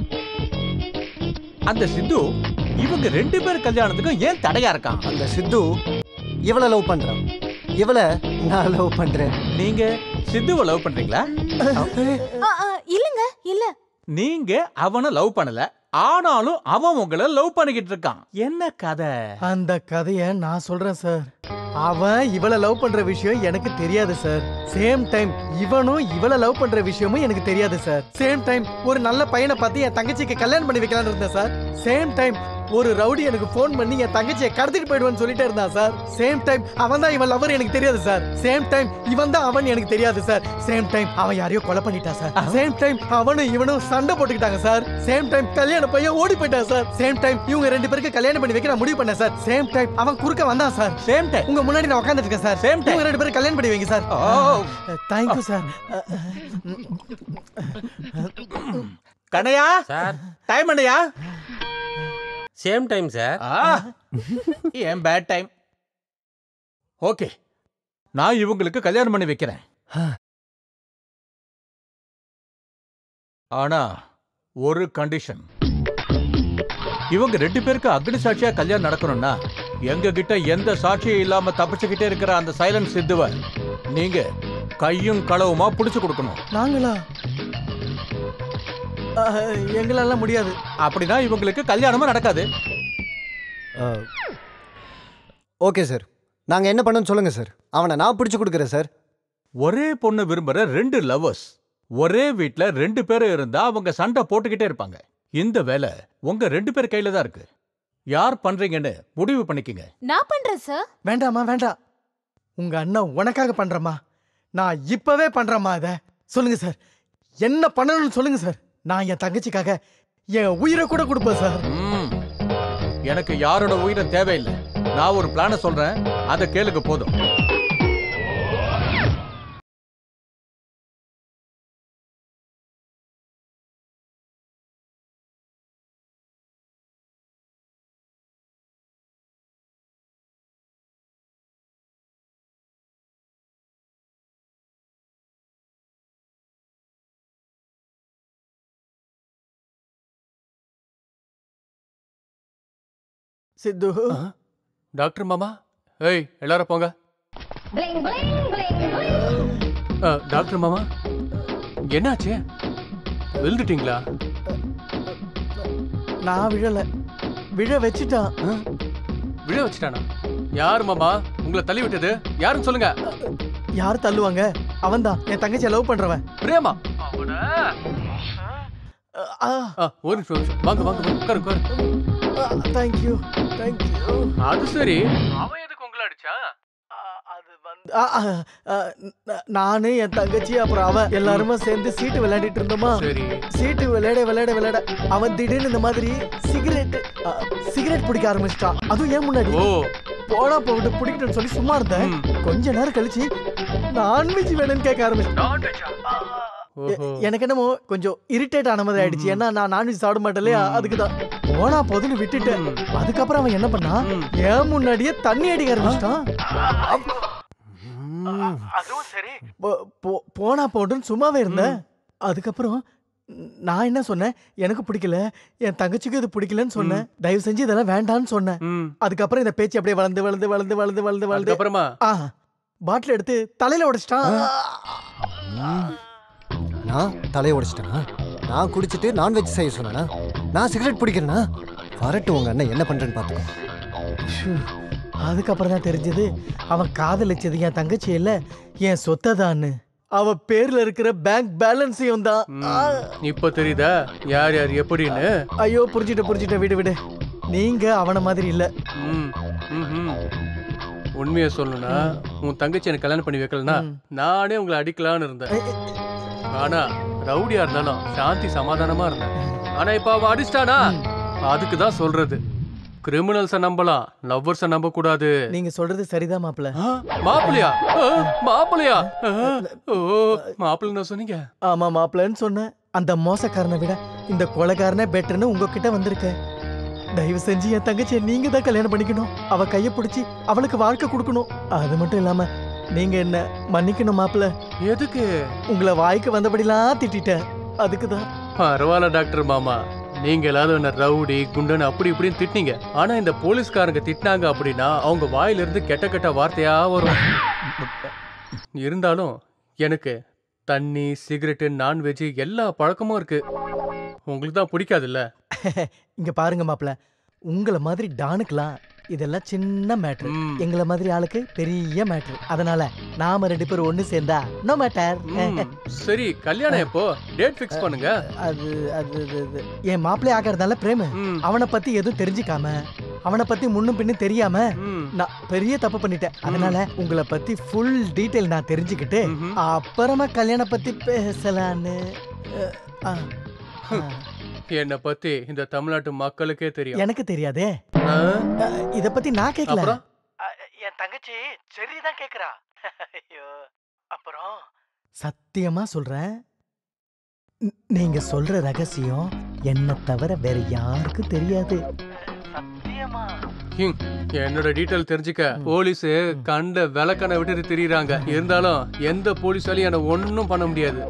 அந்த சித்து இவங்க ரெண்டு பேர் கல்யாணத்துக்கும் ஏன் தடையா இருக்கான் அந்த சித்து இவளை லவ் பண்றான் இவளை நான் லவ் பண்றேன் நீங்க சித்துவை லவ் பண்றீங்களா ஆ, ஆ, இல்லங்க இல்ல நீங்க அவனை லவ் பண்ணல ஆனாலும் அவன் உங்களை லவ் பண்ணிக்கிட்டு இருக்கான் என்ன கதை அந்த கதைய நான் சொல்றேன் சார் அவன் இவளை லவ் பண்ற விஷயம் எனக்கு தெரியாது சார் சேம் டைம் இவனும் இவளை லவ் பண்ற விஷயமும் எனக்கு தெரியாது சார் சேம் டைம் ஒரு நல்ல பையனை பார்த்து என் தங்கச்சிக்கு கல்யாணம் பண்ணி வைக்கலாம்னு இருந்தேன் சார் சேம் டைம் ஒரு ரவுடி எனக்கு ஃபோன் பண்ணி என் தங்கச்சியை கடத்திட்டு போயிடுவான்னு சொல்லிட்டே இருந்தான் சார் சேம் டைம் அவன் தான் இவன் லவர் எனக்கு தெரியாது சார் சேம் டைம் இவன் தான் அவன் எனக்கு தெரியாது சார் சேம் டைம் அவன் யாரையோ கொலை பண்ணிட்டான் சார் சேம் டைம் அவனும் இவனும் சண்டை போட்டுக்கிட்டாங்க சார் சேம் டைம் கல்யாண பையன் ஓடி போயிட்டான் சார் சேம் டைம் இவங்க ரெண்டு பேருக்கு கல்யாணம் பண்ணி வைக்க நான் முடிவு பண்ணேன் சார் சேம் டைம் அவன் குறுக்க வந்தான் சார் சேம் டைம் உங்க முன்னாடி நான் உட்கார்ந்துட்டு இருக்கேன் சார் சேம் டைம் இவங்க ரெண்டு பேரும் கல்யாணம் பண்ணி வைங்க sir thank you sir Kannaiya sir time என்னையா சேம் டைம் சார் ஏன் பேட் டைம் ஓகே நான் இவங்களுக்கு கல்யாணம் பண்ணி வைக்கிறேன் ஆனா ஒரு கண்டிஷன் இவங்க ரெண்டு பேருக்கு அக்னி சாட்சியா கல்யாணம் நடக்கணும்னா எங்க கிட்ட எந்த சாட்சியும் இல்லாம தப்பிச்சுக்கிட்டே இருக்கிற அந்த சைலண்ட் சித்துவ நீங்க கையும் களவுமா புடிச்சு கொடுக்கணும் நாங்களா அஹ், எங்களால முடியாது அப்படின்னா இவங்களுக்கு கல்யாணமும் நடக்காது ஓகே சார் நாங்க என்ன பண்ணணும்னு சொல்லுங்க சார் அவனை நான் பிடிச்சு கொடுக்குறேன் சார் ஒரே பொண்ணு விரும்புற ரெண்டு லவ்வர்ஸ் ஒரே வீட்ல ரெண்டு பேரும் இருந்தா அவங்க சண்டை போட்டுக்கிட்டே இருப்பாங்க இந்த வேலை உங்க ரெண்டு பேர் கையில தான் இருக்கு யார் பண்றீங்கன்னு முடிவு பண்ணிக்கங்க நான் பண்றேன் சார் வேண்டாம்மா வேண்டாம் உங்க அண்ணன் உனக்காக பண்றமா நான் இப்பவே பண்றேம்மா இத சொல்லுங்க சார் என்ன பண்ணணும்னு சொல்லுங்க சார் நான் என் தங்கச்சிக்காக என் உயிரை கூட கொடுப்பேன் சார் ம், எனக்கு யாரோட உயிரும் தேவையில்லை நான் ஒரு பிளான சொல்றேன் அதை கேளுங்க போதும் சித்து டாக்டர் மாமா ஏய் எல்லாரும் போங்க அ, டாக்டர் மாமா என்னாச்சு விழுந்துட்டீங்களா நான் விழல விழ வச்சுட்டான் விழ வச்சுட்டானா யார் மாமா உங்களை தள்ளி விட்டது யாருன்னு சொல்லுங்க யார் தள்ளுவாங்க அவன்தான் என் தங்கச்சியை லவ் பண்றவன் பிரேமா ஆ ஆ, ஒரு நிமிஷம் ஒரு நிமிஷம். வாங்க வாங்க வாங்க உட்காரு உட்காரு தேங்க்யூ தேங்க்யூ அது சரி அவன் எதுக்கு உங்களை அடிச்சா ஆ, ஆ, ஆ, ந- நானு என் தங்கச்சி அப்புறம் அவன் எல்லாருமே சேர்ந்து சீட்டு விளையாடிட்டு இருந்தோமா சரி சீட்டு விளையாட விளையாட விளையாட அவன் திடீர்னு இந்த மாதிரி சிகரெட் சிகரெட் பிடிக்க ஆரம்பிச்சிட்டான் அதுவும் ஏன் முன்னாடி ஓ போனா போட்டு பிடிக்கிட்டு சொல்லி சும்மா இருந்தேன் கொஞ்ச நேரம் கழிச்சு நான்வெஜ் வேணும்னு கேட்க ஆரம்பிச்சேன் எ- எனக்கு என்னமோ கொஞ்சம் இரிட்டேட் ஆன மாதிரி ஆயிடுச்சு ஏன்னா நான் நான்வெஜ் சாப்பிட மாட்டேன் இல்லையா அதுக்கு தான் போனா போதுன்னு விட்டுட்டேன் அதுக்கப்புறம் அவன் என்ன பண்ணா ஏன் முன்னாடியே தண்ணி அடிக்க ஆரம்பிச்சிட்டான் அதுவும் சரி போனா போட்டுன்னு சும்மாவே இருந்தேன் அதுக்கப்புறம் ம், நான் என்ன சொன்னேன் எனக்கு பிடிக்கல என் தங்கச்சிக்கு இது பிடிக்கலன்னு சொன்னேன் தயவு செஞ்சு இதெல்லாம் வேண்டாம்னு சொன்னேன் அதுக்கப்புறம் இந்த பேச்சு அப்படியே வளர்ந்து வளர்ந்து வளர்ந்து வளர்ந்து வளர்ந்து வளர்ந்து அதுக்கப்புறமா? ஆ பாட்டில் எடுத்து தலையில உடைச்சிட்டான் நான் தலையை உடைச்சிட்டேனா நான் குடிச்சிட்டு நான்வெஜ் செய்ய சொன்னேனா நான் சிகரெட் பிடிக்கிறேனா வரட்டும் உங்க அண்ணன் என்ன பண்றேன்னு பார்த்துக்கோ ஷூ. அதுக்கப்புறம் தான் தெரிஞ்சது அவன் காதலிச்சது என் தங்கச்சி இல்ல என் சொத்ததான்னு அவ பேர்ல இருக்கிற பேங்க் பேலன்ஸையும் தான் ஆ. இப்ப தெரியுதா யார் யார் எப்படின்னு ஐயோ புரிஞ்சுட்ட புரிஞ்சுட்ட விடு விடு நீங்க அவன மாதிரி இல்ல ம், ம்ஹும். உண்மையை சொல்லணும்னா உன் தங்கச்சி எனக்கு கல்யாணம் பண்ணி வைக்கலனா நானே உங்களை அடிக்கலாம்னு இருந்தேன் ஆனா ரவுடியா இருந்தாலும் சாந்தி சமாதானமா இருந்தேன் ஆனா இப்ப அவன் அடிச்சிட்டானா அதுக்கு தான் சொல்றது கிரிமினல்ஸ நம்பலாம் லவ்வர்ஸ நம்ப கூடாது நீங்க சொல்றது சரிதான் மாப்பிள்ள மாப்பிளையா ஆ, மாப்பிளையா ஆ, ஓ மாப்பிள்ளை சொன்னீங்க ஆமா மாப்பிள்ளன்னு சொன்னேன் அந்த மோசக்காரனை விட இந்த கொலைகாரனே பெட்டர்னு உங்ககிட்ட வந்திருக்கேன் தயவு செஞ்சு என் தங்கச்சியை நீங்க தான் கல்யாணம் பண்ணிக்கணும் அவ கைய பிடிச்சி அவளுக்கு வாழ்க்கை கொடுக்கணும் அது மட்டும் இல்லாம நீங்க என்ன மன்னிக்கணும் மாப்பிள்ள எதுக்கு உங்களை வாய்க்கு வந்தபடிலாம் திட்டிட்டேன் அதுக்கு தான் பரவாயில்ல டாக்டர் மாமா நீங்க எல்லாரும் என்ன ரவுடி குண்டன் அப்படி இப்படின்னு திட்டினீங்க ஆனா இந்த போலீஸ்காரங்க திட்டினாங்க அப்படின்னா அவங்க வாயில இருந்து கெட்ட கெட்ட வார்த்தையா வரும் இருந்தாலும் எனக்கு தண்ணி சிகரெட்டு நான்வெஜ் எல்லா பழக்கமும் இருக்கு உங்களுக்கு தான் பிடிக்காதுல்ல இங்க பாருங்க மாப்பிள்ள உங்களை மாதிரி டானுக்கலாம் இதெல்லாம் சின்ன மேட்ரு எங்களை மாதிரி ஆளுக்கு பெரிய மேட்ரு அதனால நாம ரெண்டு பேரும் ஒண்ணு சேர்ந்தா நோ மேட்டர் ம், சரி கல்யாணம் எப்போ டேட் ஃபிக்ஸ் பண்ணுங்க அது அது அது- அது என் மாப்பிள்ளை ஆகிறதால பிரேமு அவனை பத்தி எதுவும் தெரிஞ்சுக்காம அவனை பத்தி முன்னும் பின்னும் தெரியாம நான் பெரிய தப்பு பண்ணிட்டேன் அதனால உங்களை பத்தி ஃபுல் டீடைல் நான் தெரிஞ்சுக்கிட்டு அப்புறமா கல்யாணம் பத்தி பேசலான்னு அஹ், ஆ, என்னை பத்தி இந்த தமிழ்நாட்டு மக்களுக்கே தெரியும் எனக்கு தெரியாதே ஆ? அஹ், இத பத்தி நான் கேட்கல அப்புறம்? என் தங்கச்சி சரிதான் கேக்குறா ஐயோ அப்புறம் சத்தியமா சொல்றேன் ந- நீங்க சொல்ற ரகசியம் என்ன தவிர வேற யாருக்கும் தெரியாது சத்தியமா ஹம், என்னோட டீட்டெயில் தெரிஞ்சுக்க போலீஸ் கண்ட விளக்கணை விட்டுட்டு திரியுறாங்க இருந்தாலும் எந்த போலீஸாலையும் என்ன ஒன்றும் பண்ண முடியாது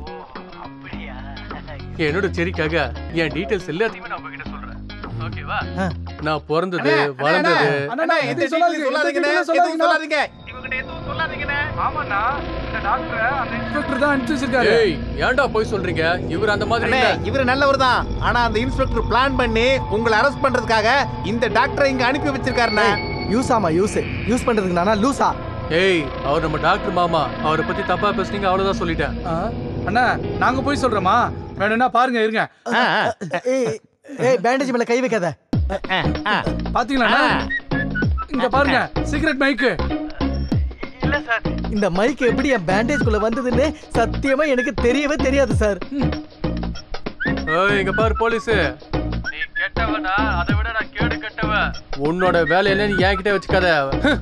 என்னோட செரிக்காக என் டீட்டெயில்ஸ் எல்லாத்தையுமே நான் உங்ககிட்ட சொல்றேன் ஓகேவா நான் பிறந்தது வளர்ந்தது அண்ணா, எதுவும் சொல்லாதீங்க, சொல்லாதீங்கண்ணே, எதுவும் எதுவும் சொல்லாதீங்க. ஆமாண்ணா இந்த டாக்டர் அந்த இன்ஸ்பெக்டர் தான் அனுப்பிச்சு வச்சிருக்காரு ஏய் ஏன்டா போய் சொல்றீங்க இவர் அந்த மாதிரி அண்ணே, இல்ல. இவரு நல்லவர் தான் ஆனா அந்த இன்ஸ்பெக்டர் பிளான் பண்ணி உங்களை அரெஸ்ட் பண்றதுக்காக இந்த டாக்டரை இங்க அனுப்பி வச்சிருக்காருண்ணே யூஸ் ஆமா யூஸ் யூஸ் பண்றதுக்கு நானா லூசா ஏய் அவர் நம்ம டாக்டர் மாமா அவரை பத்தி தப்பா பேசுனீங்க அவ்வளவுதான் சொல்லிட்டேன் அண்ணா நாங்க போய் சொல்றோமா வேணும்னா பாருங்க இருங்க ஏய் ஏய் பேண்டேஜ் மேல கை வைக்காத பாத்தீங்களா இங்க பாருங்க சீக்ரெட் மைக்கு இல்ல சார் இந்த மைக் எப்படி என் பேண்டேஜ் குள்ள வந்ததுன்னு சத்தியமா எனக்கு தெரியவே தெரியாது சார் ஏய் இங்க பாரு போலீஸ் நீ கெட்டவனா அதை விட நான் கேடு கெட்டவன் உன்னோட வேலையில நீ என்கிட்ட வச்சுக்காத ஹம்.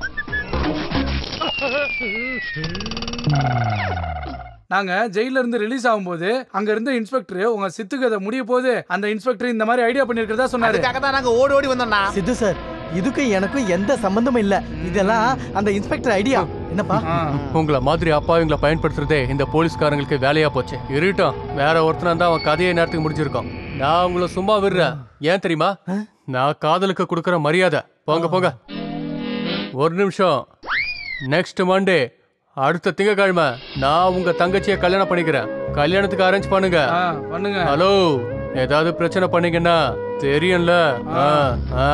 நாங்க ஜெயில இருந்து ரிலீஸ் ஆகும்போது அங்க இருந்த இன்ஸ்பெக்டர் உங்க சித்துக்கதை முடிய போது அந்த இன்ஸ்பெக்டர் இந்த மாதிரி ஐடியா பண்ணிருக்கிறதா சொன்னாரு அதுக்காக தான் நாங்க ஓடி ஓடி வந்தோம்ண்ணா சித்து சார் இதுக்கும் எனக்கும் எந்த சம்பந்தமும் இல்ல இதெல்லாம் அந்த இன்ஸ்பெக்டர் ஐடியா என்னப்பா உங்களை மாதிரி அப்பாவிங்களை பயன்படுத்துறதே இந்த போலீஸ்காரங்களுக்கு வேலையா போச்சு இருட்டும் வேற ஒருத்தனா இருந்தா அவன் கதையை நேரத்துக்கு முடிஞ்சிருக்கும் நான் உங்களை சும்மா விடுறேன் ஏன் தெரியுமா நான் காதலுக்கு கொடுக்குற மரியாதை போங்க போங்க ஒரு நிமிஷம் நெக்ஸ்ட் மண்டே அடுத்த திங்கக்கிழமை நான் உங்க தங்கச்சியை கல்யாணம் பண்ணிக்கிறேன் கல்யாணத்துக்கு அரேஞ்ச் பண்ணுங்க பண்ணுங்க ஹலோ ஏதாவது பிரச்சனை பண்ணீங்கன்னா தெரியும்ல ஆ ஆ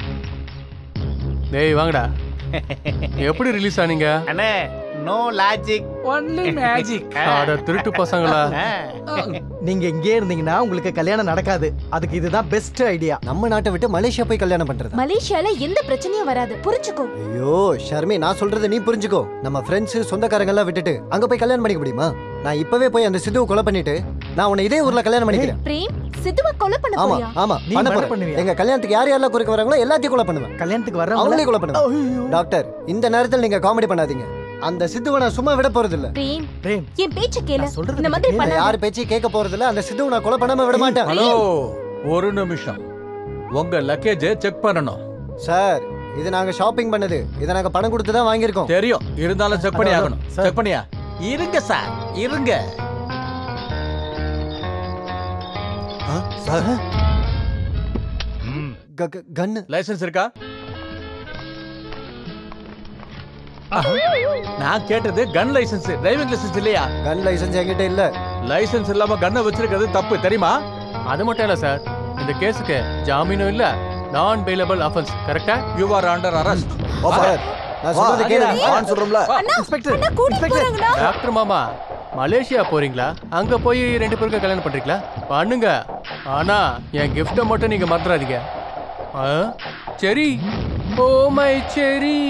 டேய் வாங்கடா எப்படி ரிலீஸ் ஆனீங்க அண்ணே நோ லாஜிக் ஒன்லி மேஜிக் அட திருட்டு பசங்களா நீங்க இங்கே இருந்தீங்கன்னா உங்களுக்கு கல்யாணம் நடக்காது அதுக்கு இதுதான் பெஸ்ட் ஐடியா நம்ம நாட்டை விட்டு மலேசியா போய் கல்யாணம் பண்றது மலேசியால எந்த பிரச்சனையும் வராது புரிஞ்சுக்கோ ஐயோ ஷர்மி நான் சொல்றதை நீ புரிஞ்சுக்கோ நம்ம ஃப்ரெண்ட்ஸ் சொந்தக்காரங்க எல்லாம் விட்டுட்டு அங்க போய் கல்யாணம் பண்ணிக்க முடியுமா நான் இப்பவே போய் அந்த சித்துவை கொலை பண்ணிட்டு நான் உன்னை இதே ஊர்ல கல்யாணம் பண்ணிக்கிறேன் பிரேம் சித்துவ கொலை பண்ண ஆமா போறியா ஆமா நீ பண்ண மர்டர் போறேன் பண்ணுவியா? எங்க கல்யாணத்துக்கு யார் யாரெல்லாம் குறுக்க வராங்களோ எல்லாத்தையும் கொலை பண்ணுவேன் கல்யாணத்துக்கு அவங்களையும் கொலை வர்றவங்க பண்ணுவேன் டாக்டர் இந்த நேரத்தில் நீங்க காமெடி பண்ணாதீங்க அந்த சித்துவை நான் சும்மா விட போறது இல்ல பிரேம் பிரேம் என் பேச்சு கேளு நான் சொல்றது இந்த மாதிரி கேளு. பண்ணாத யார் பேச்சையும் கேட்க போறது இல்ல அந்த சித்துவை நான் கொலை பண்ணாம விட மாட்டேன் ஹலோ ஒரு நிமிஷம் உங்க லக்கேஜை செக் பண்ணணும் சார் இது நாங்க ஷாப்பிங் பண்ணது இதை நாங்க பணம் கொடுத்து தான் வாங்கியிருக்கோம் தெரியும் இருந்தாலும் செக் பண்ணி அதான், ஆகணும் சார். செக் பண்ணியா இருங்க சார் இருங்க சார் கன்னு லைசென்ஸ் இருக்கா நான் கேட்டது கன் லைசென்ஸ் டிரைவிங் லைசென்ஸ் இல்லையா கன் லைசென்ஸ் என்கிட்ட இல்ல லைசென்ஸ் இல்லாம கன்னை வச்சிருக்கிறது தப்பு தெரியுமா அது மட்டும் இல்ல சார் இந்த கேஸுக்கு ஜாமீனும் இல்ல நான் பெயிலபிள் அஃபென்ஸ் கரெக்டா you are under arrest sir நான் சொல்றது கேளுங்க வான்னு சொல்றோம்ல இன்ஸ்பெக்டர் அண்ணா கூட்டிட்டு போறாங்கண்ணா டாக்டர் மாமா மலேசியா போறீங்களா அங்க போய் ரெண்டு பேருக்கும் கல்யாணம் பண்றீங்களா பண்ணுங்க ஆனா என் கிஃப்ட்டை மட்டும் நீங்க மறந்துடாதீங்க ஆ? சரி ஓ மை சரி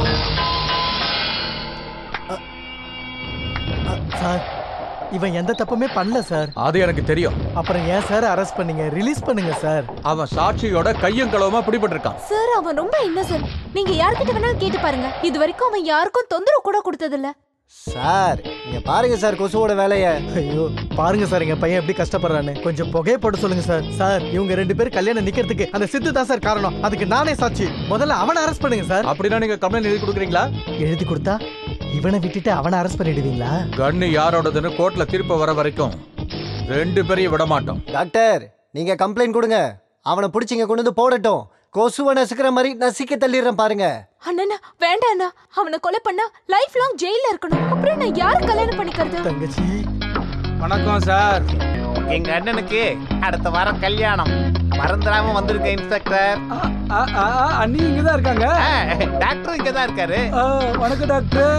சார் இவன் எந்த தப்புமே பண்ணல சார் அது எனக்கு தெரியும் அப்புறம் ஏன் சார் அரெஸ்ட் பண்ணீங்க ரிலீஸ் பண்ணுங்க சார் அவன் சாட்சியோட கையும் களவுமா பிடிபட்டிருக்கான் சார் அவன் ரொம்ப இன்னசென்ட் நீங்க யார்கிட்ட வேணாலும் கேட்டு பாருங்க இது வரைக்கும் அவன் யாருக்கும் தொந்தரவு கூட கொடுத்ததில்ல சார் இங்க பாருங்க சார் கொசுவோட வேலைய ஐயோ பாருங்க சார் எங்க பையன் எப்படி கஷ்டப்படுறான்னு கொஞ்சம் புகையை போட்டு சொல்லுங்க சார் சார் இவங்க ரெண்டு பேரும் கல்யாணம் நிக்கிறதுக்கு அந்த சித்து தான் சார் காரணம் அதுக்கு நானே சாட்சி முதல்ல அவனை அரெஸ்ட் பண்ணுங்க சார் அப்படின்னா நீங்க கம்ப்ளைண்ட் எழுதி கொடுக்குறீங்களா எழுதி கொடுத்தா இவனை விட்டுட்டு அவனை அரெஸ்ட் பண்ணிடுவீங்களா கன்னு யாரோடதுன்னு கோர்ட்ல திருப்ப வர வரைக்கும் ரெண்டு பேரையும் விட மாட்டோம் டாக்டர் நீங்க கம்ப்ளைண்ட் கொடுங்க அவனை பிடிச்சிங்க கொண்டு வந்து போடட்டும் கொசுவை நசுக்கிற மாதிரி நசிக்க தள்ளிடுறேன் பாருங்க அண்ணா வேண்டாம் அண்ணா அவனை கொலை பண்ணா லைஃப் லாங் ஜெயில இருக்கணும் அப்புறம் நான் யார கல்யாணம் பண்ணிக்கிறது தங்கச்சி வணக்கம் சார் எங்க அண்ணனுக்கு அடுத்த வாரம் கல்யாணம் மறந்துடாம வந்திருக்க இன்ஸ்பெக்டர் ஆ, ஆ, ஆ, அண்ணி இங்கதான் இருக்காங்க டாக்டர் இங்க தான் இருக்காரு ஆ, வணக்கம் டாக்டர்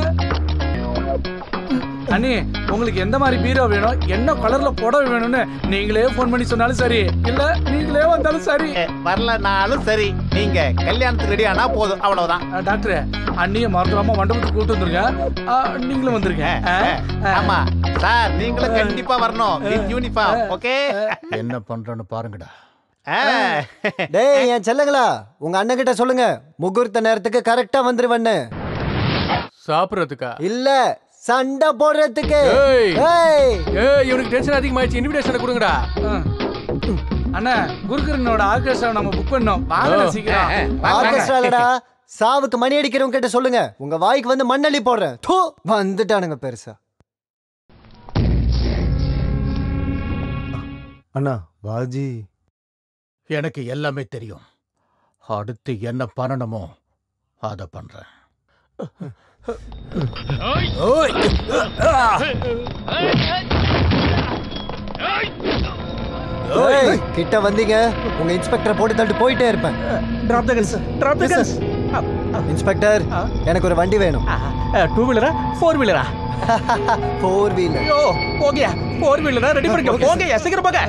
அண்ணி உங்களுக்கு எந்த மாதிரி பீரோ வேணும் என்ன கலர்ல புடவை வேணும்னு நீங்களே ஃபோன் பண்ணி சொன்னாலும் சரி இல்ல நீங்களே வந்தாலும் சரி வரலனாலும் சரி நீங்க கல்யாணத்துக்கு ரெடி ஆனா போதும் அவ்வளவுதான் ஆ, டாக்டர் அண்ணியை மறந்துடாம மண்டபத்துக்கு கூட்டு வந்துருங்க ஆ, நீங்களும் வந்துருங்க ஆ, ஆ. ஆமா சார் நீங்களும் கண்டிப்பா வரணும் வித் யூனிஃபார்ம் ஓகே என்ன பண்றேன்னு பாருங்கடா டேய் என் செல்லங்களா உங்க அண்ணன் கிட்ட சொல்லுங்க முகூர்த்த நேரத்துக்கு கரெக்டா வந்துருவன்னு சாப்பிடுறதுக்கா இல்ல சண்டை போடுறதுக்கு ஏய். ஏய் ஏய் இவனுக்கு டென்ஷன் அதிகமாயிடுச்சு இன்விடேஷனை கொடுங்கடா அண்ணா குருகரனோட ஆர்கெஸ்ட்ரா நம்ம புக் பண்ணோம் வாங்க ஓ. சீக்கிரம் ஆர்கெஸ்ட்ராலடா சாவுக்கு மணி அடிக்கிறவங்க கிட்ட சொல்லுங்க உங்க வாய்க்கு வந்து மண்ணள்ளி போடுறேன் தூ வந்துட்டானுங்க பெருசா அண்ணா பாஜி எனக்கு எல்லாமே தெரியும் அடுத்து என்ன பண்ணணுமோ அதை பண்றேன் ஏய், கிட்ட வந்தீங்க உங்க இன்ஸ்பெக்டரை போட்டு தள்ளிட்டு போயிட்டே இருப்பேன் drop the guns drop the guns inspector எனக்கு ஒரு வண்டி வேணும் டூ வீலரா ஃபோர் வீலரா ஃபோர் வீலர் ஐயோ போங்கயா ஃபோர் வீலரா ரெடி பண்ணுங்க போங்கயா சீக்கிரம் போங்க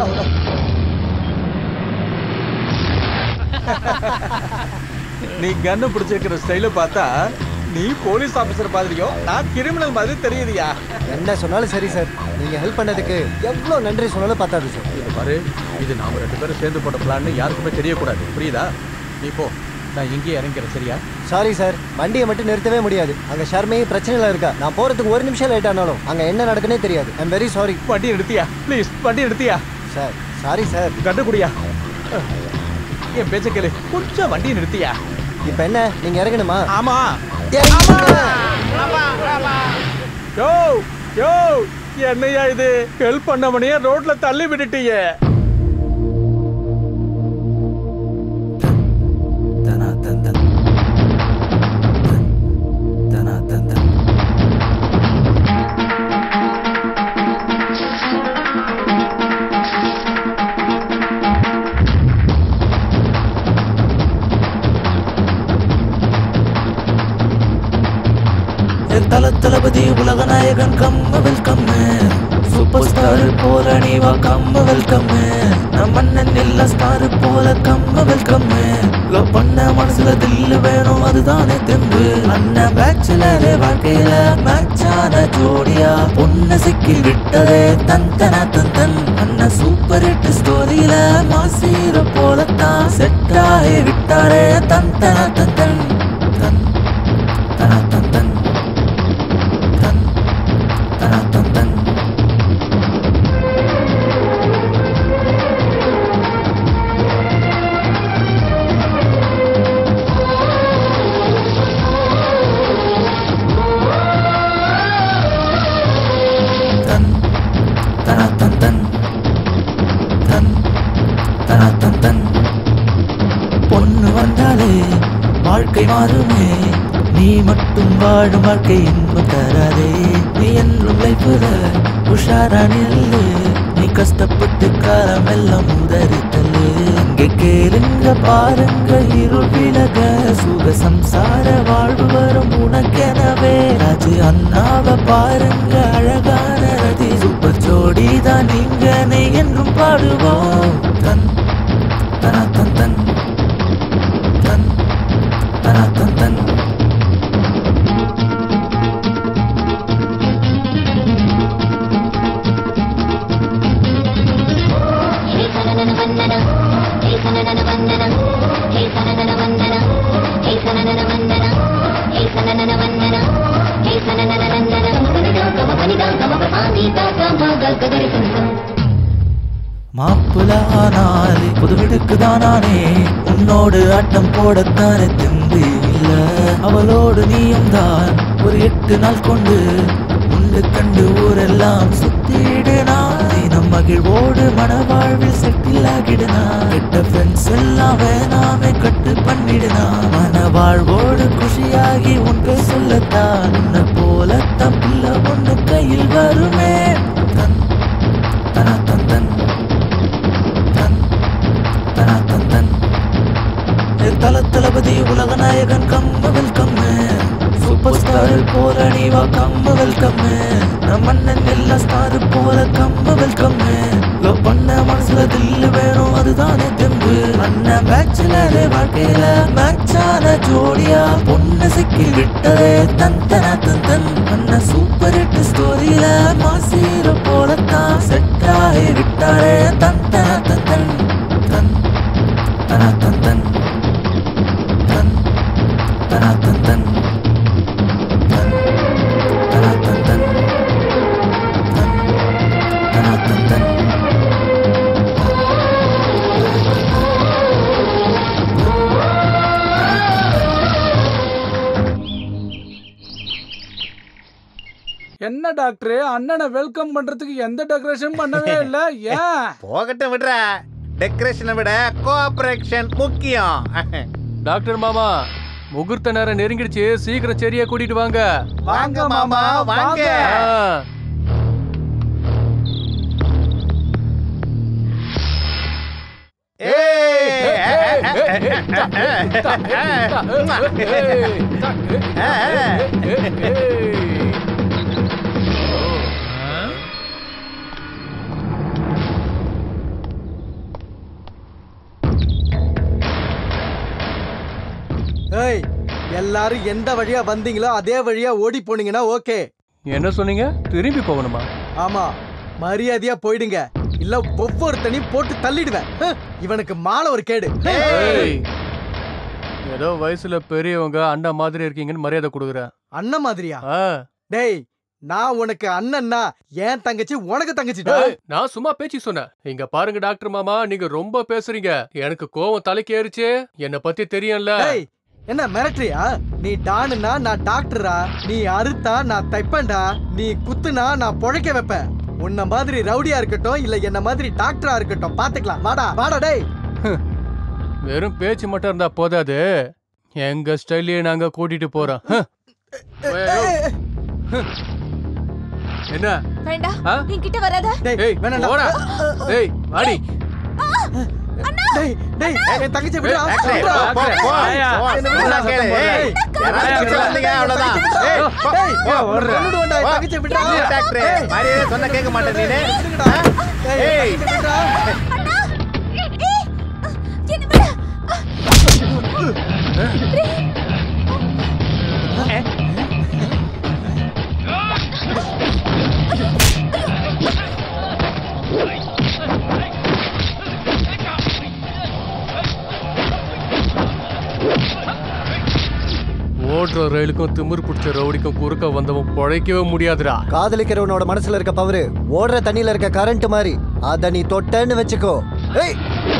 நீ கன்னு பிடிச்சிருக்கிற ஸ்டைல பார்த்தா நீ போலீஸ் ஆபீசர் மாதிரியோ நான் கிரிமினல் மாதிரி தெரியுதுயா என்ன சொன்னாலும் சரி சார் நீங்க ஹெல்ப் பண்ணதுக்கு எவ்வளவு நன்றி சொன்னாலும் பத்தாது சார் இது பாரு இது நாம ரெண்டு பேரும் சேர்ந்து போட்ட பிளான்னு யாருக்குமே தெரியக்கூடாது புரியுதா நீ போ நான் இங்கேயே இறங்கிறேன் சரியா சாரி சார் வண்டியை மட்டும் நிறுத்தவே முடியாது அங்க ஷர்மி பிரச்சனையில இருக்கா நான் போறதுக்கு ஒரு நிமிஷம் லேட் ஆனாலும் அங்க என்ன நடக்குனே தெரியாது ஐம் வெரி சாரி வண்டி நிறுத்தியா ப்ளீஸ் வண்டி நிறுத்தியா சார் சாரி சார் கண்டு குடியா என் பேச்ச கேளு கொஞ்சம் வண்டி நிறுத்தியா இப்போ என்ன நீங்க இறங்கணுமா ஆமா யோ யோ என்னையா இது ஹெல்ப் பண்ணவனையே ரோட்ல தள்ளி விட்டுட்டியே தனா தந்தன் தனா தந்தன் என் தல தளபதி உலக நாயகன் கம்ம வெல்கம் சூப்பர் ஸ்டார் போல நீ வா கம்ம வெல்கம் நம்ம அண்ணன் இல்ல ஸ்டார் போல கம்ம வெல்கம் லவ் பண்ண மனசுல தில்லு வேணும் அதுதானே தெம்பு அண்ணன் பேச்சுலரே வாழ்க்கையில மேட்சான ஜோடியா பொண்ணு சிக்கி விட்டதே தன் தன தன் தன் அண்ணன் சூப்பர் ஹிட் ஸ்டோரியில மாசீர போலத்தான் செட் ஆகி விட்டாரே தன் தன தன் தன் தன் தன தன் தன் தன் தன தன் தன் தன் தன தன் தன் தன் தன தன் தன் பொண்ணு வந்தாலே வாழ்க்கை மாறுமே நீ மட்டும் வாழும் வாழ்க்கை இன்பம் தராதே நீ என்றும் லைஃப்ல உஷாரா நில்லு நீ கஷ்டப்பட்டு காலம் எல்லாம் உதறி தள்ளு அங்கே கேளுங்க பாருங்க இருள் விலக சுக சம்சார வாழ்வு வரும் உனக்கெனவே ராஜு அண்ணாவை பாருங்க அழகான ரதி சூப்பர் ஜோடி தான் நீங்க நீ என்றும் பாடுவோம் தன் தன தன் தன் தன் தன தன் தன் மாப்பிள ஆனாலே புது வீடுக்கு தானானே உன்னோடு ஆட்டம் போடத்தானே தெம்பு இல்ல அவளோடு நீயும் தான் ஒரு எட்டு நாள் கொண்டு உண்டு கண்டு ஊரெல்லாம் சுத்திடுனா தினம் மகிழ்வோடு மனவாழ்வில் செட்டில் ஆகிடுனா கெட்ட ஃப்ரெண்ட்ஸ் எல்லாம் வேணாமே கட்டு பண்ணிடுனா மனவாழ்வோடு குஷியாகி உன் பேர் சொல்லத்தான் உன்னை போலத்தான் பிள்ளை ஒன்று கையில் வருமே தன் தன தன் தன் தன் தன தன் தன் தல தளபதி உலக நாயகன் கம்ம வெல்கம் சூப்பர் ஸ்டார் போல நீ வா கம்ம வெல்கம் நம்ம அண்ணன் எல்லா ஸ்டார் போல கம்ம வெல்கம் லவ் பண்ண மனசுல தில்லு வேணும் அதுதானே தெம்பு அண்ணன் பேச்சுலரே வாழ்க்கையில மேட்சான ஜோடியா பொண்ணு சிக்கி விட்டதே தன் தன தன் தன் அண்ணன் சூப்பர் ஹிட் ஸ்டோரியில மாசீர போலத்தான் செட் ஆகி விட்டாரே தன் தன தன் தன் தன் தன தன் தன் தன் தன தன் தன் தன் தன தன் தன் தன் தன தன் தன் என்ன டாக்டர் அண்ணனை வெல்கம் பண்றதுக்கு எந்த டெக்கரேஷன் பண்ணவே இல்ல ஏன் போகட்டும் விடுற டெக்கரேஷனை விட கோஆபரேஷன் முக்கியம் டாக்டர் மாமா முகூர்த்த நேரம் நெருங்கிடுச்சு சீக்கிரம் சரியா கூட்டிட்டு வாங்க வாங்க மாமா வாங்க ஆ. ஏய் எல்லாரும் எந்த வழியா வந்தீங்களோ அதே வழியா ஓடி போனீங்கன்னா ஓகே என்ன சொன்னீங்க திரும்பி போகணுமா ஆமா மரியாதையா போயிடுங்க இல்ல ஒவ்வொருத்தனையும் போட்டு தள்ளிடுவேன் ஹ், இவனுக்கு மாலை ஒரு கேடு ஏய். ஏதோ வயசுல பெரியவங்க அண்ணா மாதிரி இருக்கீங்கன்னு மரியாதை கொடுக்குறேன் அண்ணன் மாதிரியா ஆ. டேய் நான் உனக்கு அண்ணன்னா என் தங்கச்சி உனக்கு தங்கச்சிடா ஏய், நான் சும்மா பேச்சு சொன்னேன் இங்க பாருங்க டாக்டர் மாமா நீங்க ரொம்ப பேசுறீங்க எனக்கு கோவம் தலைக்கு ஏறிச்சு என்ன பத்தி தெரியும்ல டேய் என்ன மிரட்டுறியா நீ டானுனா நான் டாக்டரா நீ அறுத்தா நான் தைப்பேன்டா நீ குத்துனா நான் பொழைக்க வைப்பேன் உன்ன மாதிரி ரவுடியா இருக்கட்டும் இல்ல என்ன மாதிரி டாக்டரா இருக்கட்டும் பாத்துக்கலாம் வாடா வாடா டேய் வெறும் பேச்சு மட்டும் இருந்தா போதாது எங்க ஸ்டைல்லயே நாங்க கூட்டிட்டு போறோம் ஹ். என்ன வேண்டாம் ஆ? என்கிட்ட வராத ஏய் போடா ஏய் வாடி டேய் டேய் என் தங்கச்சி விடுடா டாக்டரே, விடுடா. போ, போ, போ. ஏய்யா, என்ன விடுடா, விடுடா, கேளு. ஏய், ஏய், யாராவது தப்பிச்சு வந்தீங்க, அவ்வளவுதான். ஏய், போ, ஏய், போ, ஓடுறா. கொன்னுடுவேன்டா, என் போ. தங்கச்சி விடுடா. இல்ல, டாக்டரே, ஏய். மரியாதை சொன்னா கேட்க மாட்டேன் நீனு. ஏய், ஏய். என் தங்கச்சி விடுடா. என்ன விடு மெட்ரோ ரயிலுக்கும் திமிரு பிடிச்ச ரவுடிக்கும் குறுக்க வந்தவன் பொழைக்கவே முடியாதுடா காதலிக்கிறவனோட மனசுல இருக்க பவரு ஓடுற தண்ணியில இருக்க கரண்ட் மாதிரி அத நீ தொட்டன்னு வச்சுக்கோ ஏய்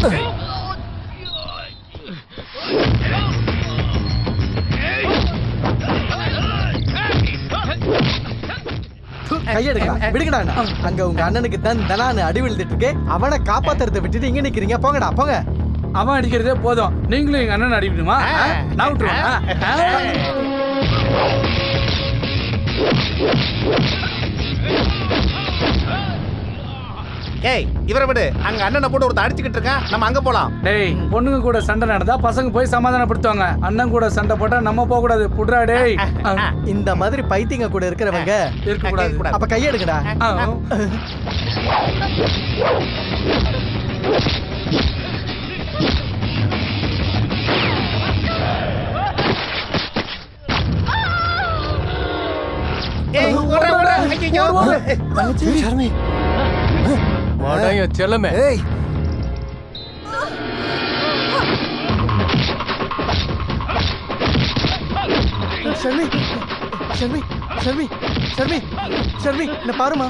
கையெடுக்கா விடுங்கடா அண்ணா. அங்க உங்க அண்ணனுக்கு தான் தனான்னு அடி விழுந்துட்டு இருக்கு அவனை காப்பாத்துறத விட்டுட்டு இங்க நிக்கிறீங்க போங்கடா போங்க அவன் அடிக்கிறதே போதும் நீங்களும் எங்க அண்ணன் அடிக்கணுமா ஆ? நான் விட்டுருவேன் ஆ? ஆ? ஏய் இவரை விடு அங்க அண்ணனை போட்டு ஒருத்தன் அடிச்சுக்கிட்டு இருக்கான் நம்ம அங்க போலாம் டேய் பொண்ணுங்க கூட சண்டை நடந்தா பசங்க போய் சமாதானப்படுத்துவாங்க அண்ணன் கூட சண்டை போட்டா நம்ம போக கூடாது புட்ரா டேய் இந்த மாதிரி பைத்தியங்க கூட இருக்கிறவங்க இருக்க கூடாது அப்ப கையெடுக்கடா ஏய் ஓடுற ஓடுற ஐயோ ஷர்மி வாடா என் செல்லமே ஏய் ஷர்மி ஷர்மி ஷர்மி ஷர்மி ஷர்மி என்ன பாருமா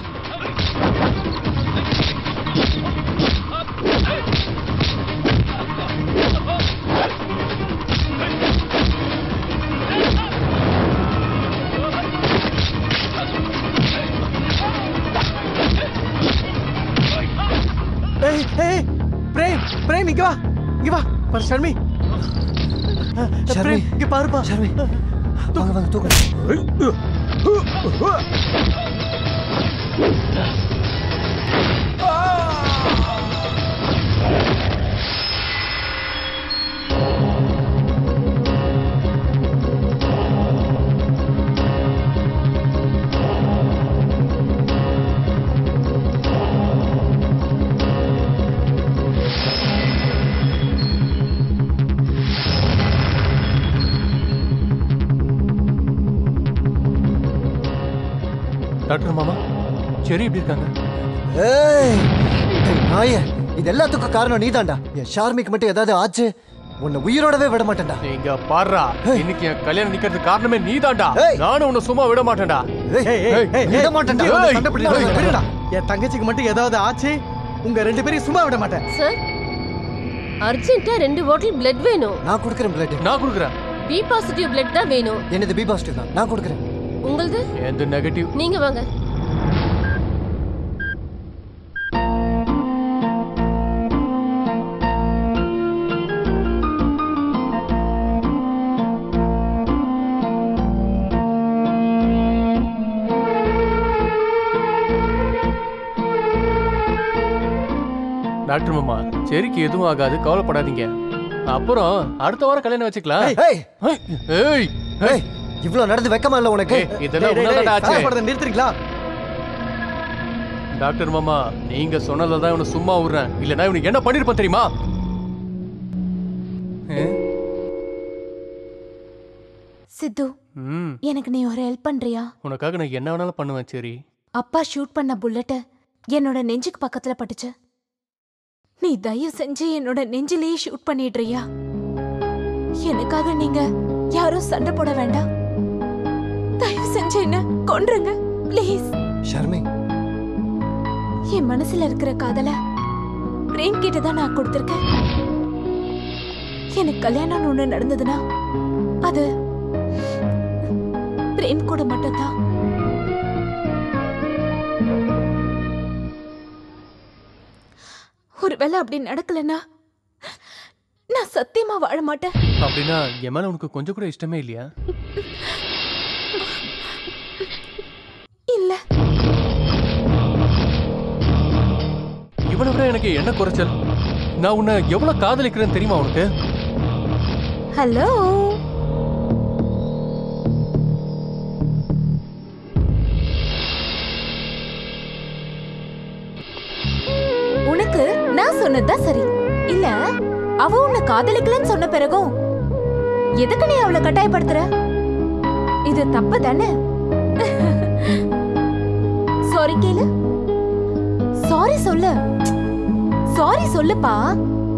ஏய் ஏய் பிரேம் பிரேம் இங்க வா இங்க வா பாரு ஷர்மி பிரேம் இங்க பாருப்பா ஷர்மி வாங்க வாங்க தூக்கு டாக்டர் மாமா சரி எப்படி இருக்காங்க ஏய் ஏய், நாயே இது எல்லாத்துக்கும் காரணம் நீதான்டா என் ஷார்மிக்கு மட்டும் ஏதாவது ஆச்சு உன்னை உயிரோடவே விட மாட்டேன்டா நீங்க பாடுறா இன்னைக்கு என் கல்யாணம் நிக்கிறதுக்கு காரணமே நீதான்டா நானும் உன்னை சும்மா விட மாட்டேன்டா ஏய், ஏய், ஏய், ஏய், விட ஏய், மாட்டேன்டா. ஏய், சண்டை போட்டுட்டு ஏய், இருக்காத. விடுடா. என் தங்கச்சிக்கு மட்டும் ஏதாவது ஆச்சு உங்க ரெண்டு பேரையும் சும்மா விட மாட்டேன் சார் அர்ஜென்ட்டா ரெண்டு பாட்டில் பிளட் வேணும் நான் கொடுக்குறேன் பிளட் நான் கொடுக்குறேன் பி பாசிட்டிவ் பிளட் தான் வேணும் என்னது பி பாசிட்டிவ் தான் நான் கொடுக்குறேன் உங்களுது எந்த நெகட்டிவ் நீங்க வாங்க டாக்டர் மாமா சரிக்கு எதுவும் ஆகாது கவலைப்படாதீங்க அப்புறம் அடுத்த வாரம் கல்யாணம் வச்சுக்கலாம் ஏய் ஏய் ஏய் இவ்வளவு நடந்து வெக்கமா இல்ல உனக்கு ஏய், இதெல்லாம் டேய், டேய், உன்னதான்டா டேய், ஆச்சு. சாப்பிடுறத நிறுத்துறீங்களா டாக்டர் மாமா நீங்க சொன்னதுல தான் இவனை சும்மா விடுறேன் இல்லனா இவனுக்கு என்ன பண்ணிருப்பான் தெரியுமா ஏ? சித்து ம் எனக்கு நீ ஒரு ஹெல்ப் பண்றியா உனக்காக நான் என்ன வேணாலும் பண்ணுவேன் சரி அப்பா ஷூட் பண்ண புல்லட் என்னோட நெஞ்சுக்கு பக்கத்துல பட்டுச்சு நீ தயவு செஞ்சு என்னோட நெஞ்சிலேயே ஷூட் பண்ணிடுறியா எனக்காக நீங்க யாரும் சண்டை போட வேண்டாம் தயவு செஞ்சு என்ன கொன்றுங்க ப்ளீஸ் ஷர்மி என் மனசுல இருக்கிற காதல பிரேம் கிட்ட தான் நான் கொடுத்திருக்கேன் எனக்கு கல்யாணம் ஒண்ணு நடந்ததுன்னா அது பிரேம் கூட மட்டும்தான் ஒருவேளை அப்படி நடக்கலன்னா நான் சத்தியமா வாழ மாட்டேன் அப்படின்னா என் மேல உனக்கு கொஞ்சம் கூட இஷ்டமே இல்லையா இல்ல இவனை விட எனக்கு என்ன குறைச்சல் நான் உன்னை எவ்வளவு காதலிக்கிறேன்னு தெரியுமா உனக்கு ஹலோ உனக்கு நான் சொன்னதுதான் சரி இல்ல அவ உன்னை காதலிக்கலன்னு சொன்ன பிறகும் எதுக்கு நீ அவளை கட்டாயப்படுத்துற இது தப்பு தானே சாரி கேளு சாரி சொல்லு சாரி சொல்லுப்பா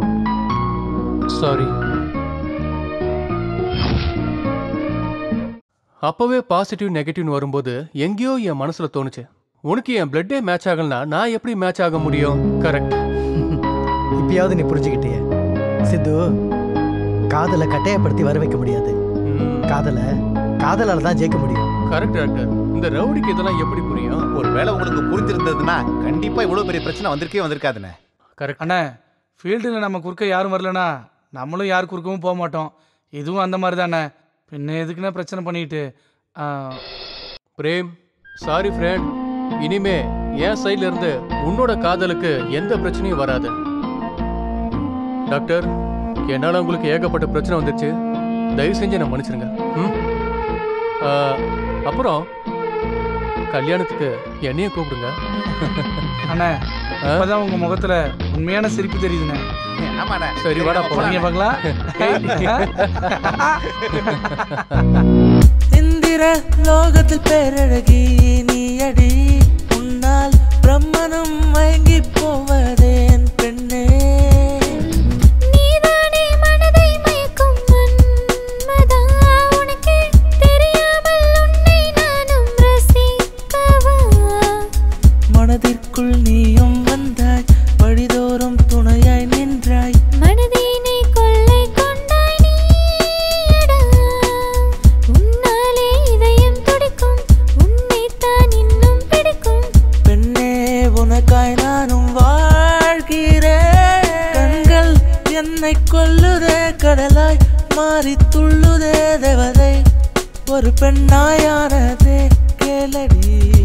சாரி அப்பவே பாசிட்டிவ் நெகட்டிவ்னு வரும்போது எங்கேயோ என் மனசுல தோணுச்சு உனக்கு என் பிளட்டே மேட்ச் ஆகலனா நான் எப்படி மேட்ச் ஆக முடியும் கரெக்ட் இப்பயாவது நீ புரிஞ்சுக்கிட்டியே சித்து காதலை கட்டாயப்படுத்தி வர வைக்க முடியாது காதலை காதலால தான் ஜெயிக்க முடியும் கரெக்ட் டாக்டர் இந்த ரவுடிக்கு இதெல்லாம் எப்படி புரியும் ஒருவேளை உங்களுக்கு புரிஞ்சிருந்ததுன்னா கண்டிப்பா இவ்வளவு பெரிய பிரச்சனை வந்திருக்கே வந்திருக்காதுண்ணே கரெக்ட் அண்ணே ஃபீல்டில் நம்ம குறுக்க யாரும் வரலனா நம்மளும் யார் குறுக்கவும் போக மாட்டோம் இதுவும் அந்த மாதிரி தானே பின்ன எதுக்குண்ணே பிரச்சனை பண்ணிட்டு ஆ, பிரேம் சாரி ஃப்ரெண்ட் இனிமே என் சைடுல இருந்து உன்னோட காதலுக்கு எந்த பிரச்சனையும் வராது டாக்டர் என்னால உங்களுக்கு ஏகப்பட்ட பிரச்சனை வந்துச்சு தயவு செஞ்சு என்ன மன்னிச்சிருங்க ம்? ஆ, அப்புறம் கல்யாணத்துக்கு என்னையும் கூப்பிடுங்க அண்ணே இப்பதான் உங்க முகத்துல உண்மையான சிரிப்பு தெரியுதுண்ணே ஆமாண்ணே சரி வாடா போலாம் நீங்க பார்க்கலாம் இந்திர லோகத்தில் பேரழகி நீ அடி உன்னால் பிரம்மனும் மயங்கி போவதேன் பெண்ணே நீதானே மனதை மயக்கும் மன்மதா உனக்கே தெரியாமல் உன்னை நானும் ரசிக்கவா மனதிற்குள் நீயும் வந்தாய் வழிதோறும் துணையாய் நின்றாய் மனதினை கொள்ளை கொண்டாய் நீயடா உன்னாலே இதயம் துடிக்கும் உன்னைத்தான் இன்னும் பிடிக்கும் பெண்ணே உனக்காய் நானும் வாழ்கிறேன் கண்கள் என்னை கொல்லுதே கடலாய் மாறி துள்ளுதே தேவதை ஒரு பெண்ணாயானதே கேளடி